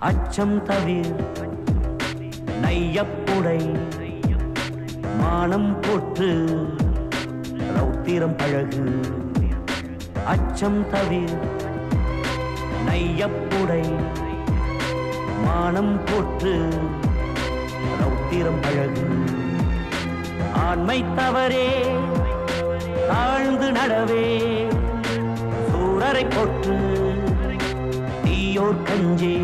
அச்சம் தவிர் நையப்புடை மானம் போற்று ரௌத்திரம் பழகு அச்சம் தவிர் நையப்புடை மானம் போற்று ரௌத்திரம் பழகு ஆண்மை தவறே தாழ்ந்து நடவே சூரரை போற்று தீயோர் கஞ்சே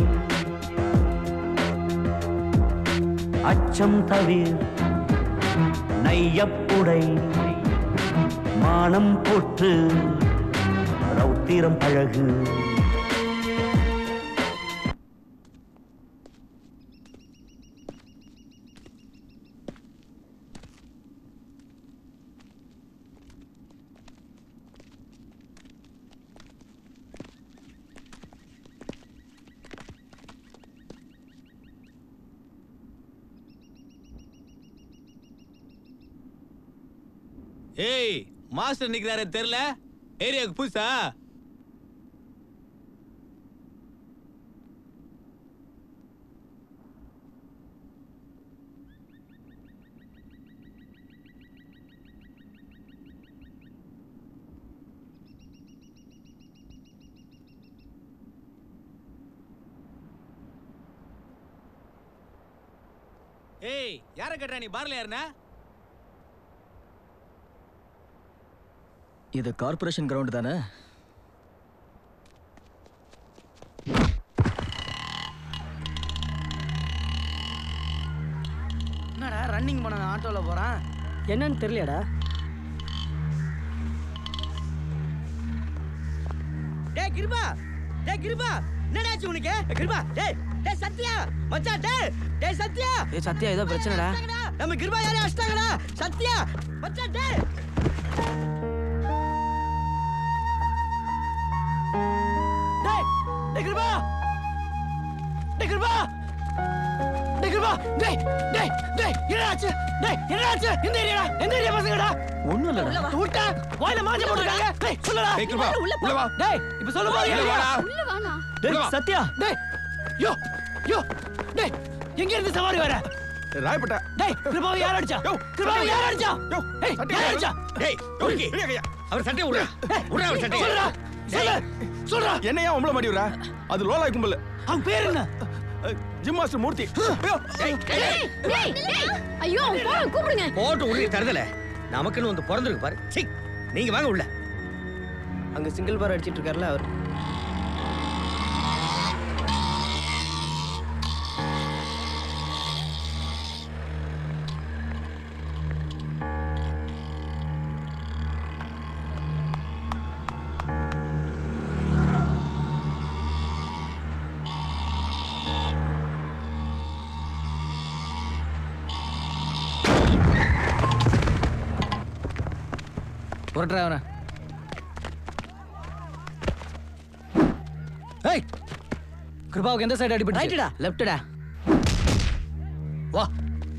அச்சம் தவிர் நையப்புடை மானம் போற்று ரௌத்திரம் பழகு ஏய் மாஸ்டர் நிக்கிறாரு தெரியல ஏரியாவுக்கு புதுசா ஏய் யார கட்டுற நீ பார்ல யாருன்னா இது கார்ப்பரேஷன் கிரவுண்ட் தானே என்னடா ரன்னிங் பண்ண ஆட்டோல போறான் என்னன்னு தெரியலடா டேய் கிருபா டேய் கிருபா என்னடாச்சு உனக்கு ஏய், கிருபா டேய் டேய் சத்யா மச்சான் டேய் டேய் சத்யா ஏ சத்யா ஏதோ பிரச்சனைடா அடிச்சிட்டாங்கடா. நம்ம கிருபா யாரையும் அடிச்சிட்டாங்கடா சத்யா மச்சான் டேய் டேய் டேய் கிருபா டேய் கிருபா டேய் கிருபா டேய் டேய் டேய் என்னடாச்சு டேய் என்னடாச்சு எந்த ஏரியாடா எந்த ஏரியா பசங்கடா ஒன்றும் இல்லைடா விட்டா வாயில மாஞ்ச போட்டுருக்காங்க டேய் சொல்லுடா ஏய், கிருபா, உள்ள வா. டேய் இப்ப சொல்லு போது உள்ள வாடா. உள்ள வாண்ணா டேய் சத்யா டேய் யோ யோ டேய் எங்க இருந்து சவாரி வர ராயப்பட்ட டேய் கிருபாவை யார் அடிச்சா யோ, கிருபாவை யார் அடிச்சா யோ, ஏய் சட்டை யார் விடு. அடிச்சா ஏய் யோகி அவர் சட்டை விடுறா விடுறா அவர் சட்டை சொல்லுடா சொல்லு சொல்றா என்னையா உம்பள மாட்டி விடுற அது லோலாய் கும்பல் அவன் பேர் என்ன ஜிம் மாஸ்டர் மூர்த்தி ஐயோ, ஏய், ஏய், ஏய். டேய் டேய் ஐயோ அவன் போன கூப்பிடுங்க போட்டு உருளி தருதல நமக்குன்னு வந்து பிறந்திருக்கு பாரு சீ நீங்க வாங்க உள்ள அங்க சிங்கிள் பார் அடிச்சிட்டு இருக்காருல அவர் புரட்டுறா அவனை ஏய் கிருபாவுக்கு எந்த சைடு அடிபட்டு ரைட்டுடா லெஃப்ட்டடா வா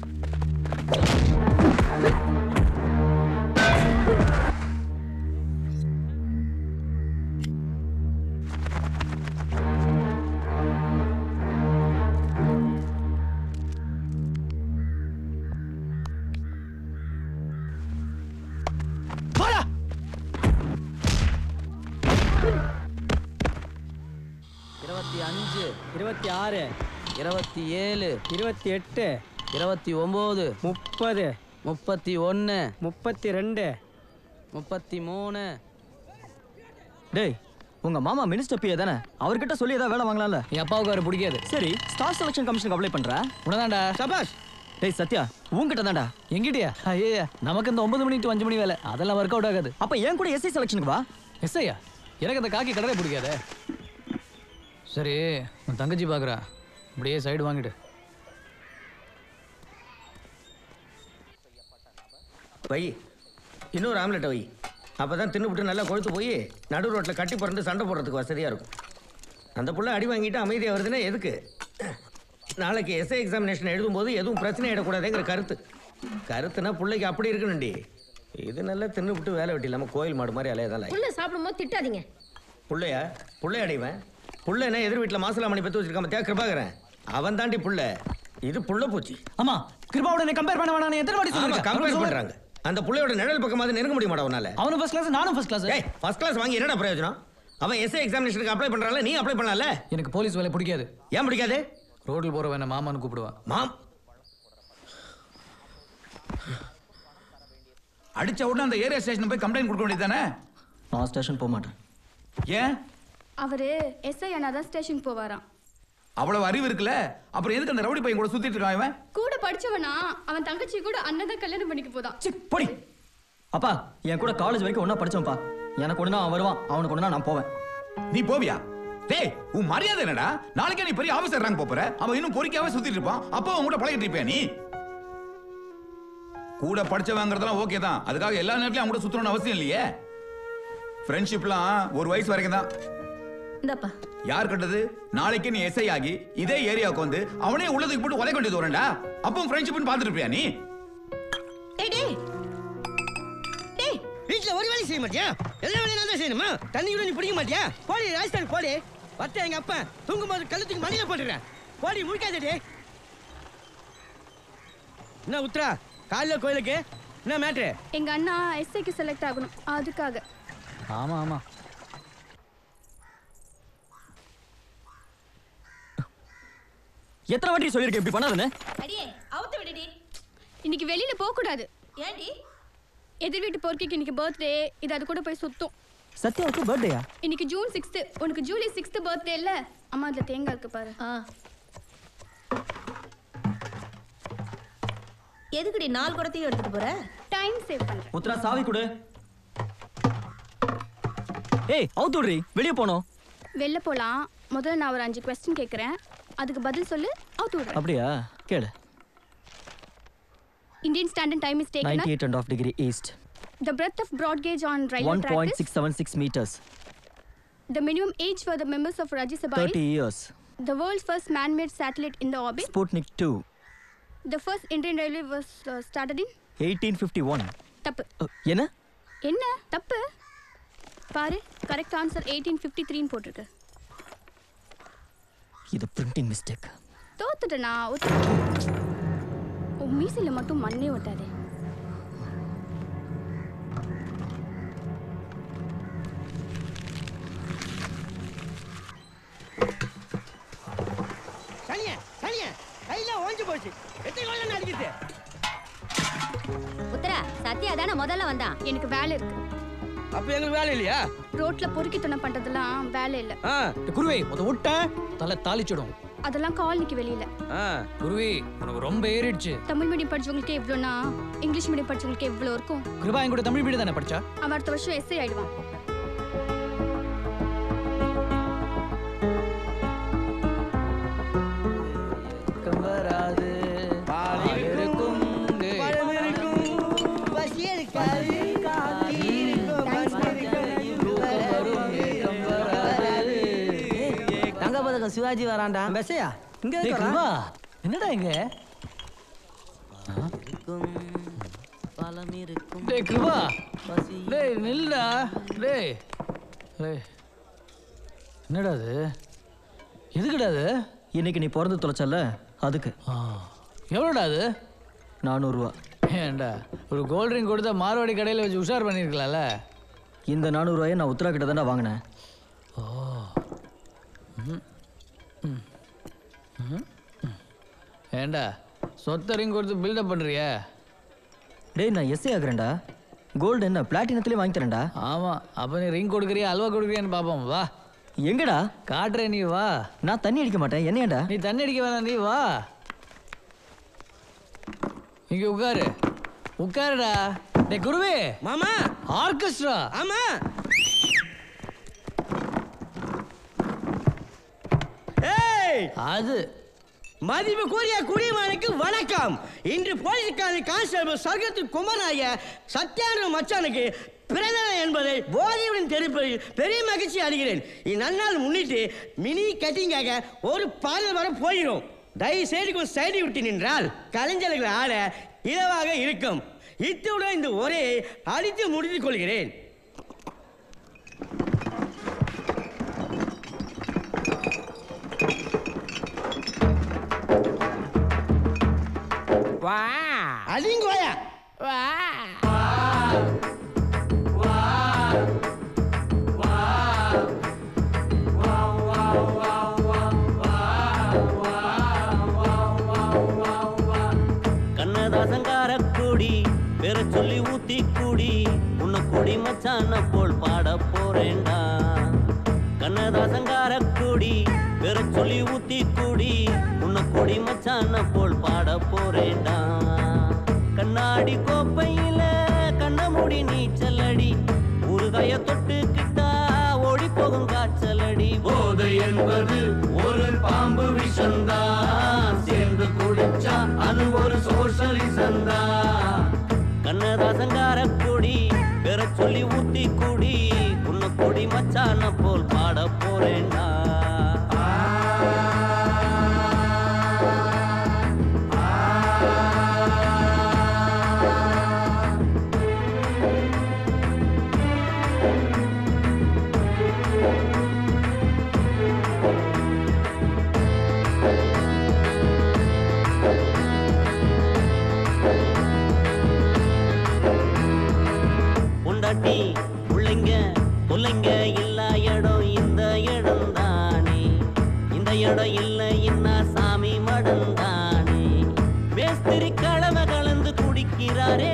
போடா இருபத்தி அஞ்சு இருபத்தி ஆறு இருபத்தி ஏழு இருபத்தி எட்டு இருபத்தி ஒம்பது முப்பது முப்பத்தி ஒன்று முப்பத்தி ரெண்டு முப்பத்தி மூணு டேய் உங்க மாமா மினிஸ்டர் பிஏ தானே அவர்கிட்ட சொல்லி ஏதாவது வேலை வாங்கலாம்ல என் அப்பாவுக்கு அவரை பிடிக்காது சரி ஸ்டார் செலக்ஷன் கமிஷனுக்கு அப்ளை பண்ற உனதான்டா சபாஷ் டேய் சத்யா உன்கிட்ட தான்டா எங்கிட்டயா ஐயா நமக்கு இந்த ஒன்பது மணி டு அஞ்சு மணி வேலை அதெல்லாம் ஒர்க் அவுட் ஆகாது அப்ப ஏன் கூட எஸ்ஐ செலக்ஷனுக்கு வா எஸ் ஐயா எனக்கு அந்த காக்கி கடலை பிடிக்காதே சரி உன் தங்கச்சி பார்க்குறா அப்படியே சைடு வாங்கிடு வை இன்னொரு ஆம்லெட்டை வை அப்பதான் தின்னுபிட்டு நல்லா கொழுத்து போய் நடு ரோட்டில் கட்டி பிறந்து சண்டை போடுறதுக்கு வசதியாக இருக்கும் அந்த புள்ள அடி வாங்கிட்டு அமைதியாக வருதுன்னா எதுக்கு நாளைக்கு எஸ்ஐ எக்ஸாமினேஷன் எழுதும்போது எதுவும் பிரச்சனை ஆயிடக்கூடாதுங்கிற கருத்து கருத்துனா பிள்ளைக்கு அப்படி இருக்கணும்டி இது நல்லா தின்னுபிட்டு வேலை வெட்டி இல்லாமல் கோயில் மாடு மாதிரி அலையதான் உள்ள சாப்பிடும்போது திட்டாதீங்க புள்ளையா புள்ளை அடைவேன் புள்ள என்ன எதிர் வீட்டில் மாசலாமணி பெற்று வச்சிருக்காம தேவை கிருபாகரன் அவன் தாண்டி புள்ள இது புள்ள பூச்சி ஆமா கிருபாவோட நீ கம்பேர் பண்ண வேணாம் எத்தனை வாட்டி சொல்லிருக்கேன் கம்பேர் பண்றாங்க அந்த புள்ளையோட நிழல் பக்கமாவது நெருங்க முடிய மாட்டா உன்னால அவனும் ஃபர்ஸ்ட் கிளாஸ் நானும் ஃபர்ஸ்ட் கிளாஸ் ஏய் ஃபர்ஸ்ட் கிளாஸ் வாங்கி என்னடா பிரயோஜனம் அவன் எஸ்ஏ எக்ஸாமினேஷனுக்கு அப்ளை பண்றான்ல நீ அப்ளை பண்ணலாம்ல எனக்கு போலீஸ் வேலை பிடிக்காது ஏன் பிடிக்காது ரோட்ல போற வேணா மாமான்னு கூப்பிடுவா மாம் அடிச்ச உடனே அந்த ஏரியா ஸ்டேஷன் போய் கம்ப்ளைண்ட் கொடுக்க வேண்டியதானே நான் ஸ்டேஷன் போக மாட்டேன் ஏன் அவரு எஸ்ஐ அண்ணா ஸ்டேஷன் போவாராம் அவ்வளவு அறிவு இருக்குல்ல அப்புறம் எதுக்கு அந்த ரவுடி பையன் கூட சுத்திட்டு இருக்கான் இவன் கூட படிச்சவனா அவன் தங்கச்சி கூட அண்ணன் தான் கல்யாணம் பண்ணிக்க போதான் சி போடி அப்பா என் கூட காலேஜ் வரைக்கும் ஒன்றா படிச்சோம்ப்பா எனக்கு ஒன்றுனா அவன் வருவான் அவனுக்கு ஒன்றுனா நான் போவேன் நீ போவியா டேய் உன் மரியாதை என்னடா நாளைக்கே நீ பெரிய ஆபீசர் ரேங்க் போற அவன் இன்னும் பொறிக்காம சுத்திட்டு இருப்பான் அப்போ அவன் கூட பழகிட்டு இருப்பியா நீ கூட படிச்சவங்கிறதெல்லாம் ஓகே தான் அதுக்காக எல்லா நேரத்திலும் அவன் கூட சுத்தணும்னு அவசியம் இல்லையே ஃப்ரெண்ட்ஷிப்லாம் ஒரு வயசு வரைக்கும் தான் இந்தப்பா யார் கண்டது நாளைக்கு நீ எஸ்ஐ ஆகி இதே ஏரியாவுக்கு வந்து அவனே உள்ளதுக்கு போட்டு உலை கொண்டு வரேன்டா அப்போ ஃப்ரெண்ட்ஷிப்னு பார்த்துட்டு இருப்பியா நீ டேய் டேய் டேய் வீட்ல ஒரு வேலையும் செய்ய மாட்டியா எல்லா வேலையும் நான் தான் செய்யணுமா தண்ணி கூட நீ பிடிக்க மாட்டியா போடி ராஜஸ்தான் போடி வத்த எங்க அப்பா தூங்கும்போது கழுத்துக்கு மணியில போட்டுறேன் போடி முழிக்காதடி என்ன உத்ரா காலைல கோயிலுக்கு என்ன மேட்ரு எங்க அண்ணா எஸ்ஐக்கு செலக்ட் ஆகணும் அதுக்காக ஆமா ஆமா எத்தனை வாட்டி சொல்லியிருக்கேன் இப்படி பண்ணாதுன்னு அடியே அவுத்து விடுடி இன்னைக்கு வெளியில போக கூடாது ஏன்டி எதிர் வீட்டு போர்க்கிக்கு இன்னைக்கு பர்த்டே இது அது கூட போய் சுத்தும் சத்யாவுக்கு பர்த்டேயா இன்னைக்கு ஜூன் சிக்ஸ்த் உனக்கு ஜூலை சிக்ஸ்த் பர்த்டே இல்ல அம்மா அதுல தேங்காய் இருக்கு பாரு எதுக்குடி நாலு குடத்தையும் எடுத்துட்டு போற டைம் சேவ் பண்றேன் உத்ரா சாவி கொடு ஏய் அவுத்து விடுறி வெளியே போனோம் வெளில போலாம் முதல்ல நான் ஒரு அஞ்சு கொஸ்டின் கேட்குறேன் அதுக்கு பதில் சொல்லு அவுத்து விடுறேன் அப்படியா கேளு Indian standard time is taken ninety at eight and half degree east the breadth of broad gauge on railway one track point is six seven six metres the minimum age for the members of Rajya Sabha thirty is years the world's first man-made satellite in the orbit. Sputnik two The first Indian railway was uh, started in eighteen fifty one தப்பு என்ன என்ன தப்பு பாரு correct answer eighteen fifty த்ரீன்னு போட்டிருக்கு இது printing mistake தோத்துட்டேனா ஒத்து உன் மீசில மட்டும் மண்ணே ஒட்டாதே சனிய சனிய கையெல்லாம் ஓஞ்சு போச்சு எத்தனை கோயில அடிக்கிட்டு உத்தரா சத்யா தானே முதல்ல வந்தான் எனக்கு வேலை இருக்கு அப்ப எங்களுக்கு வேலை இல்லையா ரோட்ல பொறுக்கித்தனம் பண்றதெல்லாம் வேலை இல்ல ஆ குருவே முத விட்ட தலை தாளிச்சிடும் அதெல்லாம் காலனிக்கு வெளியில ஆ குருவே உனக்கு ரொம்ப ஏறிடுச்சு தமிழ் மீடியம் படிச்சவங்களுக்கே இவ்வளோனா இங்கிலீஷ் மீடியம் படிச்சவங்களுக்கே இவ்வளோ இருக்கும் கிருபா என் கூட தமிழ் மீடியம் தானே படிச்சா அவன் அடுத்த வருஷம் எஸ்ஐ ஆயிடுவான் வராது இருக்கும் பழம் இருக்கும் பசி இருக்காது தங்க பதக்கம் சிவாஜி வரான்டா பஸ்ஸையா இங்க டேய் கிருபா என்னடா இங்க இருக்கும் பழம் இருக்கும் டேய் கிருபா பசி டேய் நில்லுடா டேய் டேய் என்னடா அது எதுக்குடா அது இன்னைக்கு நீ பிறந்து தொலைச்சல அதுக்கு ஆ, எவ்வளோடா அது நானூறுரூவா ஏன்டா ஒரு கோல்ட் ட்ரிங்க் கொடுத்தா மார்வாடி கடையில் வச்சு உஷார் பண்ணியிருக்கலாம்ல இந்த நானூறுரூவாயை நான் உத்தரா கிட்ட தானே வாங்கினேன் ஏன்டா சொத்தை ரிங் கொடுத்து பில்டப் பண்ணுறிய டேய் நான் எஸ்ஏ ஆகுறேன்டா கோல்டு என்ன பிளாட்டினத்திலே வாங்கி தரேன்டா ஆமாம் அப்போ நீ ரிங் கொடுக்குறியா அல்வா கொடுக்குறியான்னு பார்ப்போம் வா எங்கடா காட்டுறேன் நீ வா நான் தண்ணி அடிக்க மாட்டேன் என்னையாடா நீ தண்ணி அடிக்க வேணாம் நீ வா இங்க உட்காரு உட்காருடா டேய் குருவே மாமா ஆர்கெஸ்ட்ரா ஆமா ஏய் அது மதிப்பு கூறிய குடிமகனுக்கு வணக்கம் இன்று போலீஸ்காரன் கான்ஸ்டபிள் சர்க்கத்து குமராய சத்யானு மச்சானுக்கு பிறந்தநாள் என்பதை போதையுடன் தெரிவிப்பதில் பெரிய மகிழ்ச்சி அடைகிறேன் இந்நன்னாள் முன்னிட்டு மினி கட்டிங்காக ஒரு பாடல் வர போகிறோம் தயவு செய்து கொஞ்சம் சைடு விட்டு நின்றால் கலைஞர்கள் ஆட இலவாக இருக்கும் இத்துடன் இந்த உரையை அடித்து முடித்துக் கொள்கிறேன் வா அடிங்கோயா வா கண்ணதாசங்கார கூடி பெற சொல்லி ஊத்தி கூடி உன்னை குடி மச்சான போல் பாட போறேன்டா கண்ணதாசங்கார கூடி பெற சொல்லி ஊத்தி கூடி உன்னை குடி மச்சான போல் பாட போறேன்டா கண்ணாடி கோப்பையில கண்ண மூடி நீச்சலடி ஊறுகாய தொட்டுக்கிட்டா ஓடி போகும் காய்ச்சலடி போதை என்பது ஒரு பாம்பு விஷந்தான் சேர்ந்து குடிச்சா அது ஒரு சோஷலிசம் தான் கண்ணதாசங்கார குடி பெற சொல்லி ஊத்தி குடி உன்னை கொடி மச்சான போல் பாட போறேன்டா பொண்டாட்டி பிள்ளைங்க பிள்ளைங்க இல்லா இடம் இந்த இடம் தானே இந்த இடம் இல்லை என்ன சாமி மடம் தானே மேஸ்திரி கலவை கலந்து குடிக்கிறாரே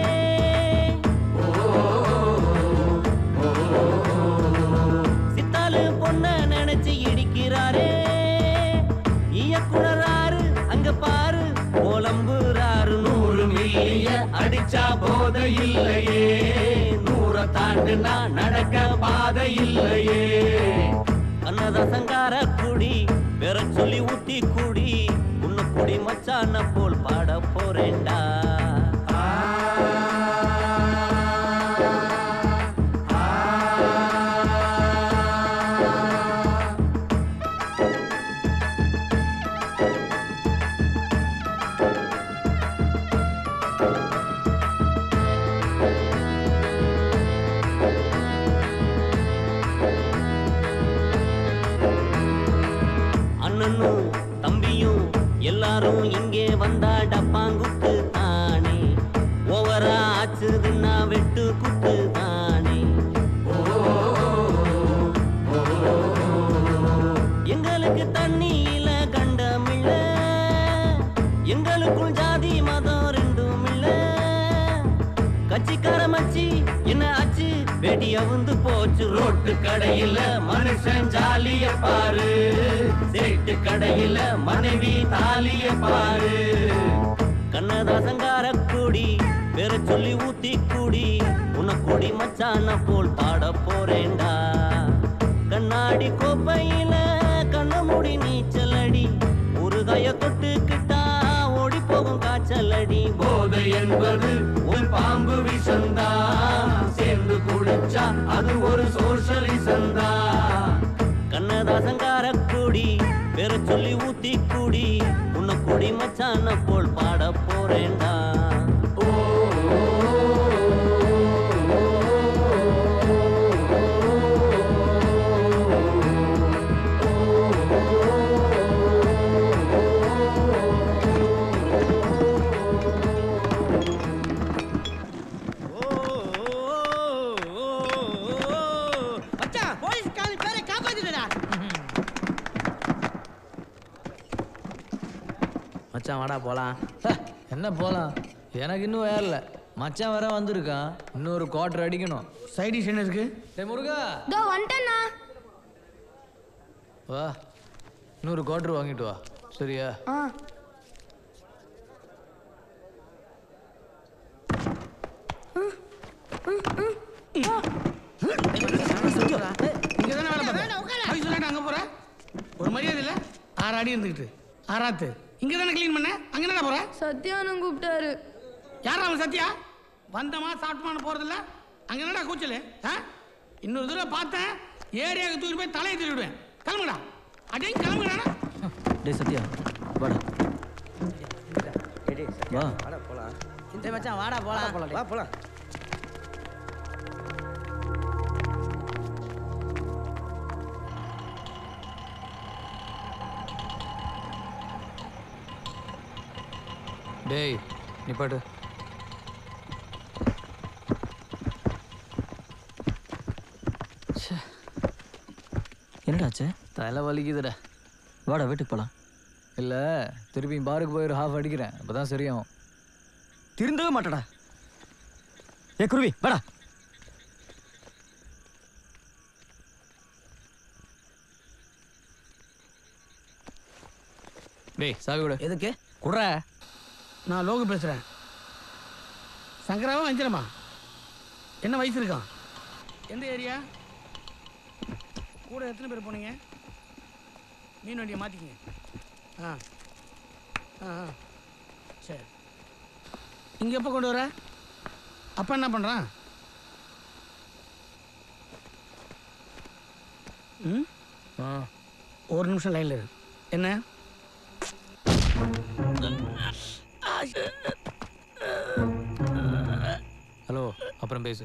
சித்தாலு பொண்ண நினைச்சு இடிக்கிறாரே இயக்குனராரு அங்க பாரு புலம்புறாரு நூறு மில்லிய அடிச்சா போத இல்லையே நூற தாண்டுனா நடக்க பாதை இல்லையே கண்ணதாசங்கார குடி பெற சொல்லி ஊத்தி குடி உன்னை குடி மச்சான போல் பாட போறேன்டா அண்ணனும் தம்பியும் எல்லாரும் இங்கே வந்தா டப்பாங்குத்து தானே ஓவரா ஆச்சுதுன்னா வெட்டு குத்து தானே எங்களுக்கு தண்ணியில கண்டமில்ல எங்களுக்குள் ஜாதி மதம் ரெண்டும் இல்ல கட்சிக்கார மச்சி என்ன ஆச்சு வெடி அவுந்து போச்சு ரோட்டு கடையில மனுஷன் ஜாலிய பாரு சேட்டு கடையில மனைவி தாலிய பாரு கண்ணதாசங்கார கூடி பெற சொல்லி ஊத்தி கூடி உன்னை கொடி மச்சான போல் பாட போறேன்டா கண்ணாடி கோப்பையில கண்ண மூடி நீச்சலடி ஊறுகாய தொட்டுக்கிட்டா ஓடி போகும் காய்ச்சலடி போதை என்பது ஒரு பாம்பு விஷந்தா சேர்ந்து குடிச்சா அது ஒரு சோஷலிசம் தான் கண்ணதாசங்கார கூடி பெற சொல்லி ஊத்தி கூடி உன்னை கொடி மச்சான போல் பாட போறேன்டா மச்சான் போலீஸ் காலி பேரை காப்பாத்திட்டடா மச்சான் வாடா போலாம் என்ன போலாம் எனக்கு இன்னும் வேறல மச்சான் வேற வந்திருக்கான் இன்னொரு குவார்டர் அடிக்கணும் சைடிஷ் என்ன இருக்கு டேய் முருகா தோ வந்துட்டேண்ணா வா இன்னொரு குவார்டர் வாங்கிட்டு வா சரியா ஆ இங்க தானே வேலை பார்த்த போய் சொல்லாட்ட அங்க போற ஒரு மரியாதை இல்ல ஆறு அடி இருந்துகிட்டு ஆறாத்து இங்க தானே க்ளீன் பண்ண அங்க என்ன போற சத்யானு கூப்பிட்டாரு யாரா அவன் சத்யா வந்தமா சாப்பிட்டமான போறதில்ல அங்க என்னடா கூச்சல் ஆ இன்னொரு தடவை பார்த்தேன் ஏரியாவுக்கு தூக்கி போய் தலையை தூக்கி விடுவேன் கிளம்புடா அடே கிளம்புடா டேய் சத்யா வாடா வா டேய் மச்சான் வாடா போலாம் வா போலாம் டேய் நிப்பாட்டு என்னடாச்சு தலை வலிக்குதுடா வாடா வீட்டுக்கு போலாம் இல்லை திருப்பி பாருக்கு போய் ஒரு ஹாஃப் அடிக்கிறேன் அப்போ தான் சரியாகும் திருந்தவே மாட்டடா ஏ குருவி வாடா டேய் சாவி விடு எதுக்கு குடுற நான் லோகு பேசுகிறேன் சங்கராவா அஞ்சனமா என்ன வயசு இருக்கான் எந்த ஏரியா கூட எத்தனை பேர் போனீங்க மீன் வண்டியை மாற்றிக்கிங்க ஆ ஆ ஆ. சரி இங்கே எப்போ கொண்டு வர அப்பா என்ன பண்ணுறான் ம் ஒரு நிமிஷம் லைனில் இரு என்ன ஹலோ அப்புறம் பேசு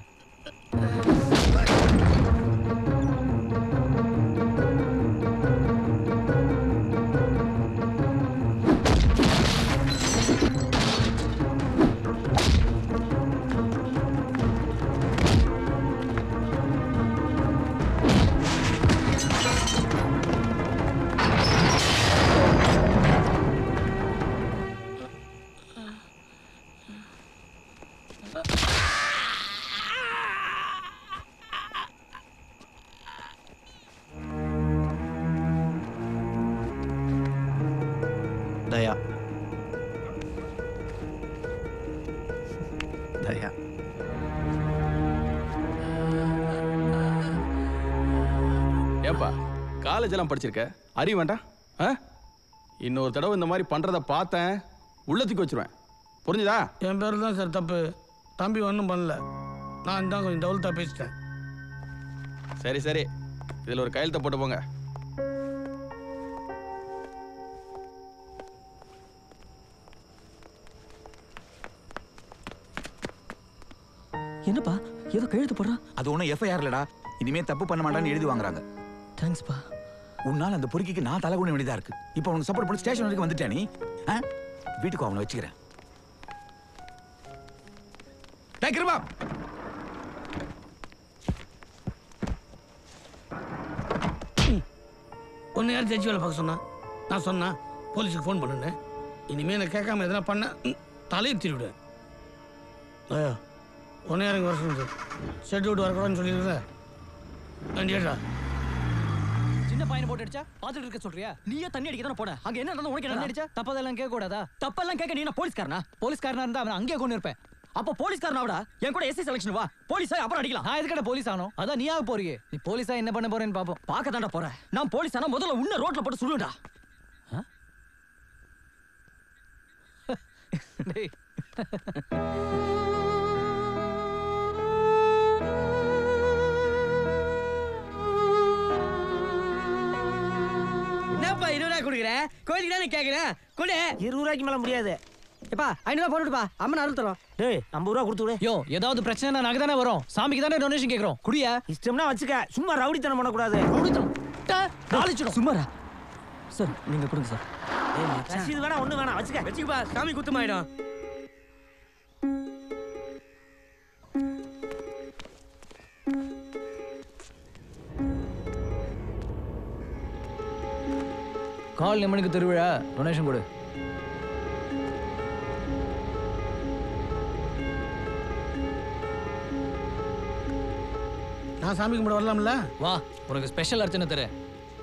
தயா தயா ஏப்பா காலேஜ் எல்லாம் படிச்சிருக்க அறிய வேண்டாம் ஆ இன்னொரு தடவை இந்த மாதிரி பண்றத பார்த்தேன் உள்ளத்துக்கு வச்சிருவேன் புரிஞ்சுதா என் பேர் தான் சார் தப்பு தம்பி ஒன்றும் பண்ணல நான் தான் கொஞ்சம் டவுல்ட்டாக பேசிட்டேன் சரி சரி இதுல ஒரு கையெழுத்த போட்டு போங்க என்னப்பா ஏதோ கழுத்து போடுறான் அது ஒன்றும் எஃப்ஐஆர் இல்லடா இனிமே தப்பு பண்ண மாட்டான்னு எழுதி வாங்குறாங்க தேங்க்ஸ்ப்பா உன்னால் அந்த பொறுக்கிக்கு நான் தலை குண வேண்டியதா இருக்கு இப்போ உனக்கு சப்போர்ட் பண்ணி ஸ்டேஷன் வரைக்கும் வந்துட்டே நீ ஆ? வீட்டுக்கு அவனை வச்சுக்கிறேன் டேய் கிருபா ஒன்று யார் ஜட்ஜி வேலை பார்க்க சொன்னா நான் சொன்னா போலீஸுக்கு ஃபோன் பண்ணுன்னு இனிமேல் நான் கேட்காம எதனா பண்ண ம், தலையை திருவிடுவேன் ஐயோ ஒன்று யார் இங்கே வர சொல்லுங்க ஷெட் விட்டு வரக்கூடாதுன்னு சொல்லிடுறேன் வண்டியாடா சின்ன பையனை போட்டு அடிச்சா பாத்துட்டு இருக்க சொல்றியா நீயே தண்ணி அடிக்க தானே போன அங்க என்ன நடந்தது உனக்கு என்ன அடிச்சா தப்பதெல்லாம் கேட்க கூடாதா தப்பெல்லாம் கேட்க நீ என்ன போலீஸ்காரனா போலீஸ்காரனா இருந்தா அவன் அங்கேயே கொண்டு இருப்பேன் அப்போ போலீஸ்காரனாவடா என் கூட எஸ்ஐ செலக்ஷன் வா போலீஸா அப்புறம் அடிக்கலாம் நான் எதுக்கட போலீஸ் ஆனோம் அதான் நீ ஆக போறியே நீ போலீஸா என்ன பண்ண போறேன்னு பாப்போம் பார்க்க தாண்டா போறேன் நான் போலீஸ் ஆனா முதல்ல உன்ன ரோட்ல போட்டு சுடுடா டேய் என்னப்பா இருபது ரூபா கொடுக்குற கோயிலுக்கு தானே கேட்குறேன் கொடு இருபது ரூபாய்க்கு மேல முடியாது எப்பா ஐநூறுவா போட்டுப்பா அம்மன் அருள் தரோம் டேய் ஐம்பது ரூபா கொடுத்து விடு யோ ஏதாவது பிரச்சனை நாங்க தானே வரோம் சாமிக்கு தானே டொனேஷன் கேக்குறோம் குடியா இஷ்டம்னா வச்சுக்க சும்மா ரவுடித்தனம் பண்ணக்கூடாது நாளைச்சிடும் சும்மாரா சார் நீங்க கொடுங்க சார் ரசீது வேணா ஒண்ணு வேணாம் வச்சுக்க வச்சுக்கப்பா சாமி குத்தமாயிடும் கால் நிம்மனுக்கு திருவிழா டொனேஷன் கொடு நான் சாமி கும்பிட வரலாம்ல வா உனக்கு ஸ்பெஷல் அர்ச்சனை தரேன்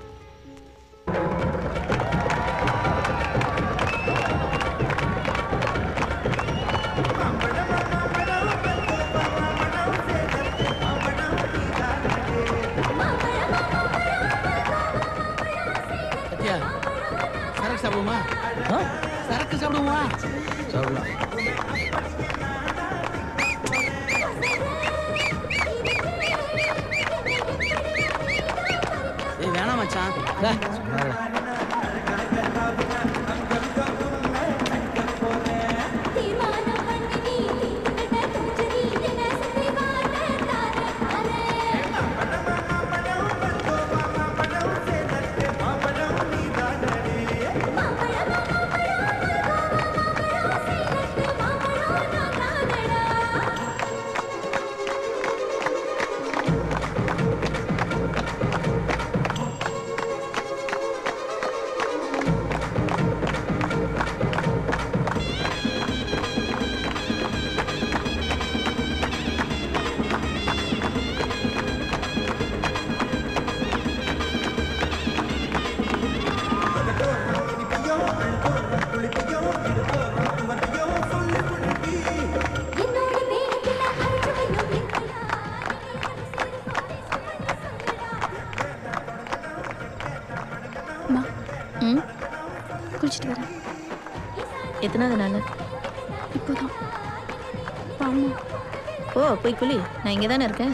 சத்யா சரக்கு சாப்பிடுமா சரக்கு சாப்பிடுமா சாப்பிடலாம் ஏய் வேணாம் மச்சான் மாம்பழம் ம் குளிச்சுட்டு வரேன் எத்தனாவது நாள் இப்போதான் ஆமா ஓ போய் குளி நான் இங்கே தானே இருக்கேன்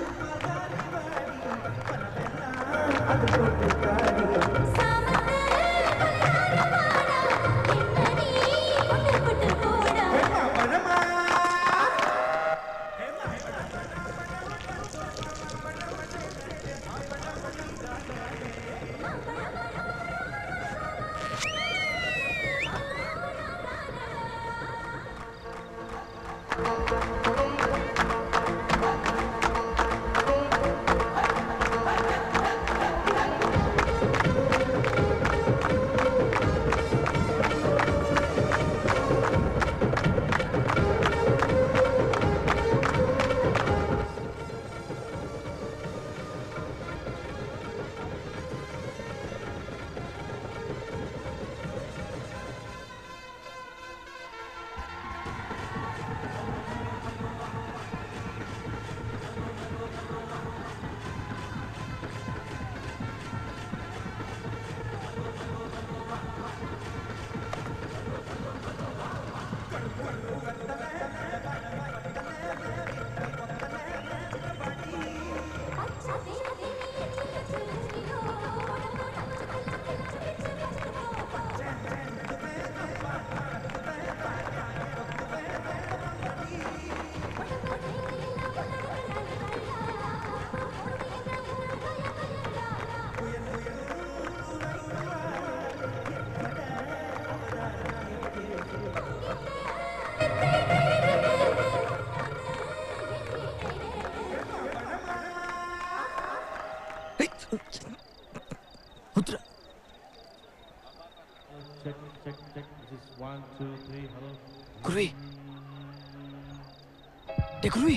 குருவி டே குருவி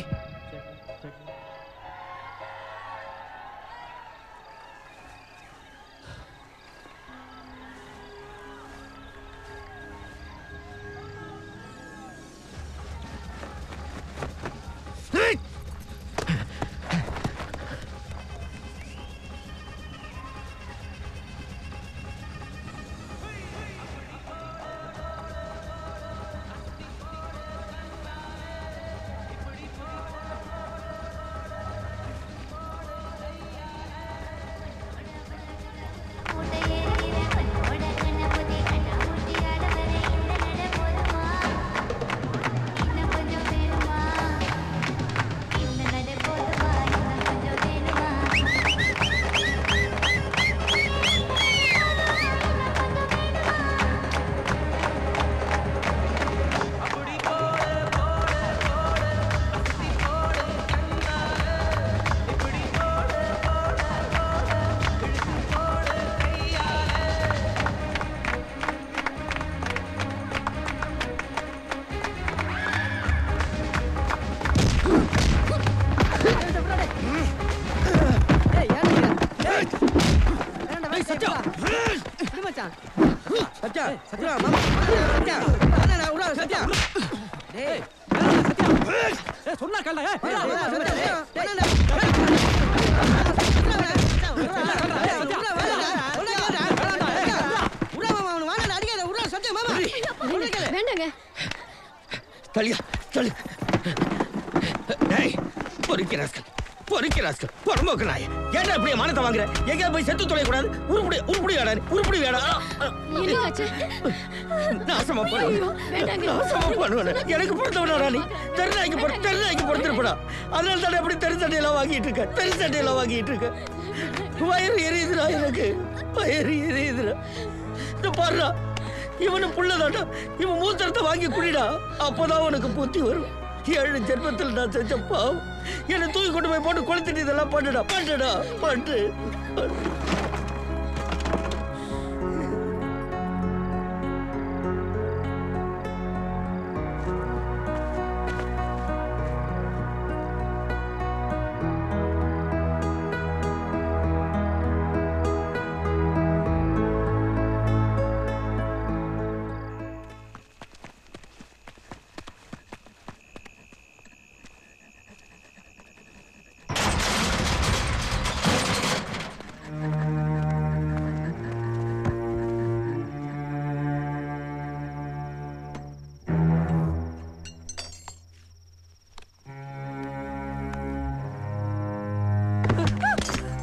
சத்யா சத்யா மாமா சத்யா என்னடா உள்ள சத்யா டேய் சொன்னா கல்ல வேண்டாங்க தலியா தலி டேய் பொறுக்கி ராஸ்கல் பொறுக்கி ராஸ்கல் பொறம்போக்கு நாய் ஏன்டா இப்படி மானத்தை வாங்குற எங்கேயா போய் செத்து தொலைய கூடாது உருப்படி உருப்படி வேடா உருப்படி வேடா என்னங்காச்சு நாசமா ஐயோ, பண்ணுவேன் வேண்டாங்க. நாசமா பண்ணுவேன் எனக்கு பொறுத்தவனா நீ தெருநாய்க்கு பொறு தெருநாய்க்கு பொறுத்திருப்படா அதனால தானே அப்படி தெரு சட்டையெல்லாம் வாங்கிட்டு இருக்க தெரு சட்டையெல்லாம் வாங்கிட்டு இருக்க வயிறு எரியுதுடா எனக்கு வயிறு எரியுதுடா இந்த பாருடா இவனு புள்ளதாடா இவன் மூத்தரத்தை வாங்கி குடிடா அப்போதான் உனக்கு புத்தி வரும் ஏழு ஜென்மத்தில் நான் செஞ்ச பாவம் என்னை தூக்கி கொண்டு போய் போட்டு கொளுத்திட்டு இதெல்லாம் பண்ணுடா பண்ணுடா பண்ணு பண்ணு.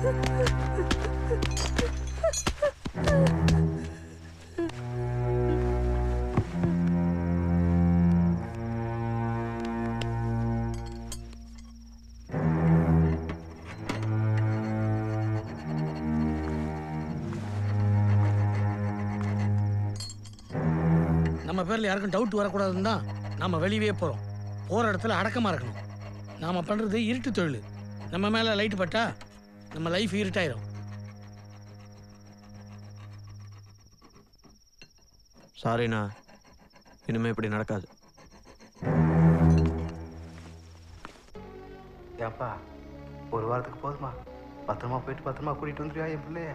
நம்ம பேர்ல யாருக்கும் டவுட் வரக்கூடாதுன்னு தான் நாம வெளியவே போறோம் போற இடத்துல அடக்கமா இருக்கணும் நாம பண்றது இருட்டு தொழில் நம்ம மேல லைட் பட்டா நம்ம லைஃப் இருட்டாயிரும் சாரிண்ணா இனிமே இப்படி நடக்காது ஏன்பா ஒரு வாரத்துக்கு போதுமா பத்திரமா போயிட்டு பத்திரமா கூட்டிட்டு வந்துருவியா என் பிள்ளைய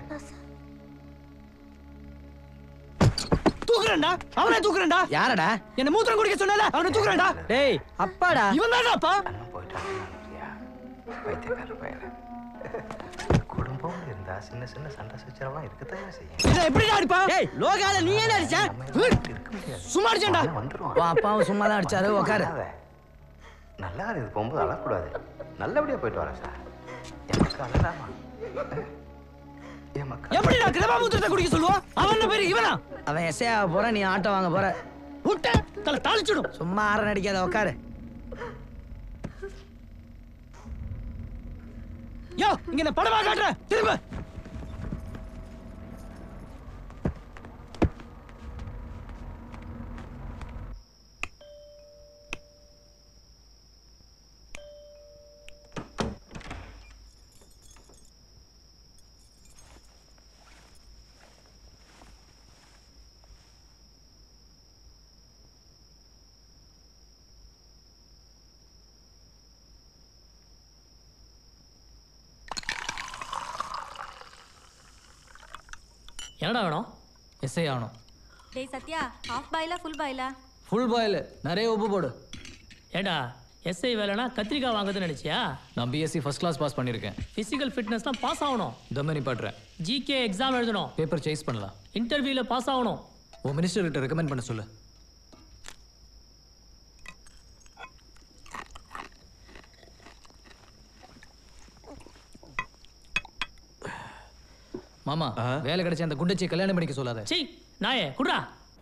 தூக்குறேன்டா அவனை தூக்குறேன்டா யாரடா என்ன மூத்திரம் குடிக்க சொன்னல அவனை தூக்குறேன்டா டேய் அப்பாடா இவன் தான்டா அப்பா பைத்தியக்கார பையல குடும்பம் இருந்தா சின்ன சின்ன சண்டை சச்சரவெல்லாம் இருக்கத்தான் செய்யும் இதை எப்படிடா அடிப்பா டேய் லோகால நீ என்ன அடிச்ச சும்மா அடிச்சேன்டா உன் அப்பாவும் சும்மா தான் அடிச்சாரு உக்காரு நல்லா இருக்குது போகும்போது அழக்கூடாது நல்லபடியா போயிட்டு வரேன் சார் என் மக்கள் அழலாமா என் மக்கள் எப்படிடா கிரபாமூத்திரத்தை குடிக்க சொல்லுவா அவன் பேரு இவனா அவன் எஸ்ஐ ஆக போற நீ ஆட்டோ வாங்க போற விட்ட தலை தாளிச்சிடும் சும்மா ஆற நடிக்காத உக்காரு யோ இங்க நான் படமா காட்டுறேன் திரும்ப என்னடா வேணும் எஸ்ஐ ஆகணும் டேய் சத்யா ஹாஃப் பாயிலா ஃபுல் பாயிலா ஃபுல் பாயில் நிறைய உப்பு போடு ஏடா எஸ்ஐ வேலைனா கத்திரிக்காய் வாங்குதுன்னு நினைச்சியா நான் பிஎஸ்சி ஃபர்ஸ்ட் கிளாஸ் பாஸ் பண்ணியிருக்கேன் ஃபிசிக்கல் ஃபிட்னஸ்லாம் பாஸ் ஆகணும் தம்மே நிப்பாட்டுறேன் ஜிகே எக்ஸாம் எழுதணும் பேப்பர் சேஸ் பண்ணலாம் இன்டர்வியூவில் பாஸ் ஆகணும் உன் மினிஸ்டர் கிட்ட ரெக்கமெண்ட் பண்ண சொல்லு மாமா வேலை கிடைச்ச அந்த குண்டச்சி கல்யாணம் பண்ணிக்க சொல்லாத சீ நாயே குட்ரா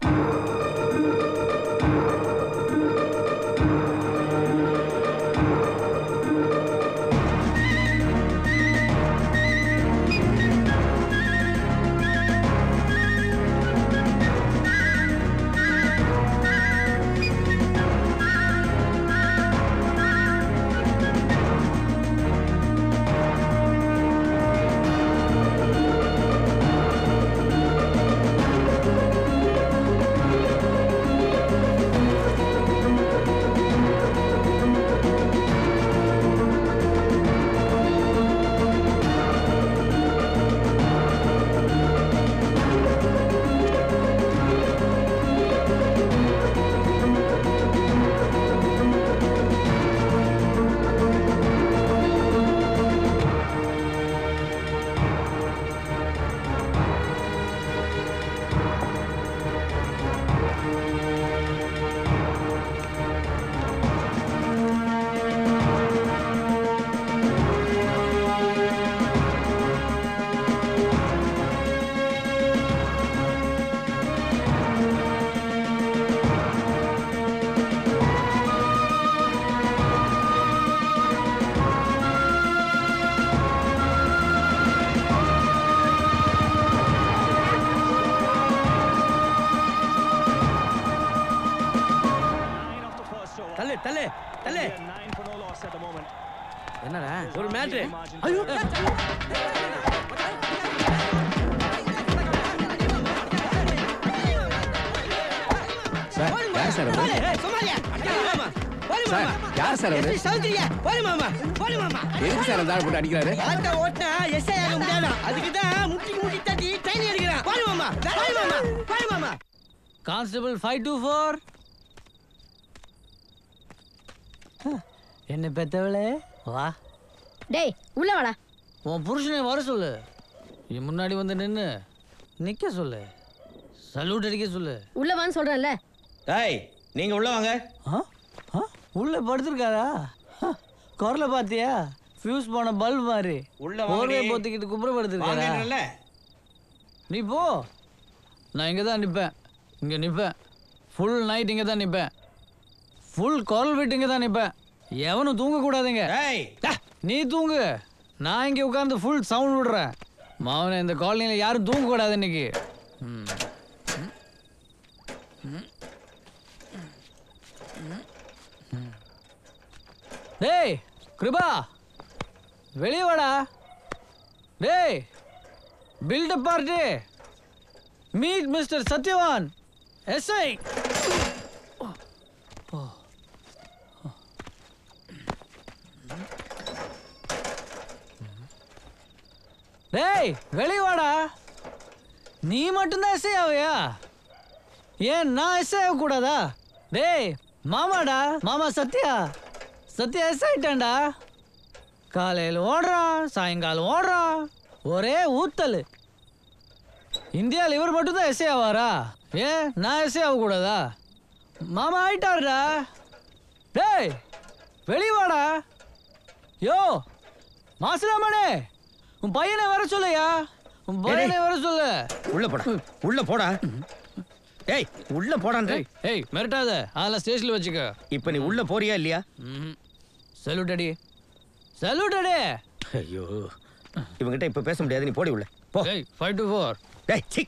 தள்ளு தள்ளு தள்ளு என்னடா ஒரு மேட்ரு ஐயோ சார் யார் சார் அவரு? சார் யார் சார் அவரு சௌந்தர்யா போடு மாமா போடு மாமா எதுக்கு சார் அந்த ஆள் போட்டு அடிக்கிறாரு ஆட்டோ ஓட்டினா எஸ்ஐ ஆக முடியாது அதுக்கு தான் முட்டி முட்டி தட்டி ட்ரெயின் எடுக்கிறான் போடு மாமா போடு மாமா போடு மாமா கான்ஸ்டபிள் ஃபைவ் டூ ஃபோர் என்ன பெத்தவளே வா டேய் உள்ள வாடா உன் புருஷனை வர சொல்லு என் முன்னாடி வந்து நின்று நிற்க சொல்லு சல்யூட் அடிக்க சொல்லு உள்ள வான்னு சொல்றேன்ல டேய் நீங்க உள்ள வாங்க உள்ள படுத்திருக்காரா குரலை பார்த்தியா ஃபியூஸ் போன பல்ப் மாதிரி உள்ள வாங்கடி. போர்வை போத்திக்கிட்டு குப்புறப்படுத்திருக்காரா வாங்கன்றேன்ல. நீ போ நான் இங்கே தான் நிற்பேன் இங்கே நிற்பேன் ஃபுல் நைட் இங்கே தான் நிற்பேன் ஃபுல் குரல் விட்டு இங்கே தான் நிற்பேன் எவனும் தூங்கக்கூடாதுங்க டா, நீ தூங்கு நான் இங்கே உட்காந்து ஃபுல் சவுண்ட் விடுறேன் மாவன இந்த காலனியில் யாரும் தூங்கக்கூடாது இன்னைக்கு ம். ம். ம். ம். டேய் கிருபா வெளியே வாடா டேய் build up party meet mister Sathyavan SI டேய் வெளியே வாடா நீ மட்டும்தான் எஸ்ஐ ஆவியா ஏன் நான் எஸ்ஐ ஆகக்கூடாதா டேய் மாமாடா மாமா சத்யா சத்யா எஸ் ஆயிட்டான்டா காலையில் ஓடுறான் சாயங்காலம் ஓடுறான் ஒரே ஊத்தல் இந்தியாவில் இவர் மட்டும் தான் எஸ்ஏ ஆவாரா ஏன் நான் எஸ்ஏ ஆகக்கூடாதா மாமா ஆயிட்டாருடா டேய் வெளிய வாடா யோ மாசுராமனே உன் பையனை வர சொல்லையா உன் பையனை வர சொல்லு உள்ள போடா உள்ள போடா ஏய் உள்ள போடான்ற ஏய் ஏய் மிரட்டாத அதெல்லாம் ஸ்டேஷனில் வச்சுக்க இப்போ நீ உள்ள போறியா இல்லையா சல்யூட் அடி சல்யூட் அடி ஐயோ இவங்கிட்ட இப்ப பேச முடியாது நீ போடி உள்ள போ ஏய் ஃபைவ் டு ஃபோர் டேய் சி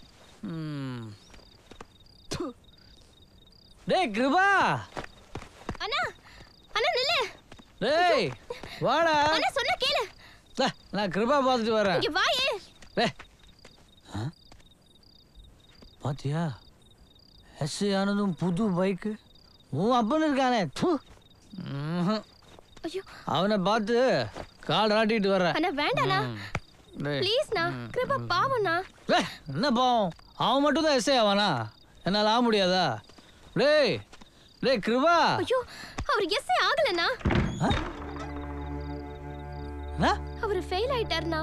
டேய் கிருபா அண்ணா அண்ணா நில்லு டேய் வாடா அண்ணா சொன்னா கேளு ல, நான் கிருபா பார்த்துட்டு வரேன் இங்க வாயே டேய் ஆ? பாத்தியா எஸ்ஐ ஆனதும் புது பைக்கு உன் அப்பன் இருக்கானே ப்பு. ம்ஹும். ஐயோ அவனை பார்த்து கால் ஆட்டிட்டு வர்றேன் அண்ணா வேண்டாண்ணா ம். டேய். ப்ளீஸ்ண்ணா கிருபா பாவம்ண்ணா டேய், என்ன பாவம் அவன் மட்டும் தான் எஸ்ஐ ஆவானா என்னால் ஆக முடியாதா டேய் டேய் கிருபா ஐயோ அவர் எஸ்ஐ ஆகலண்ணா என்ன? அவர் ஃபெயில் ஆயிட்டாருண்ணா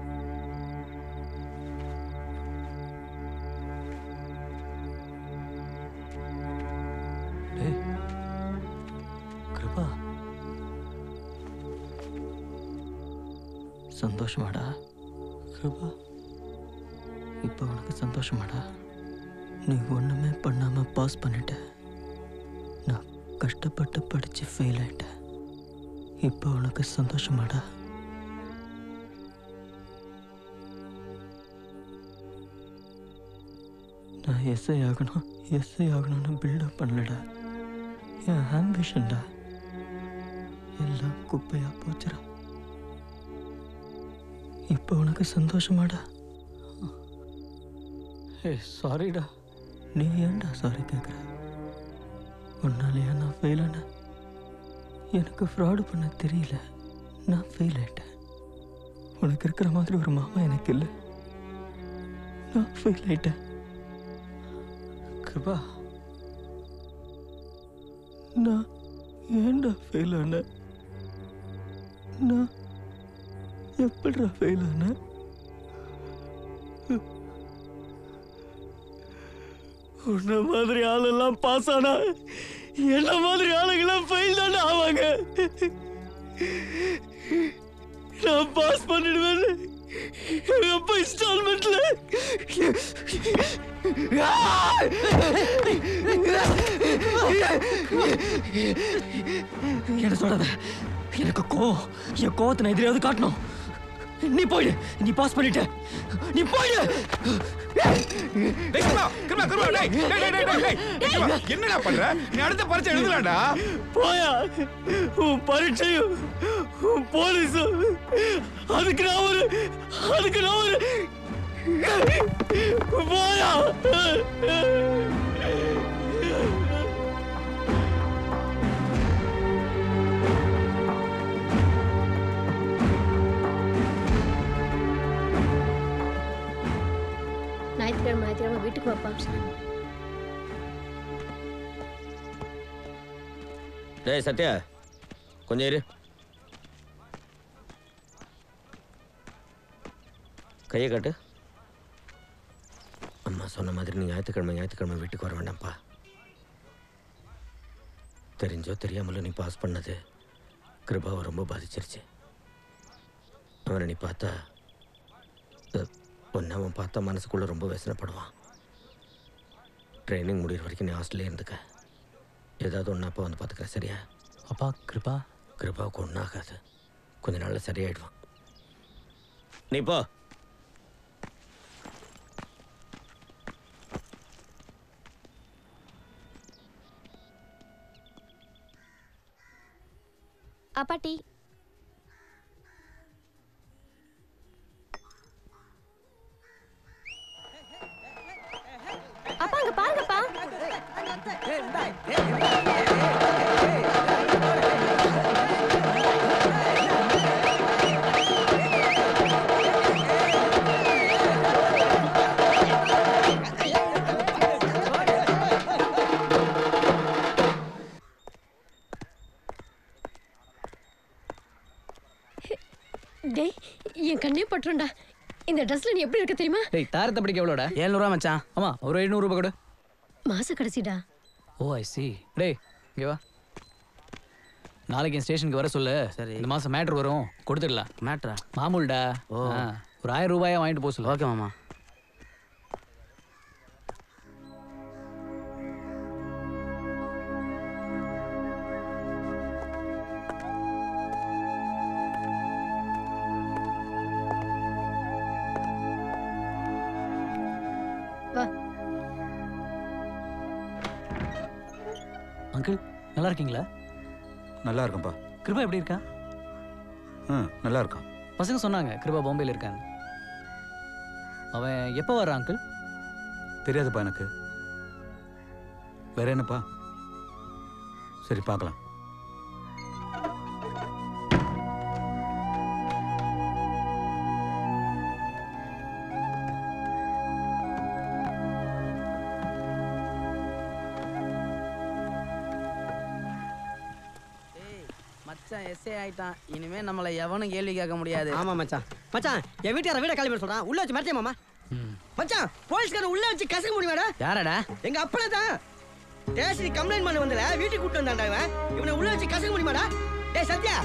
டேய் கிருபா சந்தோஷமாடா கிருபா இப்போ உனக்கு சந்தோஷமாடா நீ ஒன்றுமே பண்ணாமல் பாஸ் பண்ணிட்ட நான் கஷ்டப்பட்டு படித்து ஃபெயில் ஆயிட்டேன் இப்போ உனக்கு சந்தோஷமாடா நான் எஸ்ஐ ஆகணும் எஸ்ஐ ஆகணும்னு பில்டப் பண்ணலடா என் ஆம்பிஷன்டா எல்லாம் குப்பையா போச்சுடா இப்போ உனக்கு சந்தோஷமாடா ஏய் சாரிடா நீ ஏன்டா சாரி கேட்குற உன்னாலேயா நான் ஃபெயில் ஆனேன் எனக்கு ஃப்ராடு பண்ண தெரியல நான் ஃபெயில் ஆயிட்டேன் உனக்கு இருக்கிற மாதிரி ஒரு மாமா எனக்கு இல்லை நான் ஃபெயில் ஆயிட்டேன் கிருபா நான் ஏன்டா ஃபெயில் ஆனேன் நான் எப்படிடா ஃபெயில் ஆனேன் உன்ன மாதிரி ஆளெல்லாம் பாஸ் ஆனா என்ன மாதிரி ஆளுங்கெல்லாம் ஃபெயில் தானே ஆவாங்க நான் பாஸ் பண்ணிடுவேன் எங்க அப்பா இன்ஸ்டால்மெண்ட்ல என்ன சொல்லாத எனக்கு கோவம் என் கோவத்தை நான் எதிரையாவது காட்டணும் நீ போயிடு நீ பாஸ் பண்ணிட்ட நீ போயிடு டேய், கிருபா, கிருபா, கிருபா, டேய், டேய், டேய், டேய், டேய், டேய், கிருபா, என்னடா பண்ற நீ அடுத்த பரீட்சை எழுதலாம்டா போயா உன் பரீட்சையும் உன் போலீஸும் அதுக்கு நான் ஒரு அதுக்கு நான் ஒரு போயா ஞாயிற்றுக்கிழமை ஞாயிற்றுக்கிழமை வீட்டுக்கு வாப்பா டேய் சத்யா கொஞ்சம் இரு கையை காட்டு அம்மா சொன்ன மாதிரி நீ ஞாயிற்றுக்கிழமை ஞாயிற்றுக்கிழமை வீட்டுக்கு வர வேண்டாம்ப்பா தெரிஞ்சோ தெரியாமலோ நீ பாஸ் பண்ணது கிருபாவை ரொம்ப பாதிச்சிருச்சு அவனை நீ பார்த்தா அஹ், உன்னை அவன் பார்த்தா மனசுக்குள்ளே ரொம்ப வேசனைப்படுவான் ட்ரைனிங் முடிகிற வரைக்கும் நீ ஹாஸ்டல்லே இருந்துக்க ஏதாவது ஒன்று அப்பா வந்து பார்த்துக்கிறேன் சரியா அப்பா கிருபா கிருபாவுக்கு ஒன்றாகாது கொஞ்ச நாளில் சரியாயிடுவான் நீ போ அப்பா டீ அப்பா அங்க பாருங்கப்பா டேய் என் கண்ணே பட்டுருண்டா இந்த ட்ரெஸ்ல நீ எப்படி இருக்க தெரியுமா டேய் தாரத்தை படிக்க எவ்வளோடா ஏழ்நூறுவா மச்சான் ஆமா ஒரு ஐநூறுரூபா கொடு மாச கடைசிடா ஓ ஐ சி டேய் இங்கே வா நாளைக்கு என் ஸ்டேஷனுக்கு வர சொல்லு சரி இந்த மாதம் மேட்ரு வரும் கொடுத்துடலாம் மேட்ரா மாமூல்டா ஓ ஒரு ஆயிரம் ரூபாயா வாங்கிட்டு போக சொல்லு ஓகே மாமா வா அங்கிள் நல்லா இருக்கீங்களா நல்லா இருக்கேன்ப்பா கிருபா எப்படி இருக்கா ம் நல்லா இருக்கான் பசங்க சொன்னாங்க கிருபா பாம்பேல இருக்கான்னு அவன் எப்போ வர்றான் அங்கிள் தெரியாதுப்பா எனக்கு வேற என்னப்பா சரி பார்க்கலாம் மச்சான் எஸ்ஏ ஆயிட்டான் இனிமே நம்மள எவனும் கேள்வி கேட்க முடியாது ஆமா மச்சான் மச்சான் என் வீட்டுக்கார வீட கிளம்பி சொல்றான் உள்ள வச்சு மறைச்சே மாமா மச்சான் போலீஸ்காரன் உள்ள வச்சு கசக்க முடியுமாடா யாரடா எங்க அப்பனை தான் ஸ்டேஷனுக்கு கம்ப்ளைண்ட் பண்ண வந்தல வீட்டுக்கு கூட்டு வந்தான்டா இவன் இவனை உள்ள வச்சு கசக்க முடியுமாடா டேய் சத்யா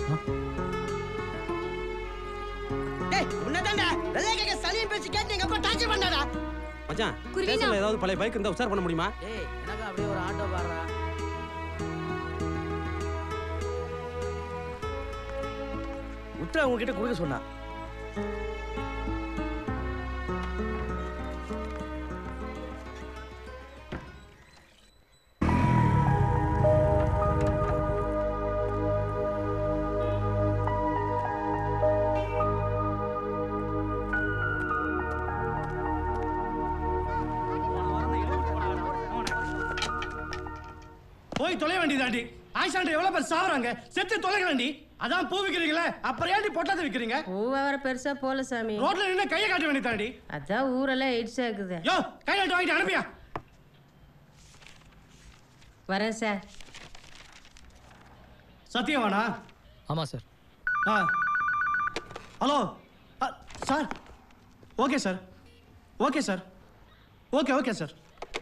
டேய் உன்னதான்டா வெள்ளைய கேக்க சனியன் பேச்சு கேட்டு எங்க அப்பா டார்ச்சர் பண்ணாடா மச்சான் குருவினா. ஸ்டேஷன்ல ஏதாவது பழைய பைக் இருந்தா உசார் பண்ண முடியுமா ஏய் எனக்கு அப்படியே ஒரு ஆட்டோ பாடுறா உத்தரவு உங்ககிட்ட கொடுக்க சொன்னா போய் தொலை வேண்டியதாண்டி ஆயிஷாண்ட எவ்வளவு பேர் சாவறாங்க செத்து தொலைக்க வேண்டி அதான் பூ விக்கிறீங்களே அப்புறம் ஏன்டி பொட்டாத விக்கிறீங்க பூவை வர பெருசா போல சாமி ரோட்ல நின்று கையை காட்ட வேண்டியதாண்டி அதான் ஊரெல்லாம் எய்ட்ஸா இருக்குது யோ கையாட்டு வாங்கிட்டு அனுப்பியா வரேன் சார் சத்தியமானா ஆமாம் சார் ஆ ஹலோ அ, sir okay sir okay sir okay okay sir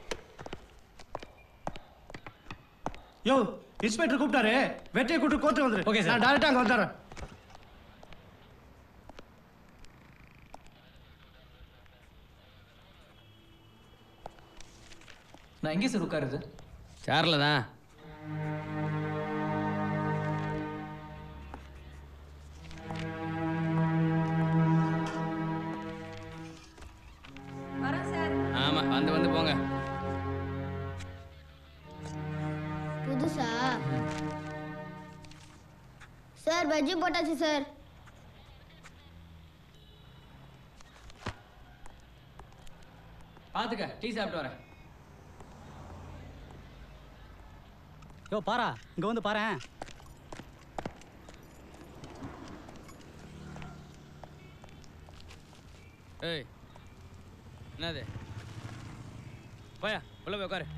யோ இன்ஸ்பெக்டர் கூப்பிட்டாரு வெற்றியை கூப்பிட்டு கோர்ட்டு வந்துரு Okay, sir. நான் டேரக்டா அங்க வந்துடுறேன் நான் எங்கே சார் உட்காருது சேர்ல தான் வரேன் சார் ஆமா வந்து வந்து போங்க புதுசா சார் பஜ்ஜி போட்டாச்சு சார் பார்த்துக்க டீ சாப்பிட்டு வரேன் யோ பாரா இங்க வந்து பாரேன் ஏய் என்னது போயா உள்ள போய் உட்காரு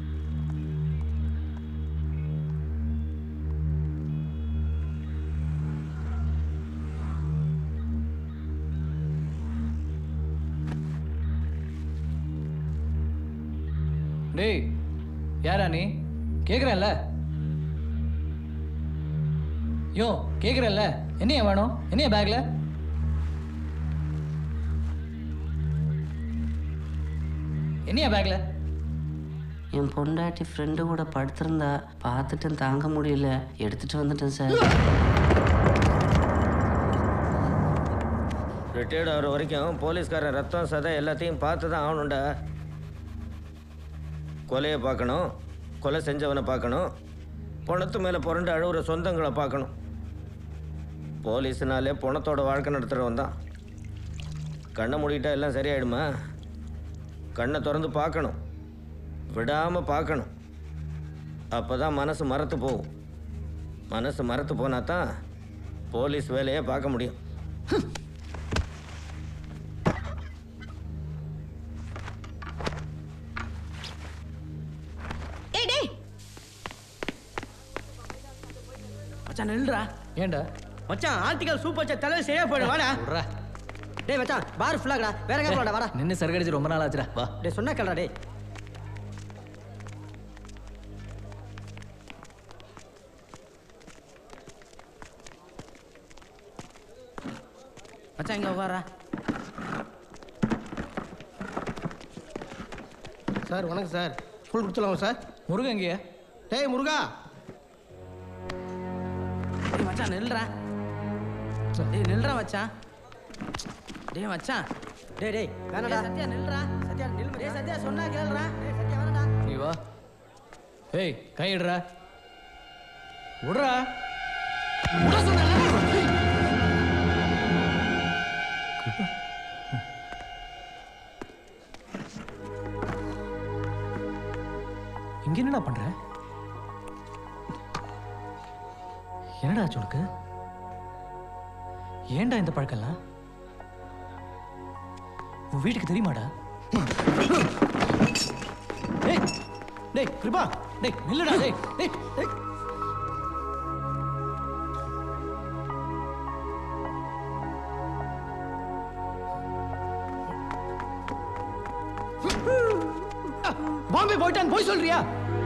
டேய் யாரா நீ கேட்குறேன்ல யோ கேட்குறேன்ல என்னையா வேணும் என்னையா பேக்கில் என்னையா பேக்ல என் பொண்டாட்டி ஃப்ரெண்டு கூட படுத்திருந்தா பார்த்துட்டு தாங்க முடியல எடுத்துட்டு வந்துட்டேன் சார் ரிட்டையர்ட் ஆகிற வரைக்கும் போலீஸ்காரன் ரத்தம் சதை எல்லாத்தையும் பார்த்து தான் ஆகணும்டா கொலையை பார்க்கணும் கொலை செஞ்சவனை பார்க்கணும் பணத்து மேலே புரண்டு அழுகுற சொந்தங்களை பார்க்கணும் போலீஸ்னாலே பணத்தோட வாழ்க்கை நடத்துகிறவன் தான் கண்ணை மூடிட்டா எல்லாம் சரியாயிடுமா கண்ணை திறந்து பார்க்கணும் விடாமல் பார்க்கணும் அப்போ தான் மனசு மறத்து போகும் மனசு மறத்து போனா தான் போலீஸ் வேலையை பார்க்க முடியும் ஏய் டேய் மச்சான் நில்றா ஏன்டா மச்சான் ஆர்டிகல் சூப்பர் சார் தலைவர் சரியா போயிடு வாடா விட்றா டேய் மச்சான் பார் ஃபுல்லாகடா வேற எங்க போடா வாடா நின்று சரக்கடிச்சு ரொம்ப நாள் ஆச்சுடா வா டேய் சொன்னா கேளுடா டேய் மச்சான் இங்க உட்காரா சார் வணக்கம் சார் ஃபுல் கொடுத்துலாமா சார் முருகன் எங்கேயா டேய் முருகா டேய் மச்சான் நில்றா டேய் நில்றா மச்சான் டேய் மச்சான் டேய் டேய் வேணாடா டேய் சத்யா நில்றா சத்யா நில் டேய் சத்யா சொன்னா கேளுடா டேய் சத்யா வேணாடா நீ வா ஏய் கையிடுறா விட்றா இங்க என்னடா பண்ற என்னடா ஆச்சு உனக்கு ஏன்டா இந்த பழக்கம்லாம் உன் வீட்டுக்கு தெரியுமாடா டேய் டேய் கிருபா டேய் நில்லுடா டேய் டேய் டேய் பாம்பே போயிட்டான் போய் சொல்றியா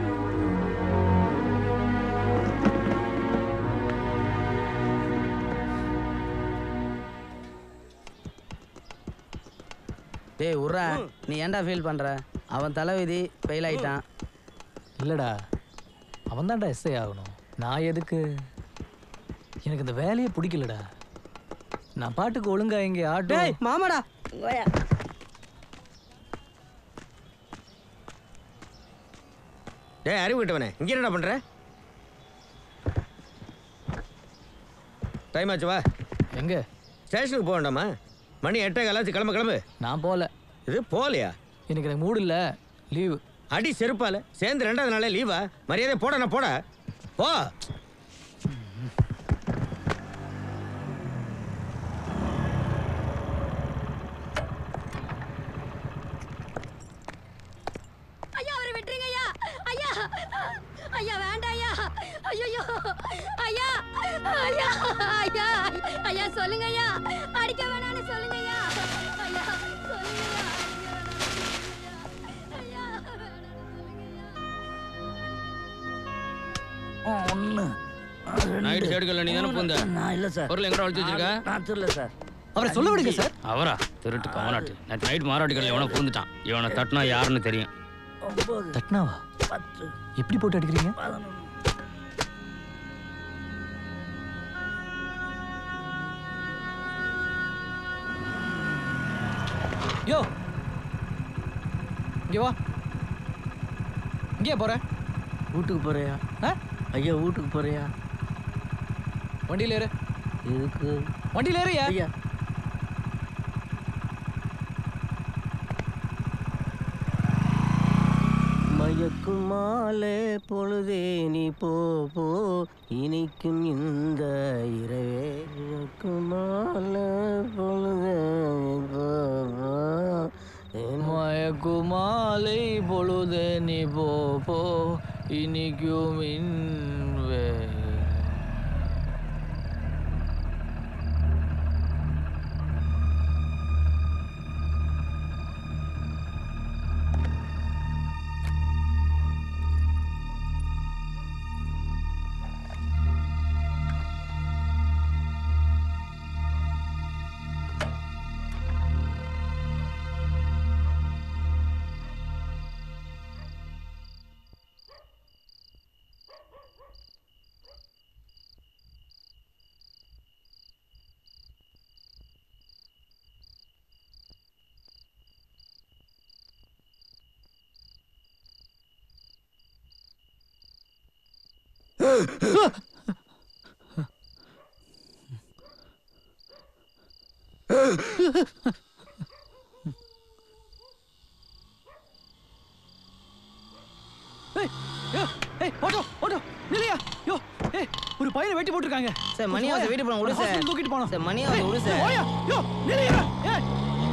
டேய் உர்றா நீ ஏன்டா ஃபீல் பண்ற அவன் தலைவிதி ஃபெயில் ஆயிட்டான் இல்லடா அவன் தான்டா எஸ்ஐ ஆகணும் நான் எதுக்கு எனக்கு இந்த வேலையே பிடிக்கலடா நான் பாட்டுக்கு ஒழுங்கா இங்கே ஆட்டோ டேய் மாமாடா டேய் அறிவு விட்டவனே இங்கே என்னடா பண்ற டைம் ஆச்சு வா எங்க ஸ்டேஷனுக்கு போக வேண்டாமா மணி எட்டே காலாச்சு கிளம்ப கிளம்பு நான் போகல இது போகலையா எனக்கு எனக்கு மூடு இல்லை லீவு அடி செருப்பால சேர்ந்து ரெண்டாவது நாளே லீவா மரியாதை போட நான் போட போ ஐயா அவரை விட்டுருங்க ஐயா ஐயா ஐயா வேண்டாம் ஐயா ஐயோ ஐயா ஐயா ஐயா ஐயா சொல்லுங்க ஐயா அடிக்க வேணாம்னு சொல்லுங்க ஐயா ஐயா சொல்லுங்க ஐயா ஒன்று நைட் சைடுகளில் நீ தானே பூந்த நான் இல்லை சார் பொருள் எங்கடா ஒழிச்சு வச்சிருக்க நான் தெரியல சார் அவரை சொல்ல விடுங்க சார் அவரா திருட்டு கவனாட்டு நேற்று நைட் மாராட்டிகள் எவனோ பூந்துட்டான் இவனை தட்டினா யாருன்னு தெரியும் ஒம்பது தட்னாவா பத்து எப்படி போட்டு அடிக்கிறீங்க பதினொன்று யோ இங்கே வா இங்கே போற வீட்டுக்கு போறியா ஆ ஐயா வீட்டுக்கு போறியா வண்டியில் ஏறு எதுக்கு வண்டியில் ஏறியா ஐயா மயக்கும் மாலே பொழுதே நீ போ போ இனிக்கும் இந்த இரவே மயக்கும் மாலே பொழுதே நீ போ போ மயக்குமாலை பொழுதே நீ போ போ இனிக்கும் இன்வே ஏய், யோ, ஏய், ஓட்டோ, ஓட்டோ, நில்லையா? யோ, ஏய், ஒரு பையனை வெட்டி போட்டிருக்காங்க. சார், மணி ஆகுது, வீட்டுக்கு போகணும், விடு சார். ஹாஸ்பிட்டல் தூக்கிட்டு போகணும். சார், மணி ஆகுது, ஏய், விடு சார். ஓயா, யோ, நில்லையா? ஏய்.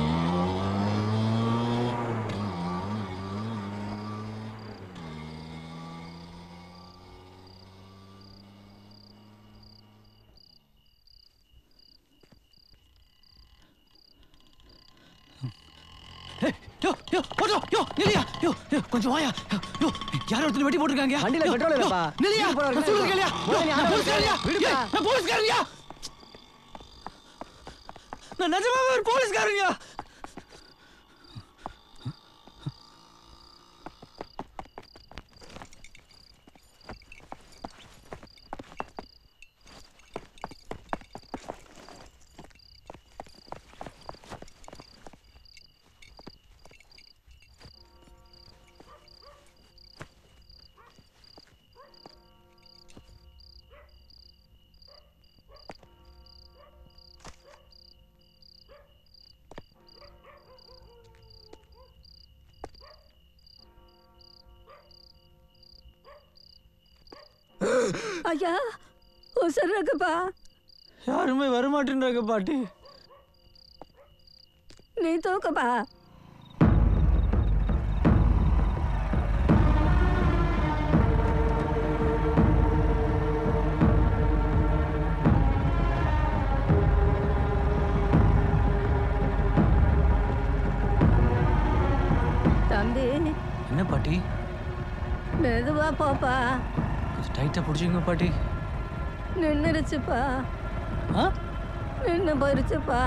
ஏய், யோ, யோ, ஓட்டோ, யோ, நில்லையா? யோ, யோ, கொஞ்சம் வாயா. யோ, யோ, யாரோ ஒருத்தனை வெட்டி போட்டிருக்காங்க. வண்டியில யோ, petrol யோ, இல்லப்பா. நில்லையா? வீட்டுக்கு போறவங்க நான் சொல்றது கேளியா? முதல்ல யோ, நீ நான் ஆளை போலீஸ்காரன்யா. விடுப்பா. ஏய், நான் போலீஸ்காரன்யா. நான் நிஜமாவே ஒரு போலீஸ்காரன்யா. ஐயா உசர் இருக்குப்பா யாருமே வரமாட்டேன்றாங்க பாட்டி நீ தூக்குப்பா தம்பி என்ன பாட்டி மெதுவா போப்பா கொஞ்சம் டைட்டா பிடிச்சிங்க பாட்டி நின்னுருச்சுப்பா ஆ நின்னு போயிருச்சுப்பா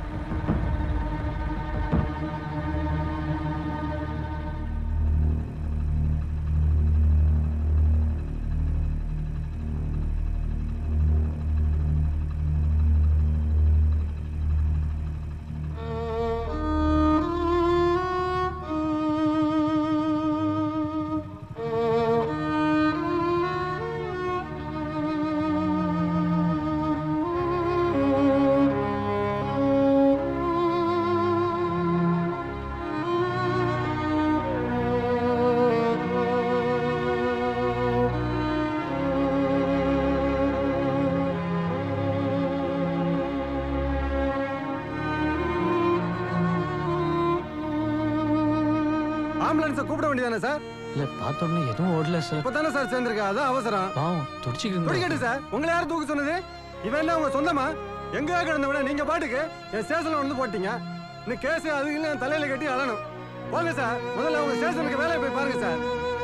ஆம்புலன்ஸை கூப்பிட வேண்டியதானே சார் இல்ல பார்த்த உடனே எதுவும் ஓடல சார் இப்போ தானே சார் சேர்ந்துருக்கா அதான் அவசரம் பாவம் துடிச்சிக்கிட்டு துடிக்கட்டு சார் உங்களை யார் தூக்க சொன்னது இவன் என்ன உங்க சொந்தமா எங்கேயா கிடந்தவன நீங்க பாட்டுக்கு என் ஸ்டேஷன்ல வந்து போட்டீங்க இந்த கேஸ் அது இல்லை என் தலையில கட்டி அழணும் போங்க சார் முதல்ல உங்க ஸ்டேஷனுக்கு வேலையை போய் பாருங்க சார்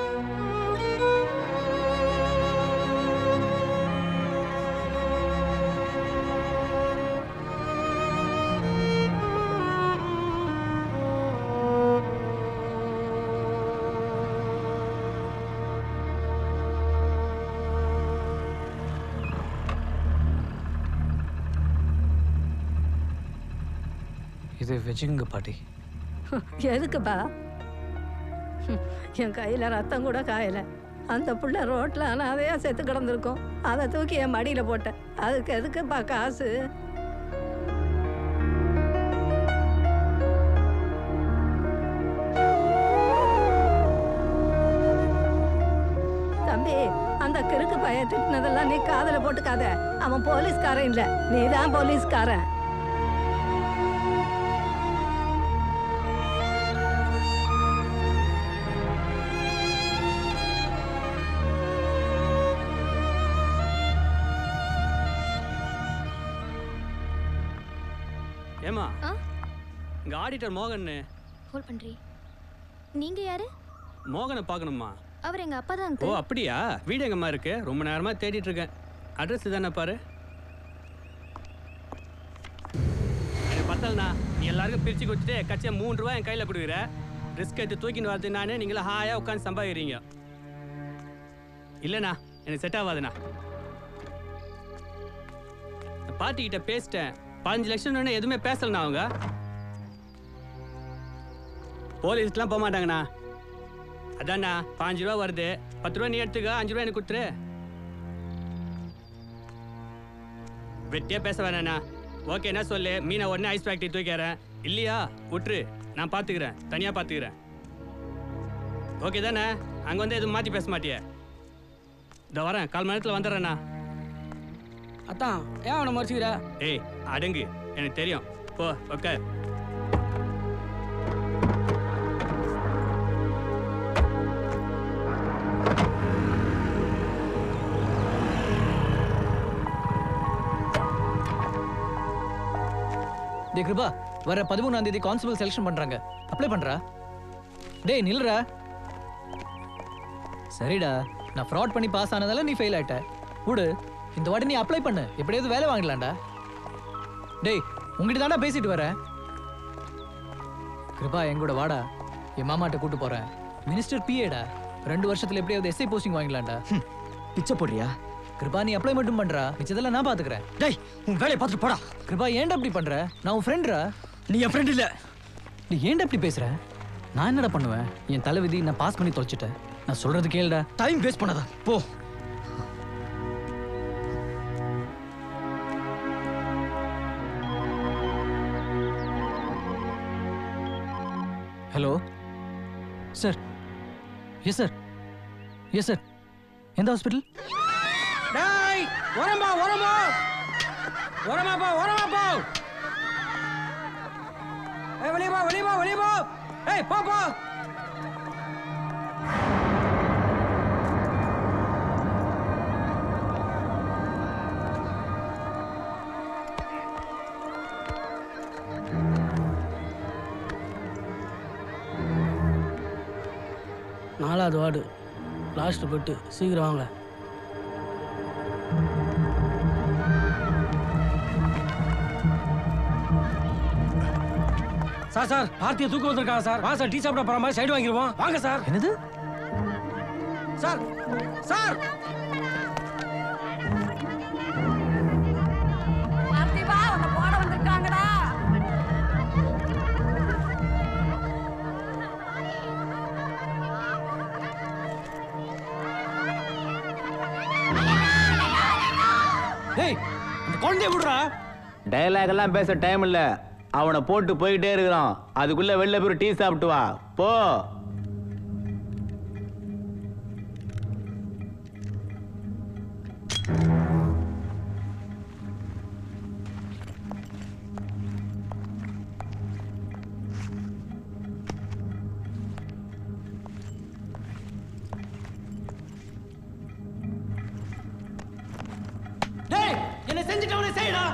இது வச்சுங்க பாட்டி எதுக்குப்பா ஹம், என் கையில் ரத்தம் கூட காயல அந்த புள்ள ரோட்டில் அனாதையா செத்து கிடந்திருக்கும் அதை தூக்கி என் மடியில் போட்டேன் அதுக்கு எதுக்குப்பா காசு தம்பி அந்த கிறுக்கு பைய திட்டினதெல்லாம் நீ காதுல போட்டுக்காத அவன் போலீஸ்காரன் இல்ல நீதான் போலீஸ்காரன் ஏமா ஆ இங்க ஆடிட்டர் மோகன் ஹோல்ட் பண்றீ நீங்க யாரு மோகனை பார்க்கணுமா அவர் எங்க அப்பா தான் ஓ uncle. அப்படியா வீடு எங்கம்மா இருக்கு ரொம்ப நேரமா தேடிட்டு இருக்கேன் அட்ரஸ் தானே பாரு எனக்கு பத்தலண்ணா நீ எல்லாருக்கும் பிரிச்சு கொடுத்துட்டு கட்சியை மூணு ரூபாய் என் கையில் கொடுக்குற ரிஸ்க் எடுத்து தூக்கின்னு வரது நானே நீங்களும் ஹாயாக உட்காந்து சம்பாதிக்கிறீங்க இல்லைண்ணா எனக்கு செட் ஆகாதுண்ணா பாட்டி கிட்ட பேசிட்டேன் பதினஞ்சு லட்சம் எதுவுமே பேசலண்ணா அவங்க போலீஸ்லாம் போக மாட்டாங்கண்ணா அதாண்ணா பாஞ்சு ரூபா வருது பத்து ரூபா நீ எடுத்துக்க அஞ்சு ரூபா எனக்கு கொடுத்துரு வெட்டியே பேச வேணாண்ணா ஓகேண்ணா சொல்லு மீனை உடனே ஐஸ் ஃபேக்டரி தூக்கிறேன் இல்லையா விட்டுரு நான் பார்த்துக்கிறேன் தனியாக பார்த்துக்கிறேன் ஓகே தானே அங்கே வந்து எதுவும் மாற்றி பேச மாட்டியே இதோ வரேன் கால் மணி நேரத்தில் வந்துடுறேண்ணா அத்தான் ஏன் அவனை மறைச்சிக்கிற ஏய் அடங்கு எனக்கு தெரியும் போ ஓகே டே கிருபா வர பதிமூணாம் தேதி கான்ஸ்டபிள் செலக்ஷன் பண்றாங்க அப்ளை பண்றா டேய் நில்றா சரிடா நான் ஃப்ராட் பண்ணி பாஸ் ஆனதால நீ ஃபெயில் ஆயிட்ட விடு இந்த வாட்டி நீ அப்ளை பண்ணு எப்படியாவது வேலை வாங்கலாம்டா டேய் உங்ககிட்ட தாண்டா பேசிட்டு வரேன் கிருபா என் கூட வாடா என் மாமாட்ட கூட்டு போறேன் மினிஸ்டர் பிஏடா ரெண்டு வருஷத்துல எப்படியாவது எஸ்ஐ போஸ்டிங் வாங்கலாம்டா பிச்சை போடுறியா கிருபா நீ அப்ளை மட்டும் பண்றா மிச்சதெல்லாம் நான் பாத்துக்கிறேன் டேய் உன் வேலையை பார்த்துட்டு போடா கிருபா ஏன்டா இப்படி பண்ற நான் உன் ஃப்ரெண்ட்ரா நீ என் ஃப்ரெண்ட் இல்ல நீ ஏன்டா இப்படி பேசுற நான் என்னடா பண்ணுவேன் என் தலைவிதி நான் பாஸ் பண்ணி தொலைச்சிட்டேன் நான் சொல்றது கேளுடா டைம் வேஸ்ட் பண்ணாத போ hello sir yes sir yes sir எந்த ஹாஸ்பிட்டல் டேய் உரம்பா உரம்பா உரமாப்பா உரமாப்பா ஏய் வெளியே போ வெளியே போ வெளியே போ ஏய் போ போ நாலாவது வார்டு லாஸ்ட் பெட்டு சீக்கிரம் வாங்க சார் சார் பார்த்தியை தூக்கம் வந்திருக்காங்க சார் வா சார் டீ சாப்பிட போற மாதிரி சைடு வாங்கிடுவோம் வாங்க சார் என்னது சார் சார் பார்த்திபா உன்னை போட வந்திருக்காங்கடா டேய் அந்த குழந்தைய விடுறா டயலாக் எல்லாம் பேச டைம் இல்ல அவனை போட்டு போயிட்டே இருக்கிறான் அதுக்குள்ள வெளில போய் டீ சாப்பிட்டு வா போ டேய் என்ன செஞ்சுட்டவனே செய்யடா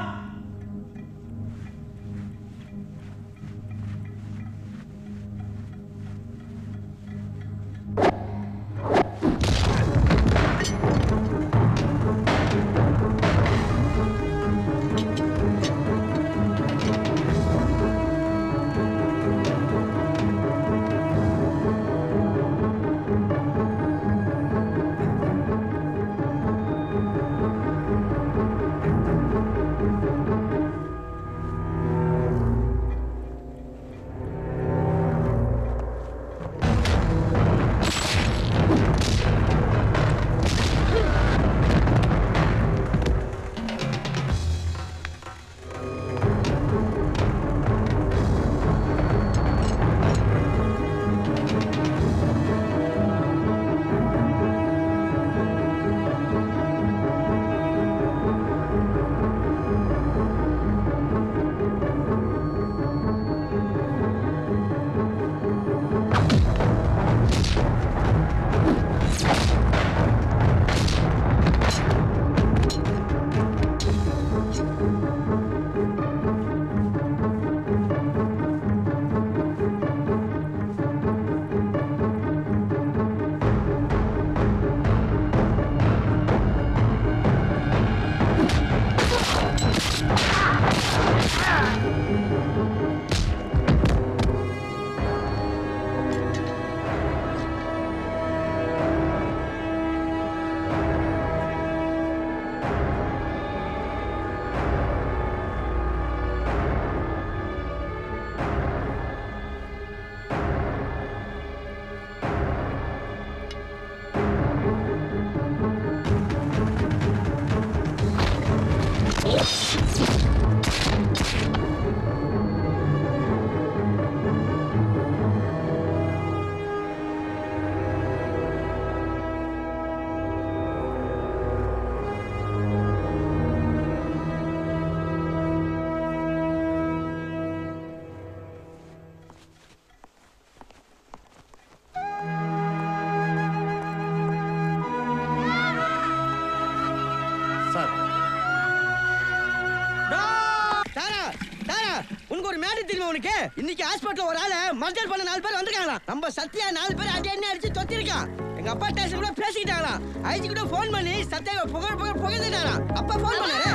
உனக்கு ஒரு மேடம் தெரியுமா உனக்கு இன்னைக்கு ஹாஸ்பிட்டல் ஒரு ஆளை மர்டர் பண்ண நாலு பேர் வந்திருக்காங்களா நம்ம சத்யா நாலு பேர் அடி என்ன அடிச்சு தொத்திருக்கான் எங்க அப்பா ஸ்டேஷன் கூட பேசிக்கிட்டாங்களாம் ஐஜி கூட ஃபோன் பண்ணி சத்யாவை புகழ் புகழ் புகழ்ந்துட்டாராம் அப்பா ஃபோன் பண்ணாரு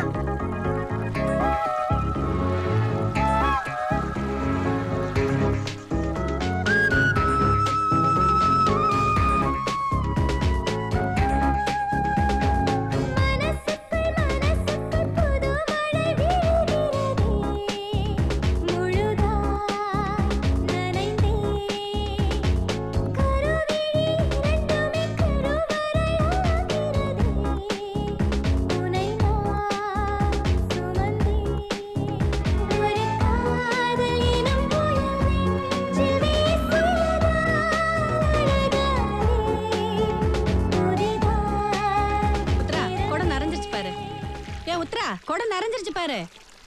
உத்ரா குடம் நிறைஞ்சிருச்சு பாரு ஏ உத்ரா குடம் நிறைஞ்சிருச்சு பாரு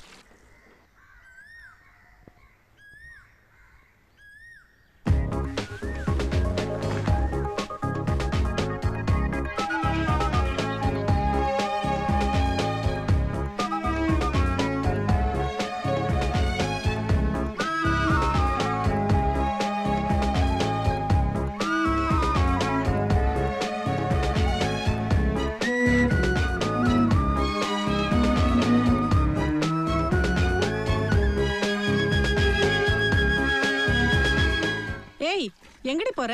ஏய் எங்கடி போற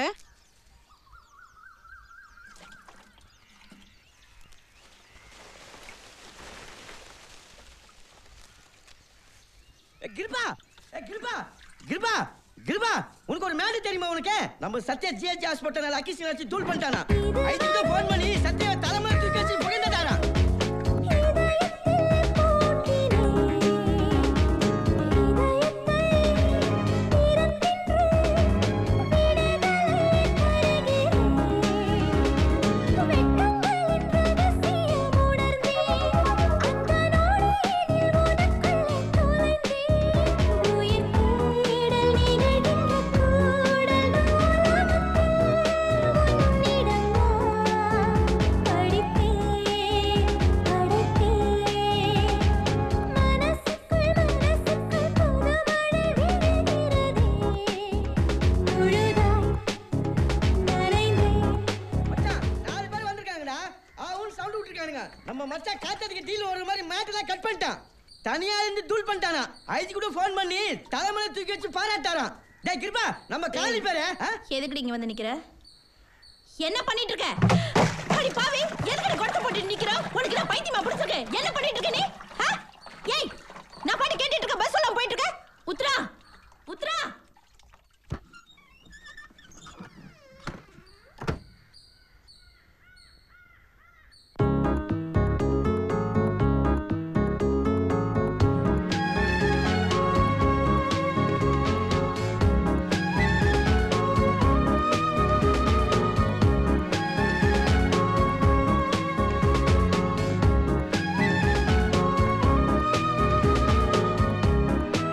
ஏ, கிருபா ஏ, கிருபா கிருபா கிருபா உனக்கு ஒரு மேடம் தெரியுமா உனக்கு நம்ம சத்யா ஜிஹெச் ஹாஸ்பிட்டல் அக்கிசி வச்சு தூள் பண்ணிட்டானா ஐஜி கூட ஃபோன் பண்ணி சத்யாவை தலைமையில தூக்கி வச்சு புகழ்ந்துட்டாரா நாலு பேர் வந்திருக்காங்கடா அவன் சவுண்ட் விட்டுருக்கானுங்க நம்ம மச்சான் காத்ததுக்கு டீல் வர மாதிரி மேட்டெல்லாம் கட் பண்ணிட்டான் தனியா இருந்து தூள் பண்ணிட்டானா ஐஜி கூட ஃபோன் பண்ணி தலைமையில தூக்கி வச்சு பாராட்டாராம் டேய் கிருபா நம்ம காலனி பேரு எதுக்குடி இங்க வந்து நிக்கிற என்ன பண்ணிட்டு இருக்க அடி பாவி எதுக்கு கொடுத்து போட்டு நிக்கிற உனக்கு நான் பைத்தியமா பிடிச்சிருக்கு என்ன பண்ணிட்டு இருக்க நீ ஆ? ஏய் நான் பாட்டு கேட்டுட்டு இருக்க பஸ் எல்லாம் போயிட்டு இருக்க உத்ரா உத்ரா ஆ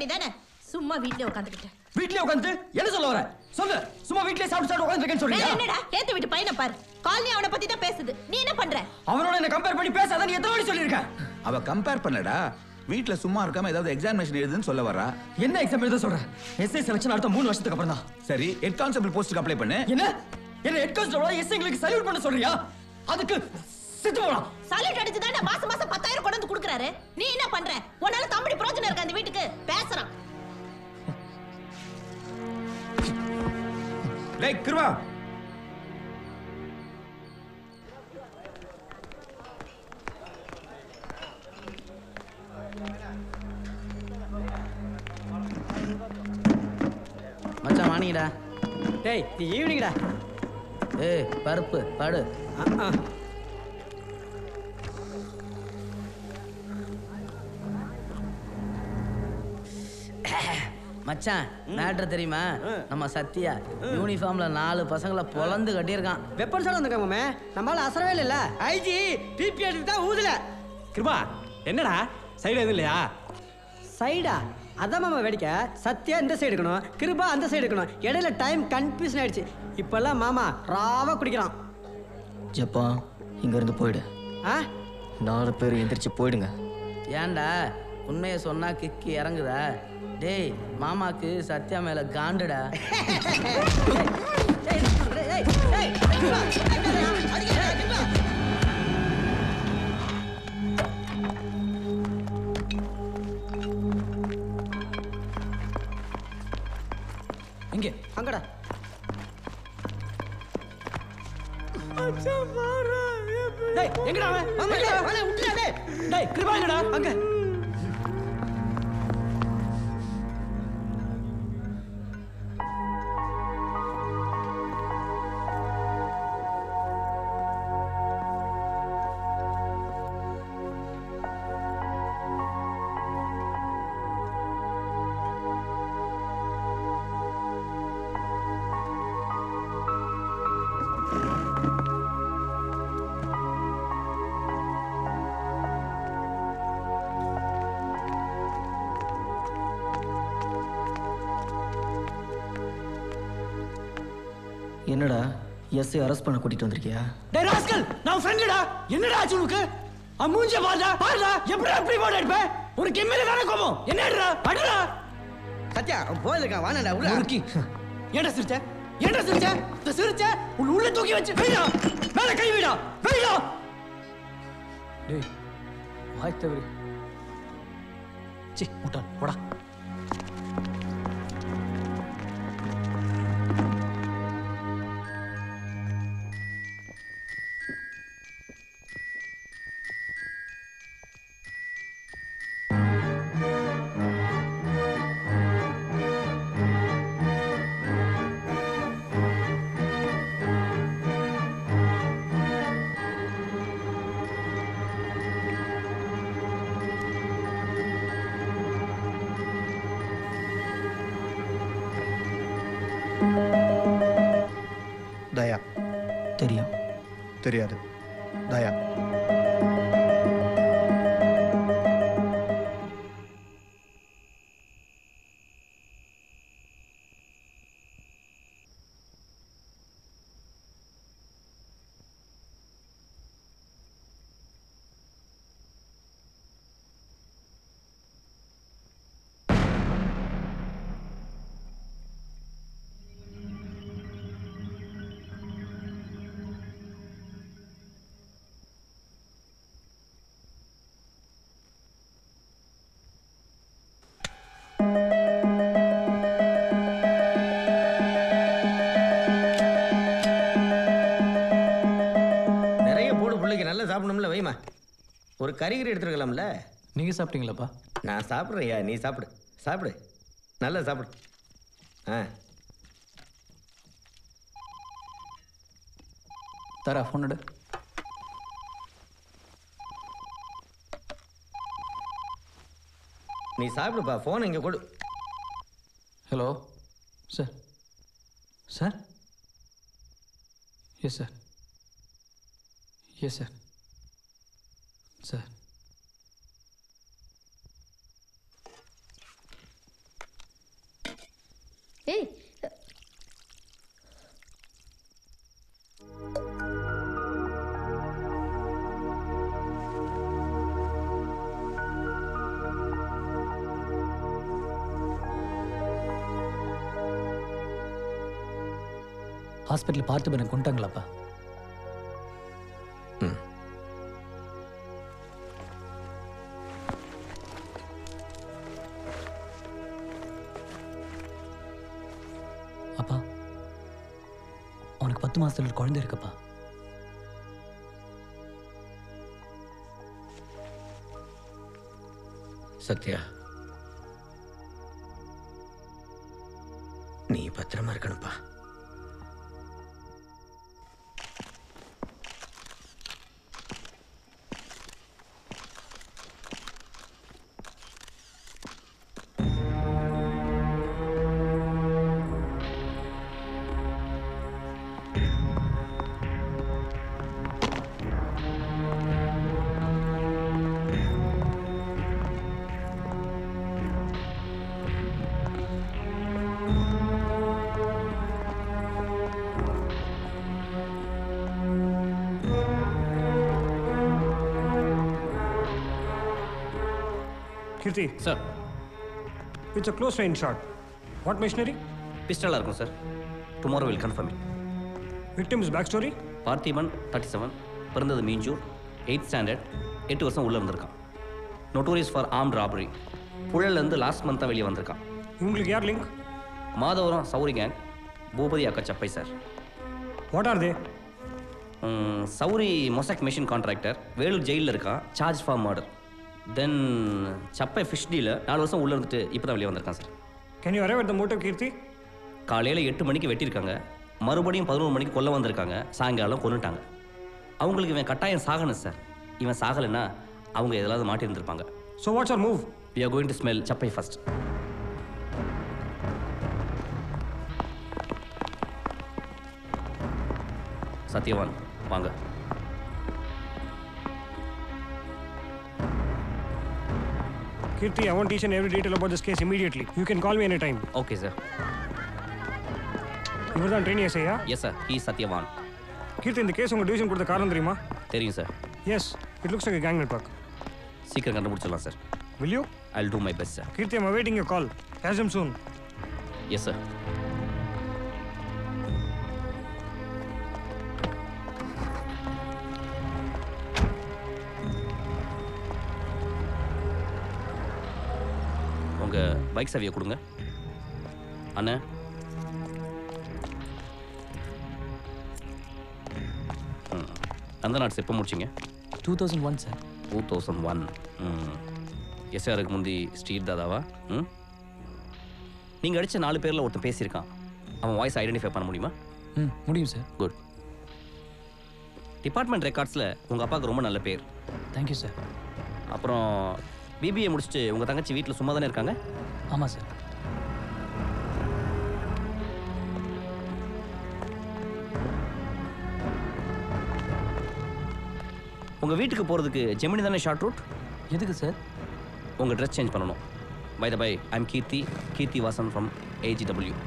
வேண்டியதானே சும்மா வீட்லயே உட்காந்துக்கிட்டு வீட்லயே உட்காந்து என்ன சொல்ல வர சொல்லு சும்மா வீட்லயே சாப்பிட்டு சாப்பிட்டு உட்காந்துருக்கேன்னு சொல்றியா என்னடா ஏத்து விட்டு பையனை பாரு காலனி அவனை பத்தி தான் பேசுது நீ என்ன பண்ற அவனோட என்ன கம்பேர் பண்ணி பேசாத நீ எத்தனை வாட்டி சொல்லியிருக்க அவ கம்பேர் பண்ணடா வீட்ல சும்மா இருக்காம ஏதாவது எக்ஸாமினேஷன் எழுதுன்னு சொல்ல வரா என்ன எக்ஸாம் எழுத சொல்ற எஸ்ஐ செலக்ஷன் அடுத்த மூணு வருஷத்துக்கு அப்புறம் தான் சரி ஹெட் கான்ஸ்டபிள் போஸ்ட்டுக்கு அப்ளை பண்ணு என்ன என்ன ஹெட் கான்ஸ்டபிள் எஸ்ஐங்களுக்கு சல்யூட் பண்ண சொல்றியா அதுக்கு செத்து போலாம் சாலிட் அடிச்சு தானே மாசம் மாசம் பத்தாயிரம் கொண்டு வந்து கொடுக்குறாரு நீ என்ன பண்ற உன்னால தம்பி பிரோஜனம் இருக்கு அந்த வீட்டுக்கு பேசுறான் லைக் கிருவா மச்சான் வாணிங்கடா டேய் நீ ஈவினிங்டா ஏய் பருப்பு படு மச்சான் மேட்ரு தெரியுமா நம்ம சத்யா யூனிஃபார்ம்ல நாலு பசங்களை பொலந்து கட்டியிருக்கான் வெப்பன் சார் வந்திருக்காங்க நம்மளால அசரவே இல்லைல்ல ஐஜி பிபி எடுத்து தான் ஊதுல கிருபா என்னடா சைடு எதுவும் இல்லையா சைடா அதான் மாமா வேடிக்கை சத்யா இந்த சைடு இருக்கணும் கிருபா அந்த சைடு இருக்கணும் இடையில டைம் கன்ஃபியூஷன் ஆயிடுச்சு இப்பெல்லாம் மாமா ராவா குடிக்கிறான் ஜப்பா இங்கேருந்து போயிடு ஆ நாலு பேர் எந்திரிச்சு போயிடுங்க ஏன்டா உண்மையை சொன்னா கிக்கி இறங்குதா டேய் மாமாக்கு சத்யா மேல காண்டுடா எங்கே அங்கடா டேய் எங்கடா அவன் ஆமாடா, அவனை விட்டுடா, டேய். டேய் கிருபா எங்கடா அங்க என்னடா எஸ்ஐ அரெஸ்ட் பண்ண கூட்டிட்டு வந்திருக்கியா டேய் ராஸ்கல் நான் ஃப்ரெண்டுடா என்னடா ஆச்சு உனக்கு அவன் மூஞ்ச பாருடா பாருடா எப்படி அப்படி போட எடுப்பேன் ஒரு கெம்மில தானே கோபம் என்னடா அடடா சத்யா அவன் போயிருக்கான் வானடா உள்ள முறுக்கி ஏன்டா சிரிச்ச ஏன்டா சிரிச்ச இந்த சிரிச்ச உள்ள உள்ள தூக்கி வச்சு வெயிடா மேல கை வைடா வெயிடா டேய் வாய் தவறி சி முட்டாள் போடா தயா தெரியும் தெரியாது தயா நிறைய போடு பிள்ளைக்கு நல்லா சாப்பிடணும்ல வைமா ஒரு கறிகறி எடுத்துருக்கலாம்ல நீங்க சாப்பிட்டீங்களாப்பா நான் சாப்பிட்றேன்யா நீ சாப்பிடு சாப்பிடு நல்லா சாப்பிடு ஆ தரா ஃபோன் எடு நீ சாப்பிடுப்பா ஃபோன் இங்கே கொடு hello sir sir yes sir yes sir sir ஏய் ஹாஸ்பிட்டல் பார்த்து பண்ண கொண்டாங்களாப்பா அப்பா அவனுக்கு பத்து மாசத்துல ஒரு குழந்தை இருக்குப்பா சத்யா நீ பத்திரமா இருக்கணும்ப்பா Kirti. Sir. It's a close range shot. What machinery? பிஸ்டலாக இருக்கும் sir tomorrow will confirm it Victim's backstory? Parthiban thirty seven பிறந்தது மீஞ்சூர் எயித் ஸ்டாண்டர்ட் எட்டு வருஷம் உள்ளே இருந்திருக்கான் நோட்டோரியஸ் ஃபார் ஆர்ம் ராபரி புழல்லேருந்து லாஸ்ட் மந்த்தாக வெளியே வந்திருக்கான் உங்களுக்கு யார் லிங்க் மாதவரம் சௌரி கேங் பூபதி அக்கா Chappai sir what are they Sowri mosaic machine contractor Vellore ஜெயிலில் இருக்கான் charge for murder then Chappai fish டீல நாலு வருஷம் உள்ளே இருந்துட்டு இப்போ தான் வெளியே வந்திருக்கான் sir Can you arrive at the motive, Kirti? காலையில் எட்டு மணிக்கு வெட்டியிருக்காங்க மறுபடியும் பதினோரு மணிக்கு கொல்ல வந்திருக்காங்க சாயங்காலம் கொன்னுட்டாங்க அவங்களுக்கு இவன் கட்டாயம் சாகணும் சார் இவன் சாகலைன்னா அவங்க எதாவது மாட்டியிருந்திருப்பாங்க so what's our move we are going to smell Chappai first Sathyavan வாங்க Kirti, I want each and every detail about this case immediately. You can call me anytime. Okay sir இவர் தான் ட்ரெயின் எஸ்ஐயா yes sir he Sathyavan Kirti இந்த case உங்க division கொடுத்த காரணம் தெரியுமா தெரியும் sir yes it looks like gang network சீக்கிரம் கண்டுபிடிச்சிடலாம் sir will you I do my best sir Kirti I'm awaiting your call catch them soon yes sir உங்கள் பைக் சாவியை கொடுங்க அண்ணே ம். அந்த நாட்ஸ் எப்போ முடிச்சிங்க two thousand one sir two thousand one ம் எஸ்ஆருக்கு முந்தி ஸ்ட்ரீட் தாதாவா ம் நீங்கள் அடித்த நாலு பேரில் ஒருத்தன் பேசியிருக்கான் அவன் வாய்ஸ் ஐடென்டிஃபை பண்ண முடியுமா ம் முடியும் சார் குட் டிபார்ட்மெண்ட் ரெக்கார்ட்ஸில் உங்கள் அப்பாவுக்கு ரொம்ப நல்ல பேர் தேங்க்யூ சார் அப்புறம் பிபிஏ முடிச்சுட்டு உங்கள் தங்கச்சி வீட்டில் சும்மா தானே இருக்காங்க ஆமாம் சார் உங்கள் வீட்டுக்கு போகிறதுக்கு ஜெமினி தானே ஷார்ட் ரூட் எதுக்கு சார் உங்கள் ட்ரெஸ் சேஞ்ச் பண்ணணும் by the by I'm Kirti Kirti Vasan from AGW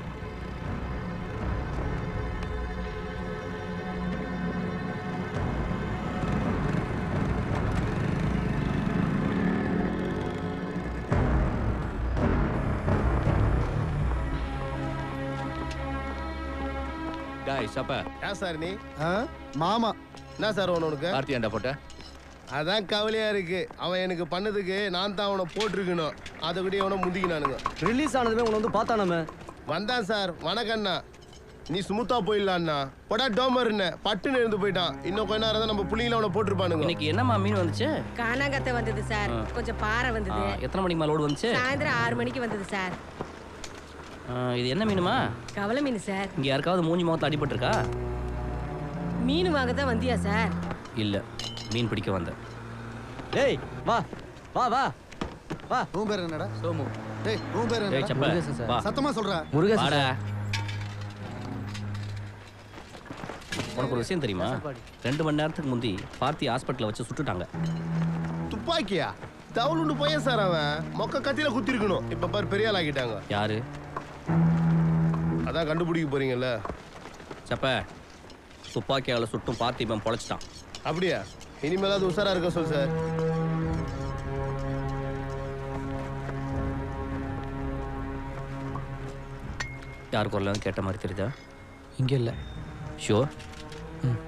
டாய் சப்பா ஏன் சார் நீ மாமா என்ன சார் ஒன்று உனக்கு கார்த்தி ஏன்டா போட்ட அதான் கவலையா இருக்கு அவன் எனக்கு பண்ணதுக்கு நான் தான் அவனை போட்டிருக்கணும் அதை கூட அவனை முந்திக்கினானுங்க ரிலீஸ் ஆனதுமே உன்னை வந்து பார்த்தானாமே வந்தான் சார் வணக்கண்ணா நீ சுமுத்தா போயிடலான்னா போடா டோமர்னு பட்டுன்னு இருந்து போயிட்டான் இன்னும் கொஞ்ச நேரம் தான் நம்ம புள்ளிங்கள அவனை போட்டிருப்பானுங்க இன்னைக்கு என்னம்மா மீன் வந்துச்சு காணாங்கத்தை வந்தது சார் ஆ. கொஞ்சம் பாறை ஆ, வந்தது எத்தனை மணிக்கு மேலே லோடு வந்துச்சு சாயந்தரம் ஆறு மணிக்கு வந்தது சார் ஆ, இது என்ன மீனுமா கவலை மீன் சார் இங்கே யாருக்காவது மூஞ்சி முகத்தை அடிபட்டிருக்கா மீன் வாங்க தான் வந்தியா சார் இல்லை மீன் பிடிக்க வந்தேன் டேய் வா வா வா வா உன் பேர் என்னடா சோமு டேய் உன் பேர் ஏய், என்னடா செப்ப. முருகேசன் சார். வா. சத்தமா சொல்றா முருகேசன் வாடா. சார். உனக்கு ஒரு விஷயம் தெரியுமா ரெண்டு மணி நேரத்துக்கு முந்தி பார்த்தி ஹாஸ்பிட்டலில் வச்சு சுட்டுட்டாங்க துப்பாக்கியா தவுளுண்டு பையன் சார் அவன் மொக்க கத்தியில குத்திருக்கணும் இப்ப பாரு பெரிய ஆள் ஆக்கிட்டாங்க யாரு அதான் கண்டுபிடிக்க போறீங்கல்ல சப்ப துப்பாக்கியால் சுட்டும் பார்த்திபன் பொழைச்சிட்டான் அப்படியா இனிமேலாவது உஷாரா இருக்க சொல் சார் யார் குரலாம் கேட்ட மாதிரி தெரியுதா இங்கே இல்லை ஷோர் ம்.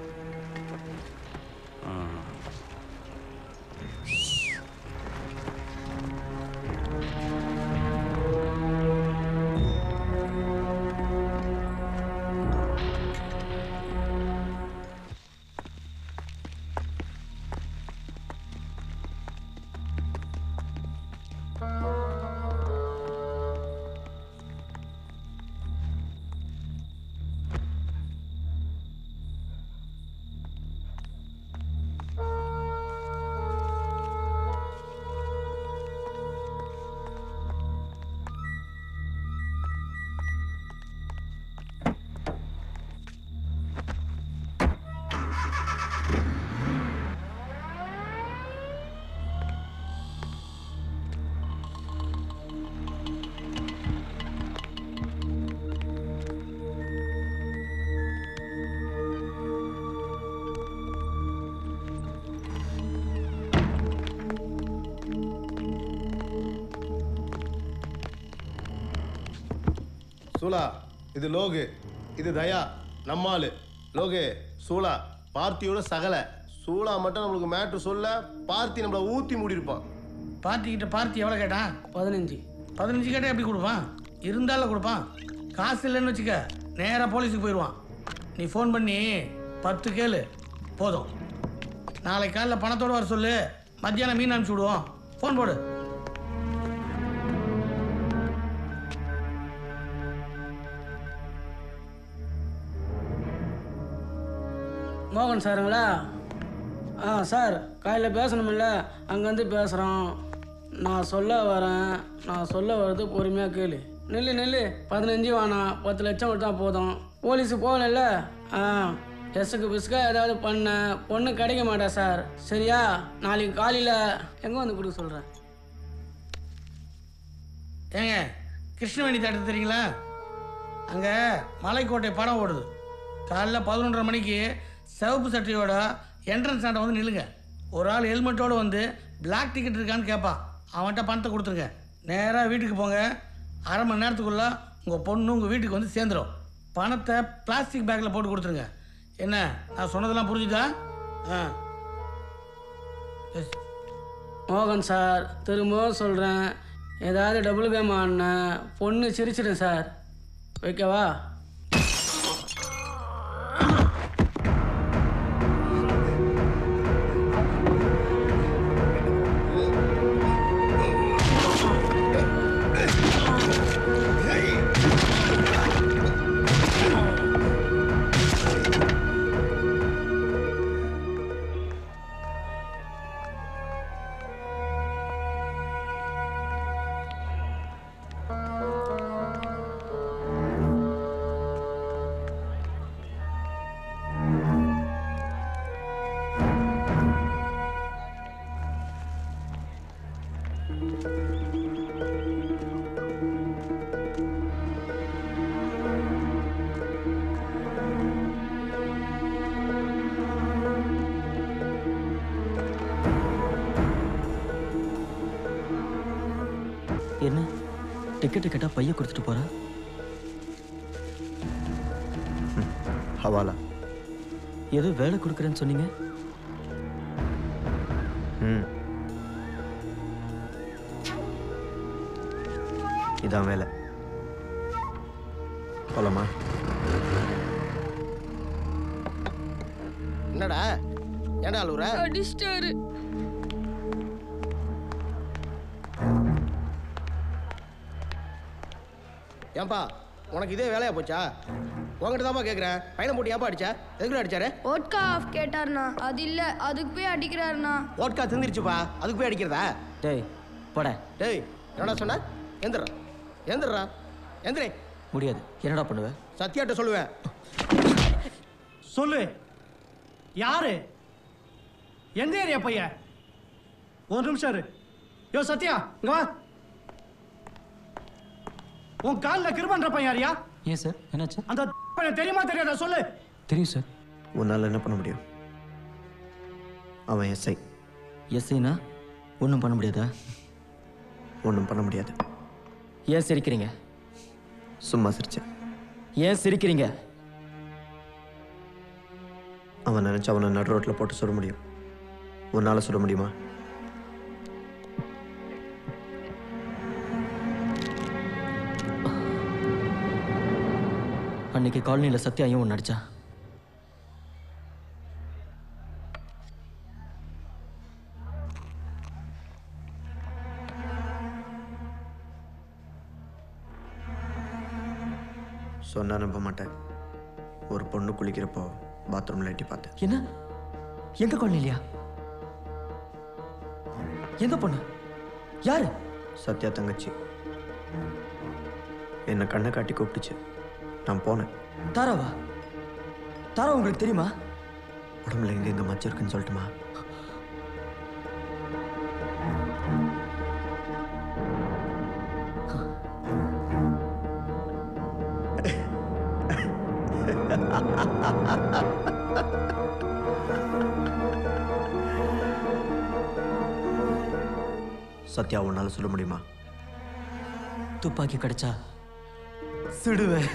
சூலா இது லோகு இது தயா நம்மாளு லோகு சூலா பார்த்தியோட சகல சூலா மட்டும் நம்மளுக்கு மேட்ரு சொல்ல பார்த்தி நம்மள ஊத்தி மூடிருப்பான் பார்ட்டிக்கிட்ட பார்ட்டி எவ்வளோ கேட்டான் பதினஞ்சு பதினஞ்சு கேட்டால் எப்படி கொடுப்பான் இருந்தாலும் கொடுப்பான் காசு இல்லைன்னு வச்சுக்க நேராக போலீஸுக்கு போயிடுவான் நீ ஃபோன் பண்ணி பத்து கேளு போதும் நாளைக்கு காலைல பணத்தோடு வர சொல்லு மத்தியானம் மீன் அனுப்பிச்சி விடுவோம் ஃபோன் போடு மோகன் சாருங்களா ஆ சார் காலையில் பேசணுமில்ல அங்கேருந்து பேசுகிறோம் நான் சொல்ல வரேன் நான் சொல்ல வர்றது பொறுமையாக கேளு நெல்லு நெல்லு பதினஞ்சு வேணாம் பத்து லட்சம் கொடுத்தா போதும் போலீஸு போகலல்ல ஆ எஸ்ஸுக்கு பிஸ்கா ஏதாவது பண்ண பொண்ணு கிடைக்க மாட்டா சார் சரியா நாளைக்கு காலையில் எங்கே வந்து கொடுக்க சொல்கிறேன் ஏங்க கிருஷ்ணவேணி தேட்டர் தெரியுங்களா அங்கே மலைக்கோட்டை படம் ஓடுது காலைல பதினொன்றரை மணிக்கு சிவப்பு சட்டையோட என்ட்ரன்ஸ் ஆண்ட வந்து நில்லுங்க ஒரு ஆள் ஹெல்மெட்டோடு வந்து பிளாக் டிக்கெட் இருக்கான்னு கேட்பான் அவன்கிட்ட பணத்தை கொடுத்துருங்க நேராக வீட்டுக்கு போங்க அரை மணி நேரத்துக்குள்ளே உங்கள் பொண்ணு உங்கள் வீட்டுக்கு வந்து சேர்ந்துடும் பணத்தை பிளாஸ்டிக் பேக்கில் போட்டு கொடுத்துருங்க என்ன நான் சொன்னதெல்லாம் புரிஞ்சுதா ஆ மோகன் சார் திரும்பவும் சொல்கிறேன் ஏதாவது டபுள் கேம் ஆடின பொண்ணு சிரிச்சிடும் சார் வைக்கவா என்ன டிக்கெட்டு கேட்டால் பைய கொடுத்துட்டு போகிறா ஹவாலா ஏதோ வேலை கொடுக்குறேன்னு சொன்னீங்க ம் இதான் வேலை போலாமா என்னடா ஏன்டா அழுவுற அடிச்சிட்டாரு ஏன்பா உனக்கு இதே வேலையா போச்சா உங்ககிட்ட தான்ப்பா கேட்குறேன் பையனை போட்டு ஏன்பா அடிச்சா எதுக்குள்ள அடிச்சாரு ஓட்கா ஆஃப் கேட்டாருண்ணா அது இல்ல அதுக்கு போய் அடிக்கிறாருண்ணா ஓட்கா திந்திருச்சுப்பா அதுக்கு போய் அடிக்கிறதா டேய் போட டேய் என்னடா சொன்ன எந்திரா எந்திரா எந்திரே முடியாது என்னடா பண்ணுவ சத்யாட்ட சொல்லுவேன் சொல்லு யாரு எந்த ஏரியா பையன் ஒரு நிமிஷம் இரு யோ சத்யா இங்க வா உன் காலில் கிருபன்ற பையன் யாரியா ஏன் சார் என்னாச்சு அந்த பையன் தெரியுமா தெரியாதா சொல்லு தெரியும் சார் உன்னால் என்ன பண்ண முடியும் அவன் எஸ்ஐ எஸ்ஐனா ஒன்றும் பண்ண முடியாதா ஒன்றும் பண்ண முடியாது ஏன் சிரிக்கிறீங்க சும்மா சிரிச்சேன் ஏன் சிரிக்கிறீங்க அவன் நினச்சி அவனை நடு ரோட்டில் போட்டு சுட முடியும் உன்னால் சுட முடியுமா அன்னைக்கு காலனியில் சத்யாயும் ஒன்று அடிச்சா சொன்னா நம்ப மாட்டேன் ஒரு பொண்ணு குளிக்கிறப்போ பாத்ரூமில் எட்டி பார்த்தேன் என்ன எங்க காலனிலையா எந்த பொண்ணு யாரு சத்யா தங்கச்சி என்னை கண்ணை காட்டி கூப்பிட்டுச்சு நான் போனேன் தாராவா தாரா உங்களுக்கு தெரியுமா உடம்புல எங்க எங்க மச்சம் இருக்குன்னு சொல்லட்டுமா சத்யா உன்னால சொல்ல முடியுமா துப்பாக்கி கிடைச்சா சுடுவேன்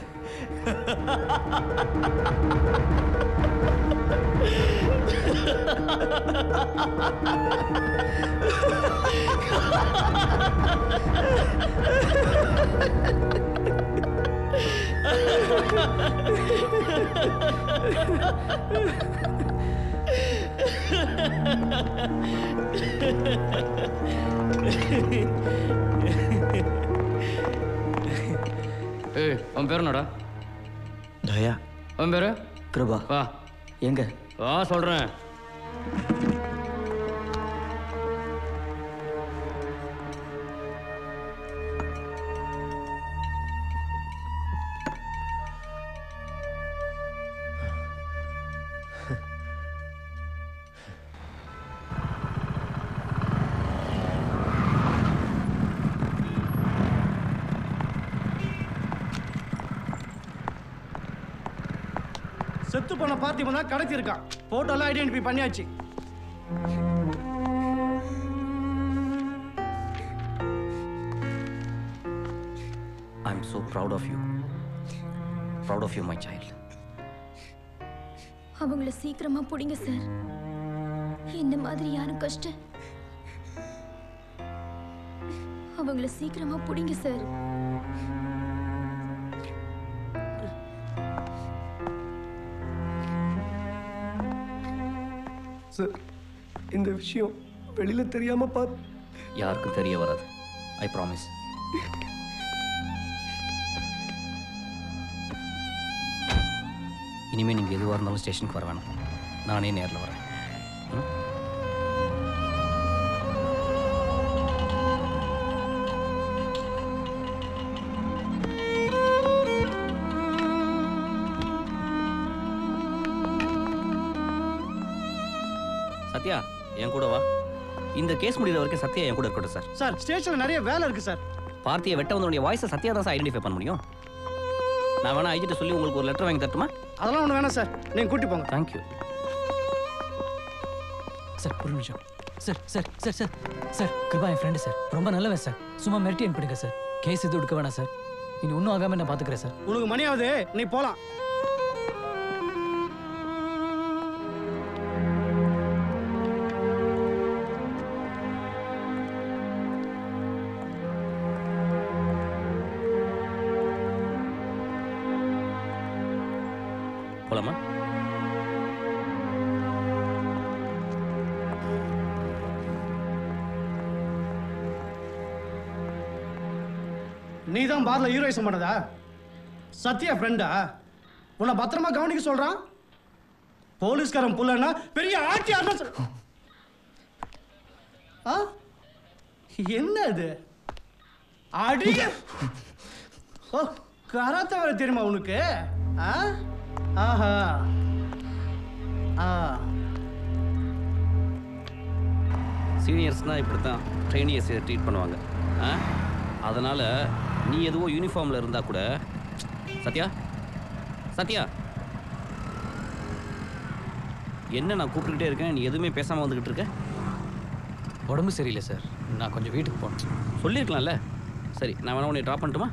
ஏய் உன் பேர் என்னடா தயா உன் பேரு கிருபா வா எங்க வா சொல்கிறேன் செத்து போன பார்த்திபன் தான் கடத்தி இருக்கான் போட்டோலாம் ஐடென்டிஃபை பண்ணியாச்சு I am so proud of you proud of you my child அவங்கள சீக்கிரமா பிடிங்க சார் இந்த மாதிரி யாரும் கஷ்டம் அவங்கள சீக்கிரமா பிடிங்க சார் சார் இந்த விஷயம் வெளியில தெரியாம பாத் யாருக்கும் தெரிய வராது ஐ ப்ராமிஸ் இனிமேல் நீங்கள் எதுவாக இருந்தாலும் ஸ்டேஷனுக்கு வர வேணாம் நானே நேரில் வரேன் ம்? சத்யா என் கூட வா இந்த கேஸ் முடிகிற வரைக்கும் சத்யா என் கூட இருக்கட்டும் சார் சார் ஸ்டேஷன்ல நிறைய வேலை இருக்கு சார் பார்த்தியை வெட்ட வந்தவனுடைய வாய்ஸை சத்யா தான் சார் ஐடென்டிஃபை பண்ண முடியும் நான் வேணா ஐஜிட்ட சொல்லி உங்களுக்கு ஒரு லெட்டர் வாங்கி தரட்டுமா அதெல்லாம் ஒன்று வேணாம் சார் நீங்கள் கூட்டி போங்க தேங்க்யூ சார் ஒரு நிமிஷம் sir sir sir sir sir Kirupa என் ஃப்ரெண்டு சார் ரொம்ப நல்லவன் சார் சும்மா மிரட்டி அனுப்பிடுங்க சார் கேஸ் எதுவும் எடுக்க வேணாம் சார் இனி ஒன்றும் ஆகாமல் நான் பார்த்துக்கிறேன் சார் உனக்கு மணி ஆகுது நீ போலாம் போலாமா நீ தான் பார்ல ஹீரோயிசம் பண்ணதா சத்யா ஃப்ரெண்டா உன்னை பத்திரமா கவனிக்க சொல்றான் போலீஸ்காரன் புள்ளனா பெரிய ஆட்சி ஆடுற சொல் ஆ என்ன இது அடிய ஓ கராத்தே வர தெரியுமா உனக்கு ஆ ஆஹா ஆ சீனியர்ஸ்னால் இப்படி தான் ட்ரெயினியர்ஸை ட்ரீட் பண்ணுவாங்க ஆ அதனால் நீ எதுவோ யூனிஃபார்மில் இருந்தால் கூட சத்யா சத்யா என்ன நான் கூப்பிட்டுக்கிட்டே இருக்கேன் நீ எதுவுமே பேசாமல் வந்துக்கிட்டு இருக்க உடம்பு சரியில்லை சார் நான் கொஞ்சம் வீட்டுக்கு போகணும் சொல்லியிருக்கலாம்ல சரி நான் வேணா உன்னை ட்ராப் பண்ணட்டுமா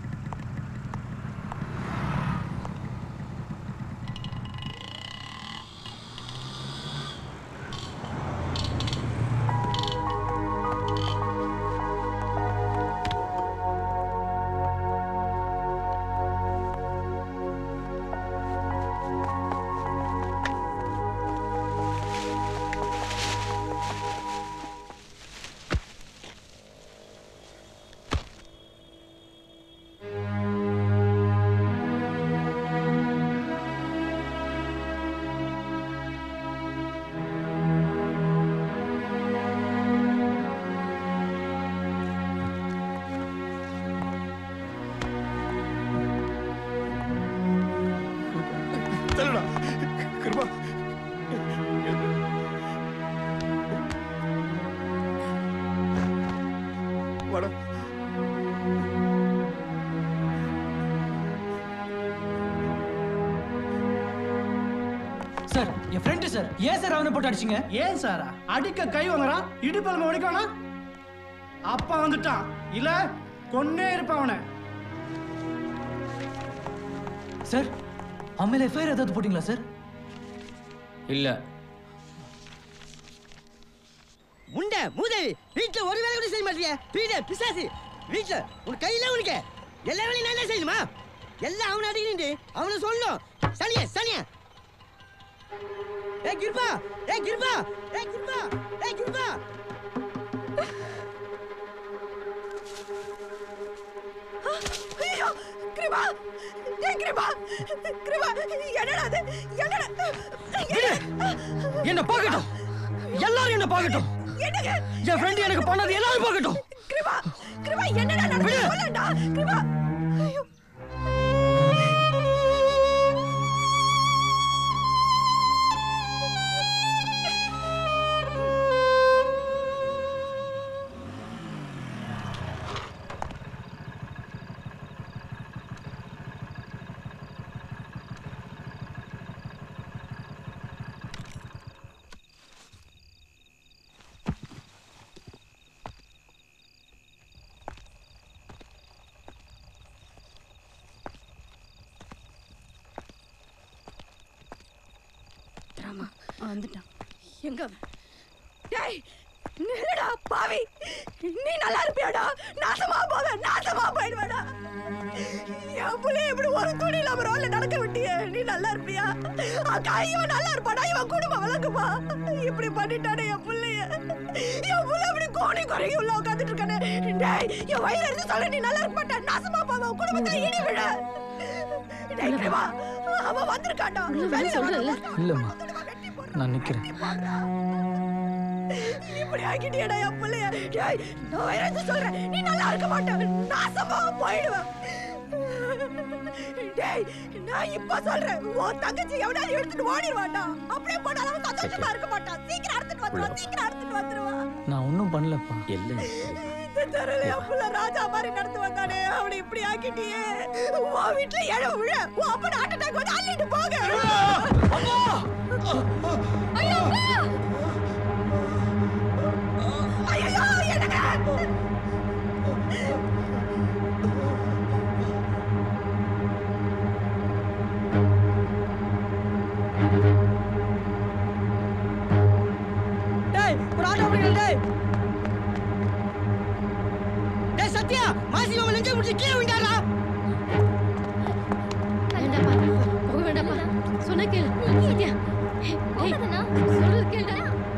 தள்ளுடா கிருபா வாடா சார் என் ஃப்ரெண்டு சார் ஏன் சார் அவனை போட்டு அடிச்சிங்க ஏன் சாரா அடிக்க கை வாங்குறான் இடுப்பெலும்பு உடைக்கானா அப்பா வந்துட்டான் இல்ல கொன்னே இருப்பான் அவனை சார் அவன் மேல எஃப்ஐஆர் ஏதாவது போட்டிங்களா சார் இல்லை முண்டை மூதேவி வீட்டுல ஒரு வேலை கூட செய்ய மாட்டியா பீட பிசாசு வீட்டுல உன் கையில உனக்கு எல்லா வேலையும் நான் தான் செய்யணுமா எல்லாம் அவனை அடிக்கிட்டு அவனை சொல்லணும் சனிய சனிய ஏ கிருபா ஏ கிருபா ஏ கிருபா ஏ கிருபா ஐயோ கிருபா ஏன் கிருபா கிருபா என்னடா அது என்னடா என்ன பார்க்கட்டும் எல்லாரும் என்ன பார்க்கட்டும் என்னங்க என் ஃப்ரெண்ட் எனக்கு பண்ணது எல்லாரும் பார்க்கட்டும் கிருபா கிருபா என்னடா நடந்து சொல்லடா கிருபா ஐயோ ராமா வந்துட்டான் எங்க அவன்? டேய் நில்லுடா பாவி நீ நல்லா இருப்பியாடா நாசமா போவ நாசமா போயிடுவாடா என் புள்ளைய இப்படி ஒரு துணி இல்லாம ரோட்ல நடக்க விட்டியே நீ நல்லா இருப்பியா அக்கா இவன் நல்லா இருப்பாடா இவன் குடும்பம் வளர்க்குமா இப்படி பண்ணிட்டானே என் புள்ளைய என் புள்ள அப்படி கோணி குறைகி உள்ள உட்காந்துட்டு இருக்கானே டேய் என் வயிறு எடுத்து சொல்ல நீ நல்லா இருக்க மாட்டா நாசமா போவ உன் குடும்பத்துல இடி விழ டேய் கிருபா, அவன் வந்திருக்கான்டா வெளியில சொல்றேன்ல. இல்லைம்மா நான் நிற்கிறேன் இப்படி ஆக்கிட்டியடா என் பிள்ளைய டேய் நான் வேற எதுவும் சொல்றேன் நீ நல்லா இருக்க மாட்ட நாசமா போயிடுவேன் டேய் நான் இப்ப சொல்றேன் உன் தங்கச்சி எவனாவது எடுத்துட்டு ஓடிடுவான்டா அப்படியே போனாலும் அவன் சந்தோஷமா இருக்க மாட்டான் சீக்கிரம் எடுத்துட்டு வந்துருவான் சீக்கிரம் எடுத்துட்டு வந்துருவான் நான் ஒன்றும் பண்ணலப்பா இல்லை இந்த தெருல என் புள்ள ராஜா மாதிரி நடந்து வந்தானே அவனை இப்படி ஆக்கிட்டியே உன் வீட்டுல எழ விழ உன் அப்பன் ஹார்ட் அட்டாக் வந்து அள்ளிட்டு போக ஐயோ ஐயோ என்னங்க டேய் ஒரு ஆட்டோ பிடிக்கல டேய் டேய் சத்யா மாசி அவன் நெஞ்சை முடிச்சு கீழே விட்டாரா வேண்டாப்பா போக வேண்டாப்பா சொன்ன கேளு சத்யா ஏய், சொல்றது கேளுடா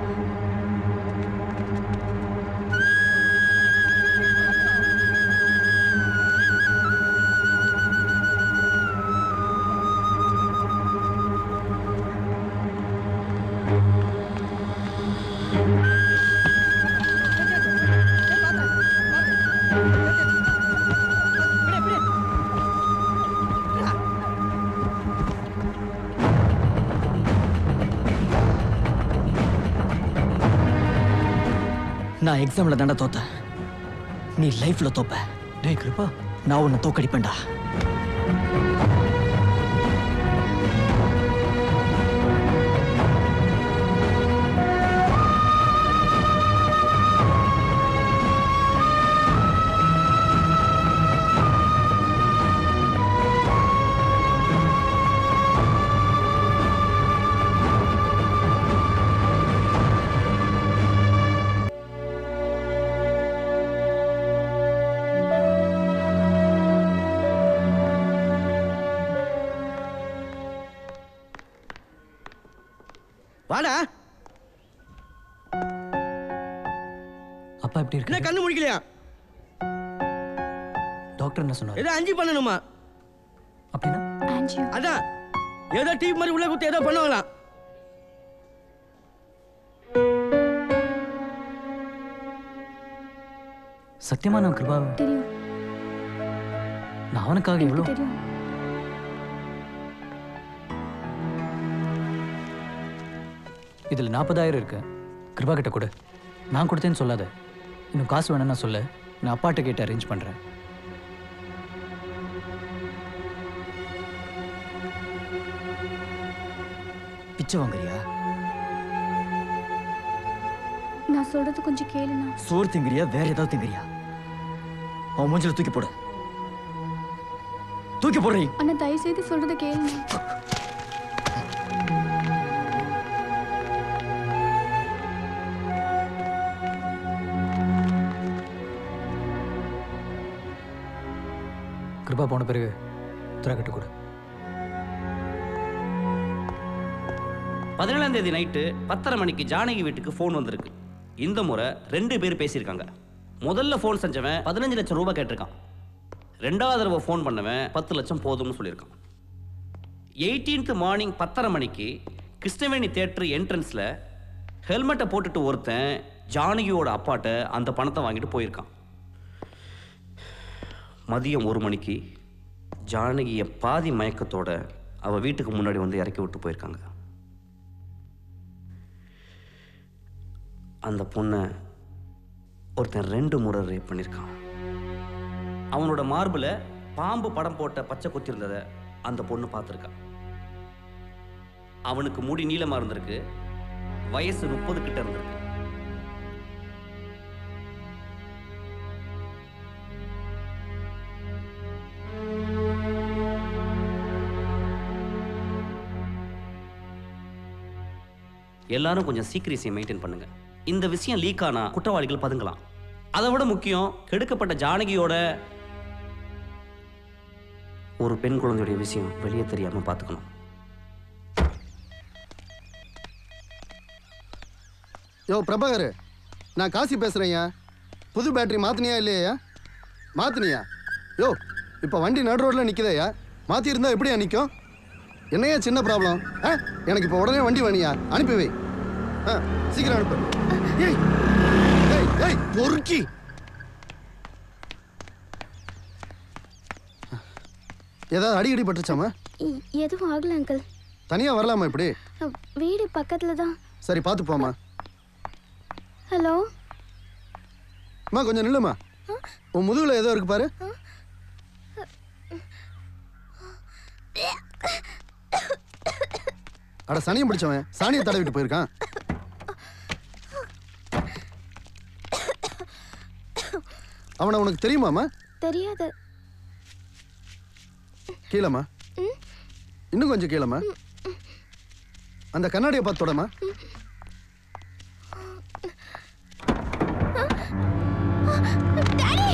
நான் எக்ஸாம்ல தாண்டா தோத்தேன் நீ லைஃப்ல தோப்ப டேய் கிருபா நான் உன்னை தோக்கடிப்பேன்டா வாடா அப்பா எப்படி என்ன இருக்கு கண்ணு முடிக்கலையா டாக்டர் என்ன சொன்னார் ஏதோ அஞ்சு பண்ணணுமா அப்படின்னா அதான் ஏதோ டிவி மாதிரி உள்ள குத்து ஏதோ பண்ணுவாங்களாம் சத்தியமா நான் கிருபா தெரியும் நான் அவனுக்காக எவ்வளோ தெரியும் இதில் நாற்பதாயிரம் இருக்கு கிருபா கிட்ட கொடு நான் கொடுத்தேன்னு சொல்லாத இன்னும் காசு வேணும்னா சொல்லு நான் அப்பாட்ட கேட்டு அரேஞ்ச் பண்ணுறேன் பிச்சை வாங்குறியா நான் சொல்றது கொஞ்சம் கேளுண்ணா சோறு திங்கிறியா வேற ஏதாவது திங்கிறியா அவன் மூஞ்சில தூக்கி போடு தூக்கி போடுறீ அண்ணா தயவு செய்து சொல்றத கேளுண்ணா கிருபா போன பிறகு திறக்கட்டு கொடு பதினேழாம் தேதி நைட்டு பத்தரை மணிக்கு ஜானகி வீட்டுக்கு ஃபோன் வந்திருக்கு இந்த முறை ரெண்டு பேர் பேசியிருக்காங்க முதல்ல ஃபோன் செஞ்சவன் பதினஞ்சு லட்சம் ரூபாய் கேட்டிருக்கான் ரெண்டாவது தடவை ஃபோன் பண்ணவன் பத்து லட்சம் போதும்னு சொல்லியிருக்கான் எயிட்டீன்த் மார்னிங் பத்தரை மணிக்கு கிருஷ்ணவேணி தேட்டர் என்ட்ரன்ஸில் ஹெல்மெட்டை போட்டுட்டு ஒருத்தன் ஜானகியோட அப்பாட்ட அந்த பணத்தை வாங்கிட்டு போயிருக்கான் மதியம் ஒரு மணிக்கு ஜானகியை பாதி மயக்கத்தோட அவள் வீட்டுக்கு முன்னாடி வந்து இறக்கி விட்டு போயிருக்காங்க அந்த பொண்ணை ஒருத்தன் ரெண்டு முறை ரேப் பண்ணியிருக்கான் அவனோட மார்பில் பாம்பு படம் போட்ட பச்சை குத்தி இருந்ததை அந்த பொண்ணு பார்த்துருக்கான் அவனுக்கு முடி நீளமாக இருந்திருக்கு வயசு முப்பது கிட்ட இருந்திருக்கு எல்லாரும் கொஞ்சம் சீக்கிரசியை மெயின்டைன் பண்ணுங்க இந்த விஷயம் லீக் ஆனா குற்றவாளிகள் பதுங்கலாம் அதை விட முக்கியம் கெடுக்கப்பட்ட ஜானகியோட ஒரு பெண் குழந்தையுடைய விஷயம் வெளியே தெரியாம பார்த்துக்கணும் யோ பிரபாகர் நான் காசி பேசுகிறேன்யா புது பேட்டரி மாற்றினியா இல்லையா மாற்றினியா யோ இப்போ வண்டி நடு ரோட்டில் நிற்குதையா மாற்றிருந்தா எப்படியா நிற்கும் என்னையா சின்ன ப்ராப்ளம் ஆ எனக்கு இப்போ உடனே வண்டி வேணியா அனுப்பி வை ஆ சீக்கிரம் அனுப்பு ஏய் ஏய் ஏய் பொறுக்கி ஏதாவது அடிக்கடி பட்டுச்சாமா இ- எதுவும் ஆகல அங்கிள் தனியாக வரலாமா இப்படி அ, வீடு பக்கத்துல தான் சரி பார்த்து போமா ஹலோ அம்மா கொஞ்சம் நில்லுமா உன் முதுகுல ஏதோ இருக்கு பாரு அட சனியம் பிடிச்சவன் சாணியை தடவிட்டு போயிருக்கான் அவனை உனக்கு தெரியுமாம்மா தெரியாது கீழம்மா இன்னும் கொஞ்சம் கீழம்மா அந்த கண்ணாடியை பார்த்து தொடமா டாடி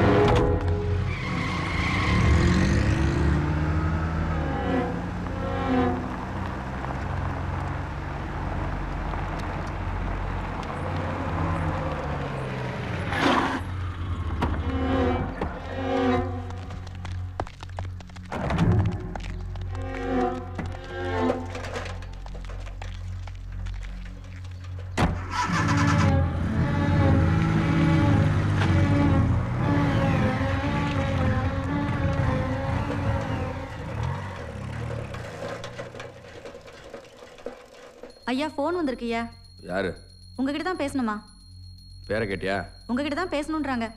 ஐயா ஃபோன் வந்திருக்குய்யா யாரு உங்ககிட்ட தான் பேசணுமா பேரை கேட்டியா உங்ககிட்ட தான் பேசணுன்றாங்க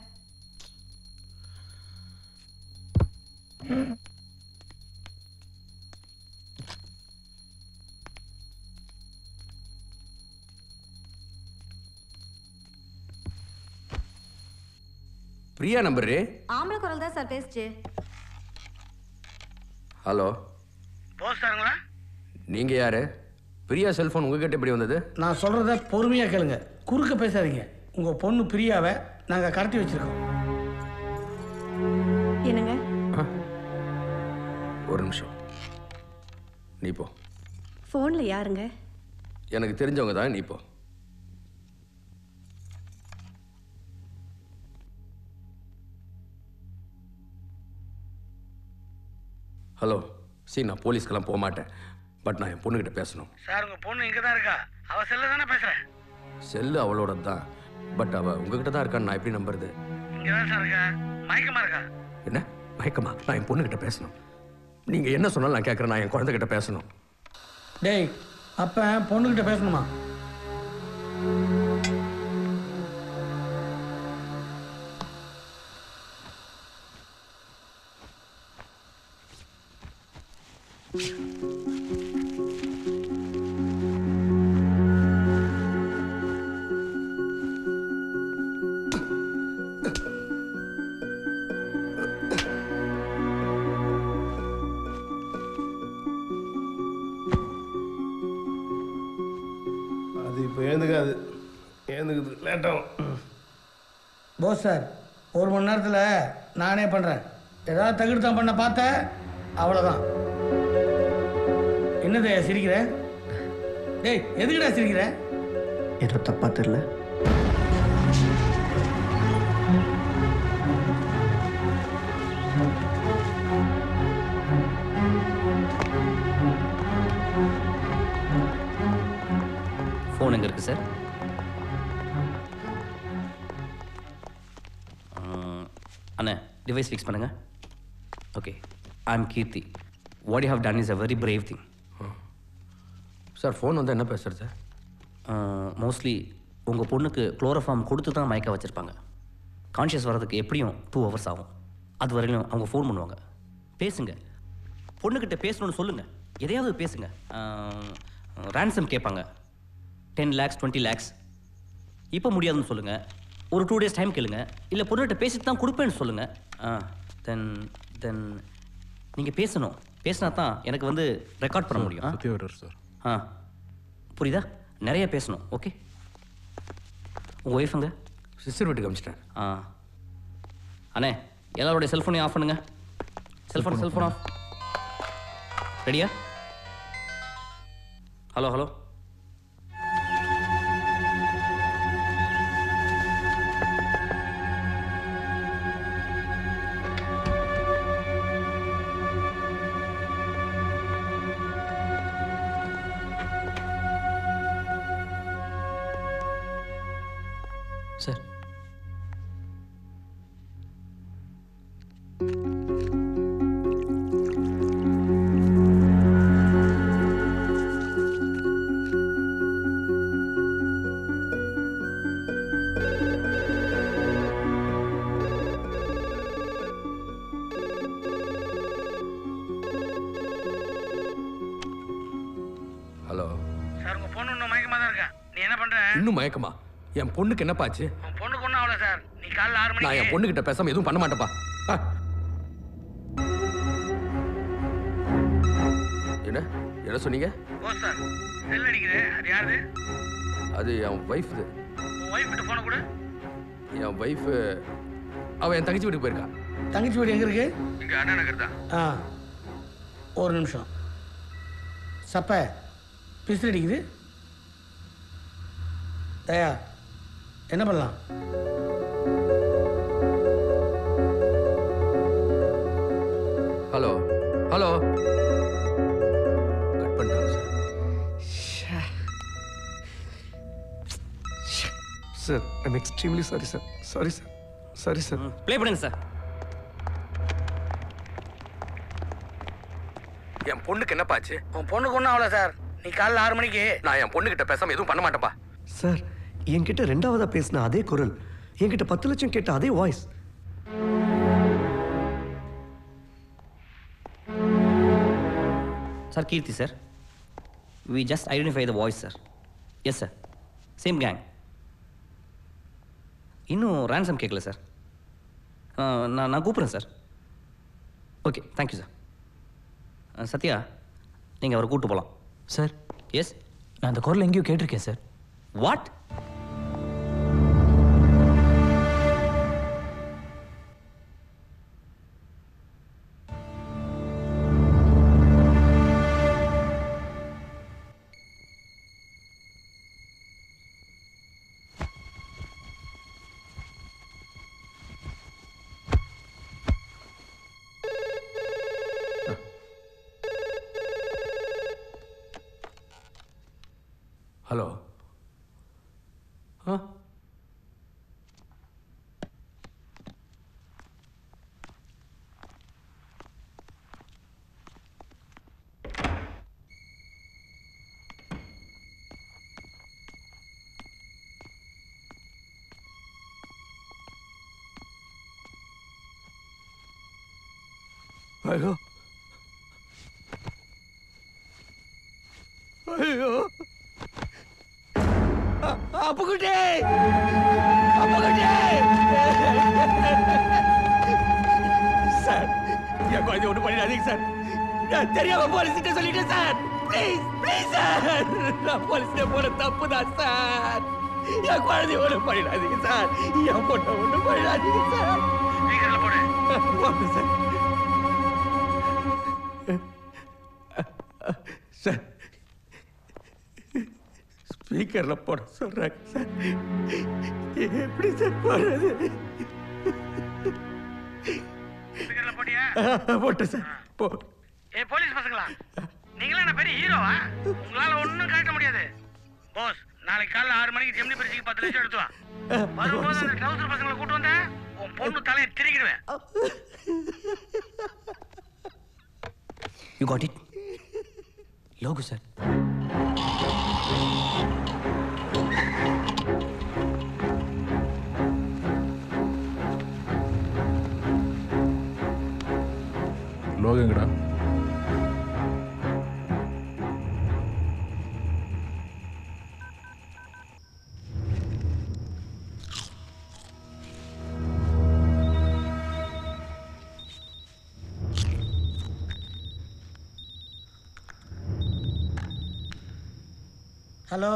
பிரியா நம்பரு ஆம்பளை குரல் தான் சார் பேசுச்சு ஹலோ போஸ்டாருங்களா நீங்க யாரு பிரியா செல்போன் உங்ககிட்ட எப்படி வந்தது நான் சொல்கிறத பொறுமையாக கேளுங்க குறுக்க பேசாதீங்க உங்கள் பொண்ணு பிரியாவை நாங்கள் கடத்தி வச்சுருக்கோம் என்னங்க ஒரு நிமிஷம் நீ போ ஃபோனில் யாருங்க எனக்கு தெரிஞ்சவங்க தான் நீ இப்போ ஹலோ சரி நான் போலீஸ்க்கெல்லாம் போக மாட்டேன் பட் நான் என் பொண்ணுகிட்ட பேசணும் சார் உங்க பொண்ணு இங்க தான் இருக்கா அவ செல்ல தானே பேசுறேன் செல்லு அவளோட தான் பட் அவள் உங்ககிட்ட தான் இருக்கான்னு நான் எப்படி நம்புறது இங்க தான் சார் இருக்கா மயக்கமா இருக்கா என்ன மயக்கமா நான் என் பொண்ணுகிட்ட பேசணும் நீங்கள் என்ன சொன்னாலும் நான் கேட்குறேன் நான் என் குழந்தைகிட்ட பேசணும் டேய் அப்ப பொண்ணுகிட்ட பேசணுமா அது இப்போ எழுந்துக்காது எழுந்துக்குது லேட்டாகும் போஸ் சார் ஒரு மணி நேரத்தில் நானே பண்ணுறேன் ஏதாவது தகுடுத்தான் பண்ண பார்த்த அவ்வளோதான் என்னது சிரிக்கிற டேய் எதுக்குடா சிரிக்கிற ஏதோ தப்பா தெரியல ஃபோன் எங்கே இருக்குது சார் அண்ணே டிவைஸ் ஃபிக்ஸ் பண்ணுங்க okay I am Kirti what you have done is a very brave thing sir phone வந்து என்ன பேசுறது மோஸ்ட்லி உங்கள் பொண்ணுக்கு குளோரோஃபார்ம் கொடுத்து தான் மயக்க வச்சுருப்பாங்க கான்ஷியஸ் வர்றதுக்கு எப்படியும் டூ ஹவர்ஸ் ஆகும் அது வரையிலும் அவங்க ஃபோன் பண்ணுவாங்க பேசுங்க பொண்ணுக்கிட்ட பேசணும்னு சொல்லுங்கள் எதையாவது பேசுங்க ரேன்சம் கேட்பாங்க டென் லேக்ஸ் டுவெண்ட்டி லேக்ஸ் இப்போ முடியாதுன்னு சொல்லுங்கள் ஒரு டூ டேஸ் டைம் கேளுங்க இல்லை பொண்ணுகிட்ட பேசிட்டு தான் கொடுப்பேன்னு சொல்லுங்கள் ஆ தென் தென் நீங்கள் பேசணும் பேசினா தான் எனக்கு வந்து ரெக்கார்ட் பண்ண முடியும் ஆ? சத்யவரர் சார் ஆ புரியுதா நிறைய பேசணும் ஓகே உங்கள் ஒய்ஃபுங்க சிஸ்டர் வீட்டுக்கு அமிச்சிட்டேன் ஆ அண்ணே எல்லாரோடைய செல்ஃபோனையும் ஆஃப் பண்ணுங்க செல்ஃபோன் செல்ஃபோன் ஆஃப் ரெடியா hello hello sir hello sir உங்க பொண்ணு இன்னும் மயக்கமா தான் இருக்கா நீ என்ன பண்ற இன்னும் மயக்கமா என் பொண்ணுக்கு என்னப்பாச்சு உன் பொண்ணுக்கு ஒன்றும் அவ்வளோ சார் நீ காலைல ஆறு நான் என் மணிக்கு பொண்ணுகிட்ட பேசாம எதுவும் பண்ண மாட்டேப்பா ஆ. என்ன என்ன சொன்னீங்க போஸ் சார் செல் அடிக்குது அது யாரு அது என் ஒய்ஃப் உன் ஒய்ஃப் கிட்ட போன கூட என் ஒய்ஃப் அவ என் தங்கச்சி வீட்டுக்கு போயிருக்கா தங்கச்சி வீடு எங்க இருக்கு இங்க அண்ணா நகர் தான் ஆ ஒரு நிமிஷம் சப்ப பிசிறு அடிக்குது தயா என்ன பண்ணலாம் ஹலோ ஹலோ கட் பண்ணிட்டாங்க sir sir I'm extremely sorry sir sorry sir sorry sir play பண்ணுங்க சார் என் பொண்ணுக்கு என்னப்பாச்சு உன் பொண்ணுக்கு ஒன்றும் அவ்வளோ சார் நீ காலைல ஆறு மணிக்கு நான் என் பொண்ணுகிட்ட பேசாம எதுவும் பண்ண மாட்டேப்பா சார் என்கிட்ட ரெண்டாவதா பேசின அதே குரல் என்கிட்ட பத்து லட்சம் கேட்ட அதே voice sir Kirti sir we just identify the voice sir yes sir same gang இன்னும் ரேன்சம் கேட்கல சார் நான் நான் கூப்பிட்றேன் sir okay thank you sir Sathya நீங்கள் அவரை கூப்பிட்டு போகலாம் சார் எஸ் நான் அந்த குரல் எங்கேயோ கேட்டிருக்கேன் சார் வாட் ஐயோ ஐயோ அப்புக்குட்டே அப்புக்குட்டே சார் என் குழந்தை ஒன்றும் பண்ணிடாதீங்க சார் நான் தெரியாம போலீஸ்கிட்ட சொல்லிட்டேன் சார் ப்ளீஸ் ப்ளீஸ் சார் நான் போலீஸ்கிட்ட போற தப்பு தான் சார் என் குழந்தை ஒன்றும் பண்ணிடாதீங்க சார் என் பொண்ணை ஒன்றும் பண்ணிடாதீங்க சார் போடு சார் சார் ஸ்பீக்கர்ல போட சொல்றாங்க சார் எப்படி சார் போடுறது போட்டு சார் போ ஏ போலீஸ் பசங்களா நீங்களா என்ன பெரிய ஹீரோவா உங்களால ஒண்ணும் காட்ட முடியாது போஸ் நாளைக்கு காலைல ஆறு மணிக்கு ஜெமினி பிரிட்ஜுக்கு பத்து லட்சம் எடுத்து வா வரும்போது அந்த ட்ரௌசர் பசங்களை கூட்டு வந்த உன் பொண்ணு தலையை திரிக்கிடுவேன் you got it Logu sir லோகங்கடா ஹலோ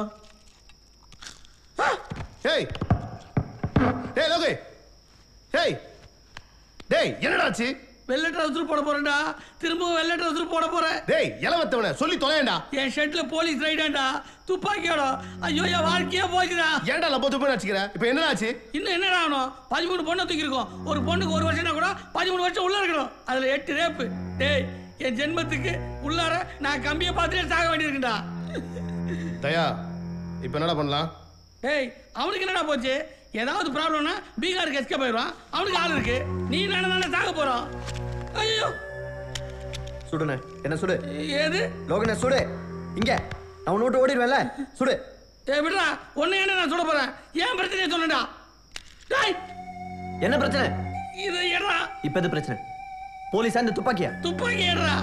டேய் டேய் லோகே டேய் டேய் என்னடா ஆச்சு வெள்ளை ட்ரௌசர் போட போறேன்டா திரும்பவும் வெள்ளை ட்ரௌசர் போட போறேன் டேய் இளவத்தவன சொல்லி தொலையேண்டா என் ஷர்ட்ல போலீஸ் ரைடாண்டா துப்பாக்கியோட ஐயோ என் வாழ்க்கையே போச்சுடா ஏன்டா லப்போ துப்பா வச்சுக்கிற இப்போ என்னடா ஆச்சு இன்னும் என்னடா ஆகணும் பதிமூணு பொண்ணை தூக்கியிருக்கோம் ஒரு பொண்ணுக்கு ஒரு வருஷம்னா கூட பதிமூணு வருஷம் உள்ள இருக்கணும் அதுல எட்டு ரேப்பு டேய் என் ஜென்மத்துக்கு உள்ளார நான் கம்பியை பார்த்துட்டே சாக வேண்டியிருக்குடா தயா இப்போ என்னடா பண்ணலாம் டேய் அவனுக்கு என்னடா போச்சு ஏதாவது ப்ராப்ளம்னா பீகாருக்கு எஸ்கே போயிடுவான் அவனுக்கு ஆள் இருக்கு நீ நானே தானே சாக போறோம் ஐயோ சுடுண்ணே என்ன சுடு ஏது லோகனே சுடு இங்க நான் உன்னை விட்டு ஓடிடுவேன்ல சுடு ஏய் விடுறா உன்னை என்ன நான் சொல்ல போறேன் ஏன் பிரச்சனையை சொல்லுடா டேய் என்ன பிரச்சனை இது ஏடா இப்போ எது பிரச்சனை போலீஸா இந்த துப்பாக்கியா துப்பாக்கி ஏடுறா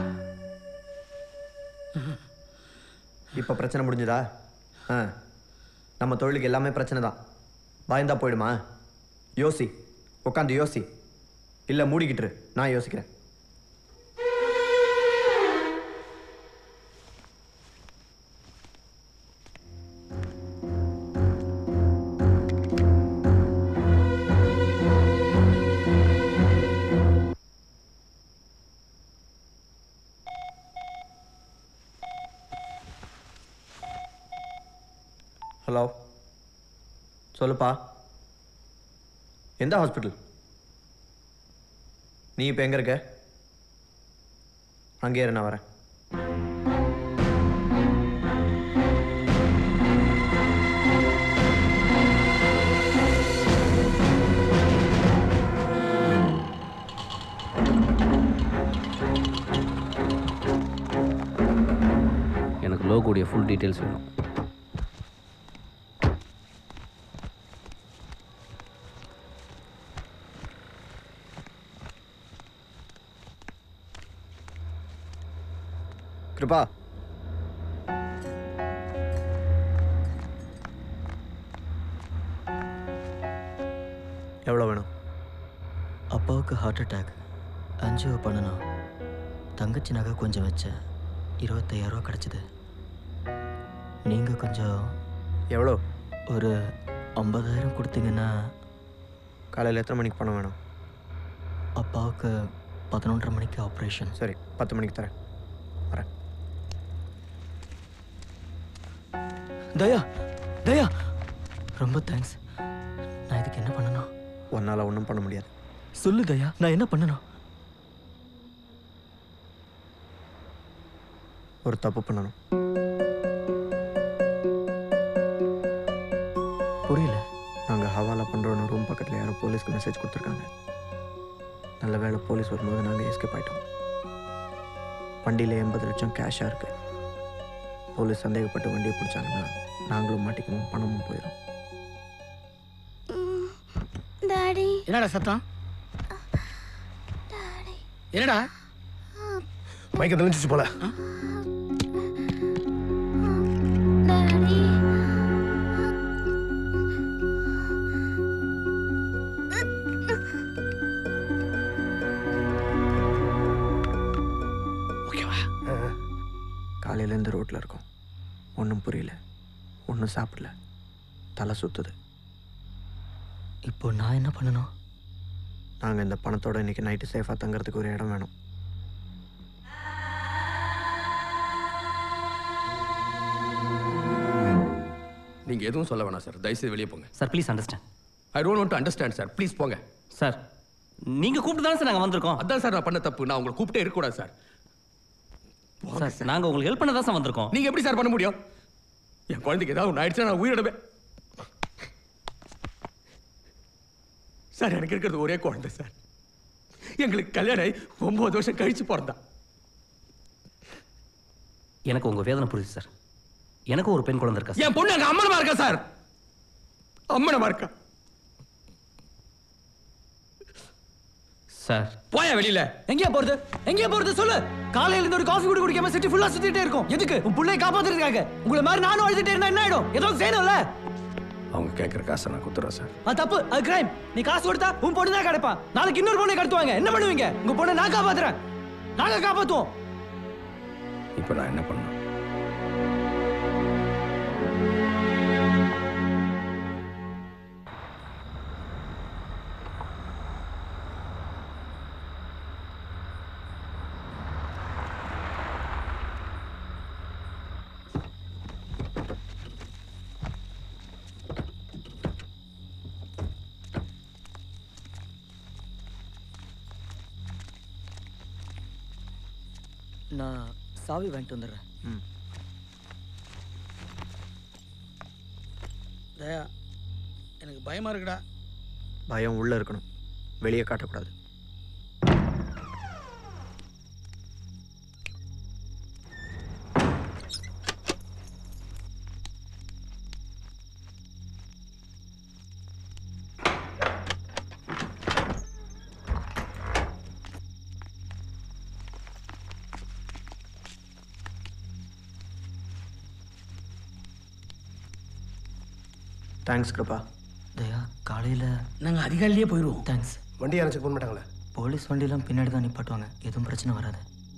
இப்போ பிரச்சனை முடிஞ்சுதா ஆ நம்ம தொழிலுக்கு எல்லாமே பிரச்சனை தான் பயந்தா போயிடுமா யோசி உட்காந்து யோசி இல்லை மூடிக்கிட்டு இரு. நான் யோசிக்கிறேன் ஹலோ சொல்லுப்பா எந்த ஹாஸ்பிட்டல் நீ இப்போ எங்கே இருக்க அங்கே இரு நான் வரேன் எனக்கு லோகோடைய ஃபுல் டீட்டெயில்ஸ் வேணும் கிருபா எவ்வளோ வேணும் அப்பாவுக்கு ஹார்ட் அட்டாக் அஞ்சியோ பண்ணணும் தங்கச்சி நகை கொஞ்சம் வச்சேன் இருபத்தையாயிரரூவா கிடச்சிது நீங்கள் கொஞ்சம் எவ்வளோ ஒரு ஐம்பதாயிரம் கொடுத்தீங்கன்னா காலையில் எத்தனை மணிக்கு பணம் வேணும் அப்பாவுக்கு பதினொன்றரை மணிக்கு ஆப்ரேஷன் சரி பத்து மணிக்கு தரேன் வரேன் தயா தயா ரொம்ப தேங்க்ஸ் நான் இதுக்கு என்ன பண்ணணும் உன்னால் ஒன்றும் பண்ண முடியாது சொல்லு தயா நான் என்ன பண்ணணும் ஒரு தப்பு பண்ணணும் புரியல நாங்கள் ஹவாலா பண்ணுறோன்னு ரூம் பக்கத்தில் யாரோ போலீஸ்க்கு மெசேஜ் கொடுத்துருக்காங்க நல்ல வேளை போலீஸ் வரும்போது நாங்கள் எஸ்கேப் ஆயிட்டோம் வண்டியில் எண்பது லட்சம் கேஷாக இருக்கு போலீஸ் சந்தேகப்பட்டு வண்டியை பிடிச்சாங்கன்னா நாங்களும் மாட்டிக்குவோம் பணமும் போயிடும் டாடி என்னடா சத்தம் என்னடா மயக்கம் தெளிஞ்சிச்சு போல காலையிலேருந்து ரோட்டில் இருக்கோம் ஒன்றும் புரியல ஒன்றும் சாப்பிடல தலை சுத்துது இப்போ நான் என்ன பண்ணணும் நாங்கள் இந்த பணத்தோட இன்னைக்கு நைட்டு சேஃபாக தங்குறதுக்கு ஒரு இடம் வேணும் நீங்க எதுவும் சொல்ல வேணாம் சார் தயவுசெய்து வெளியே போங்க sir please understand I don't want to understand sir please போங்க சார் நீங்க கூப்பிட்டு தானே சார் நாங்கள் வந்திருக்கோம் அதான் சார் நான் பண்ண தப்பு நான் உங்களை கூப்பிட்டே இருக்கக்கூடாது சார் சார் நாங்கள் உங்களுக்கு ஹெல்ப் பண்ண தான் சார் வந்திருக்கோம் நீங்க எப்படி சார் பண்ண முடியும் என் குழந்தைக்கு ஏதாவது ஒன்று ஆயிடுச்சுன்னா நான் உயிரிடவே சார் எனக்கு இருக்கிறது ஒரே குழந்தை சார் எங்களுக்கு கல்யாணம் ஆகி ஒன்பது வருஷம் கழிச்சு பிறந்தா எனக்கு உங்க வேதனை புரியுது சார் எனக்கு ஒரு பெண் குழந்தை இருக்கா என் பொண்ணு அங்க அம்மனமா இருக்கா சார் அம்மனமா இருக்கா சார் போயா வெளியில எங்கேயா போறது எங்கேயா போறது சொல்லு காலையில இருந்து ஒரு காஃபி கூட குடிக்காம சிட்டி ஃபுல்லா சுத்திட்டே இருக்கும் எதுக்கு உன் பிள்ளைய காப்பாத்துறதுக்காக உங்களை மாதிரி நானும் அழுதுட்டே இருந்தா என்ன ஆயிடும் ஏதோ செய்யணும்ல அவங்க கேட்குற காசை நான் குத்துறேன் சார் அது தப்பு அது கிரைம் நீ காசு கொடுத்தா உன் பொண்ணு தான் கிடைப்பா நாளைக்கு இன்னொரு பொண்ணை கடத்துவாங்க என்ன பண்ணுவீங்க உங்க பொண்ணை நான் காப்பாத்துறேன் நாங்க காப்பாத்துவோம் இப்போ நான் என்ன பண்ணணும் நான் சாவி வாங்கிட்டு வந்துடுறேன் ம் தயா எனக்கு பயமா இருக்குடா பயம் உள்ளே இருக்கணும் வெளியே காட்டக்கூடாது தேங்க்ஸ் கிருபா தயா காலையில் நாங்கள் அதிகாலையிலேயே போயிடுவோம் தேங்க்ஸ் வண்டி யாரும் செக் பண்ண மாட்டாங்களே போலீஸ் வண்டியெல்லாம் பின்னாடி தான் நிப்பாட்டுவாங்க எதுவும் பிரச்சனை வராது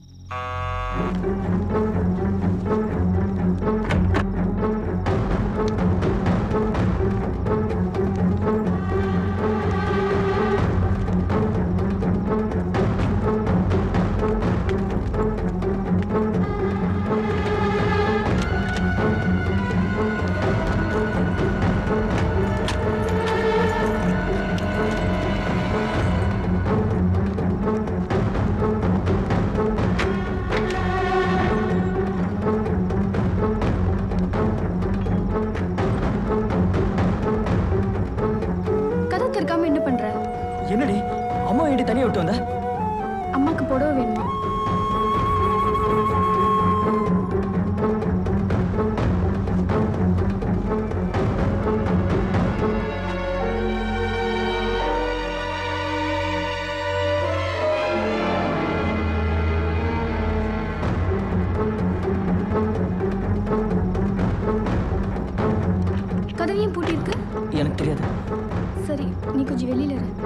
கதை திறக்காம என்ன பண்ற என்னடி அம்மா ஏடி தனியாக விட்டு வந்த அம்மாக்கு புடவை வேணுமா கதவையும் பூட்டியிருக்கு எனக்கு தெரியாது சரி நீ கொஞ்சம் வெளியில இரு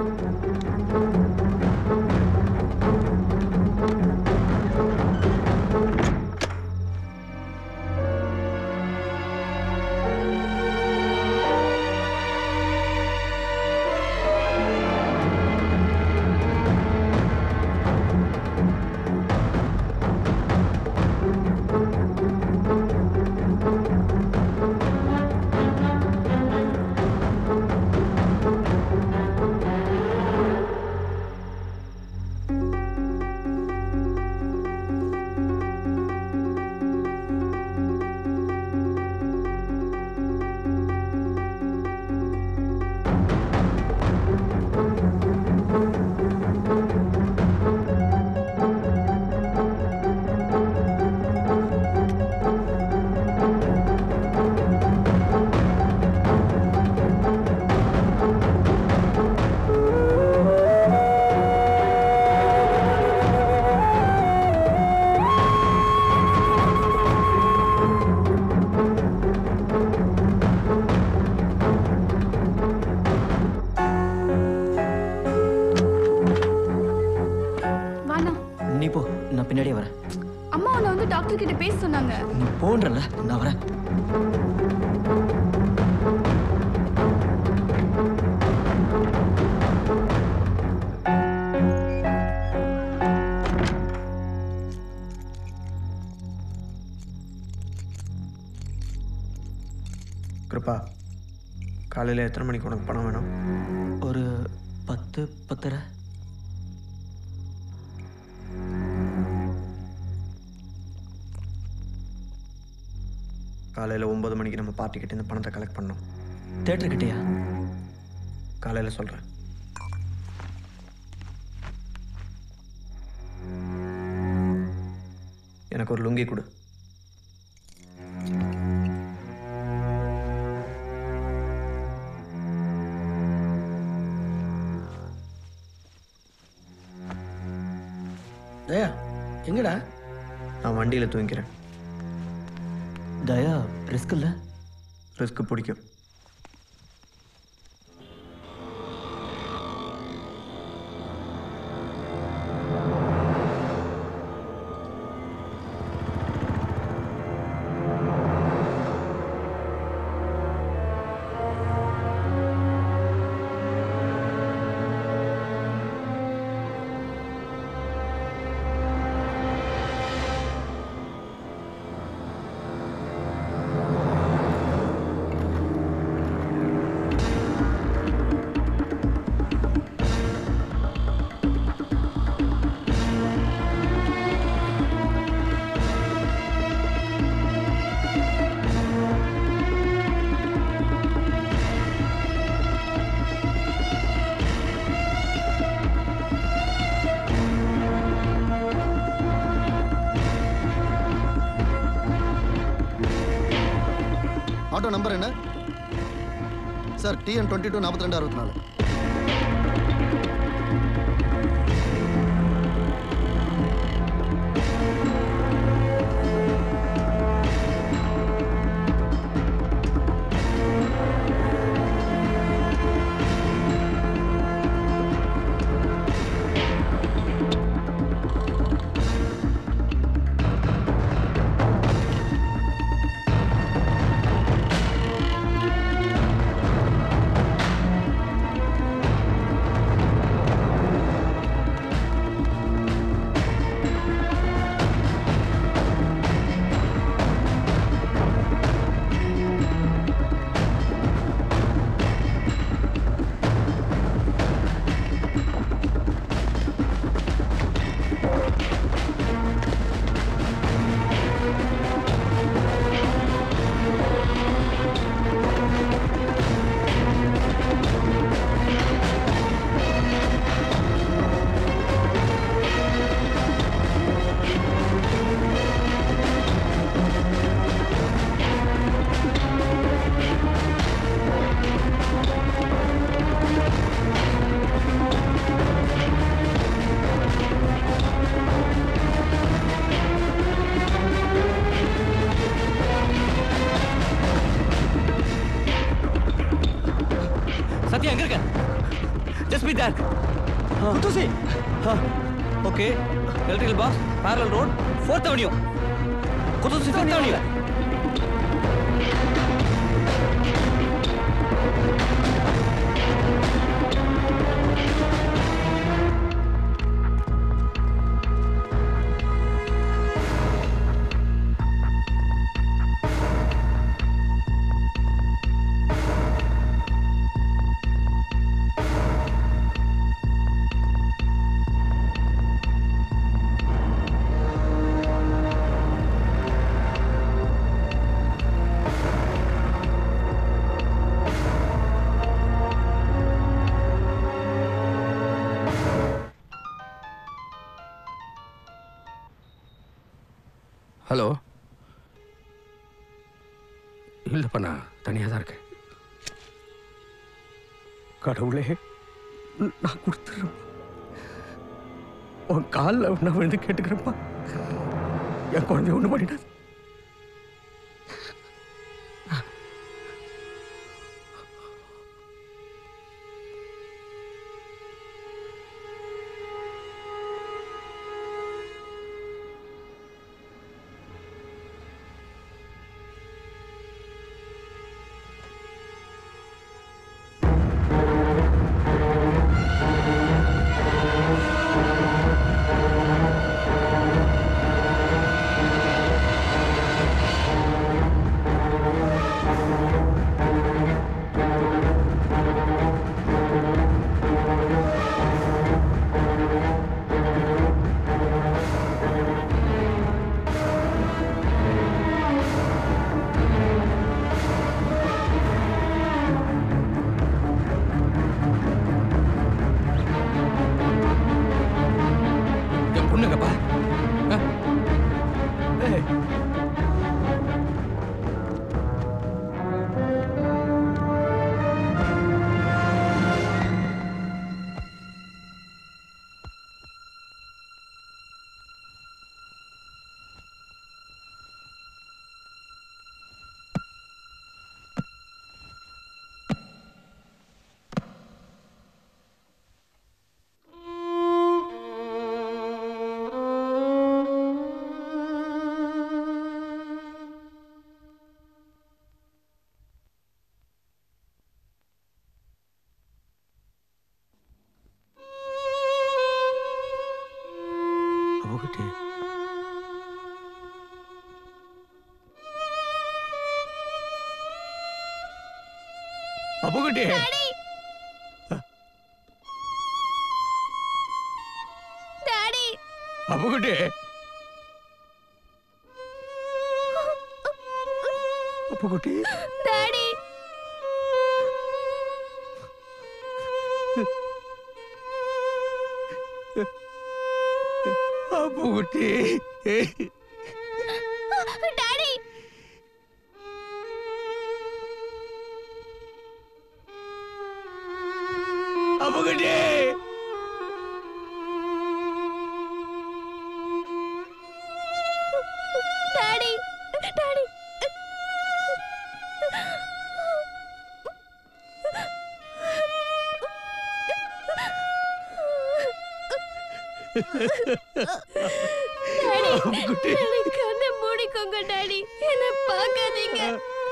வரேன் அம்மா உன்னை வந்து டாக்டர் கிட்ட பேச சொன்னாங்க நீ போன்றல நான் வரேன் கிருப்பா காலையில் எத்தனை மணிக்கு உனக்கு பணம் வேணும் ஒரு பத்து பத்தரை காலையில் ஒம்பது மணிக்கு நம்ம பார்ட்டிக்கிட்ட இந்த பணத்தை கலெக்ட் பண்ணோம் தேட்டர்கிட்டயா காலையில் சொல்கிறேன் எனக்கு ஒரு லுங்கி கொடு தயா எங்கடா நான் வண்டியில் தூங்கிக்கிறேன் தயா ரிஸ்க் இல்லை ரிஸ்க் பிடிக்கும் ஆட்டோ நம்பர் என்ன சார் டிஎன் டுவெண்ட்டி டூ நாற்பத்தி ரெண்டு அறுபத்தி நாலு சத்யா எங்க இருக்க ஜஸ்ட் பி தேர் குத்துசி ஓகே எலக்ட்ரிக்கல் பாக்ஸ் பேரல் ரோட் ஃபோர்த் அவென்யூ குத்துசி ஃபோர்த் அவென்யூ ஹலோ இல்லைப்பா நான் தனியாக தான் இருக்கேன் கடவுளே நான் கொடுத்துட்றேன் உன் காலில் நான் விழுந்து கேட்டுக்கிறேன்ப்பா என் குழந்தைய ஒன்று பண்ணிடாது அப்புக்குட்டி டாடி அப்புக்குட்டி அப்புக்குட்டி டாடி அப்புக்குட்டி டாடி அப்புக்குட்டி டாடி டாடி டாடி டாடி கண்ணை மூடிக்கோங்க டாடி என்ன பார்க்காதீங்க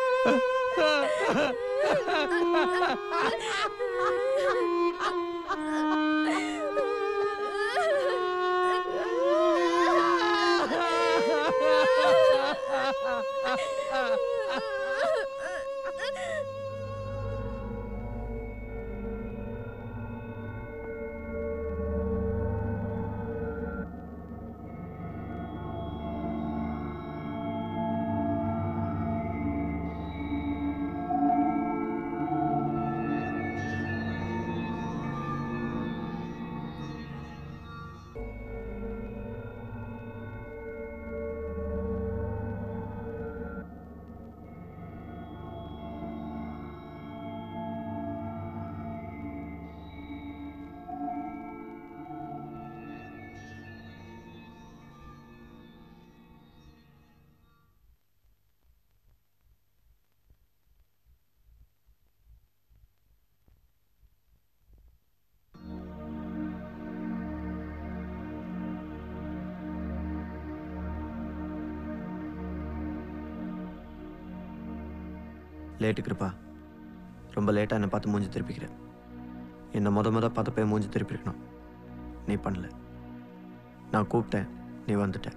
லேட்டு கிருப்பா ரொம்ப லேட்டாக என்னை பார்த்து மூஞ்சி திருப்பிக்கிறேன் என்னை முத முத பார்த்து போய் மூஞ்சி திருப்பிருக்கணும் நீ பண்ணல நான் கூப்பிட்டேன் நீ வந்துட்ட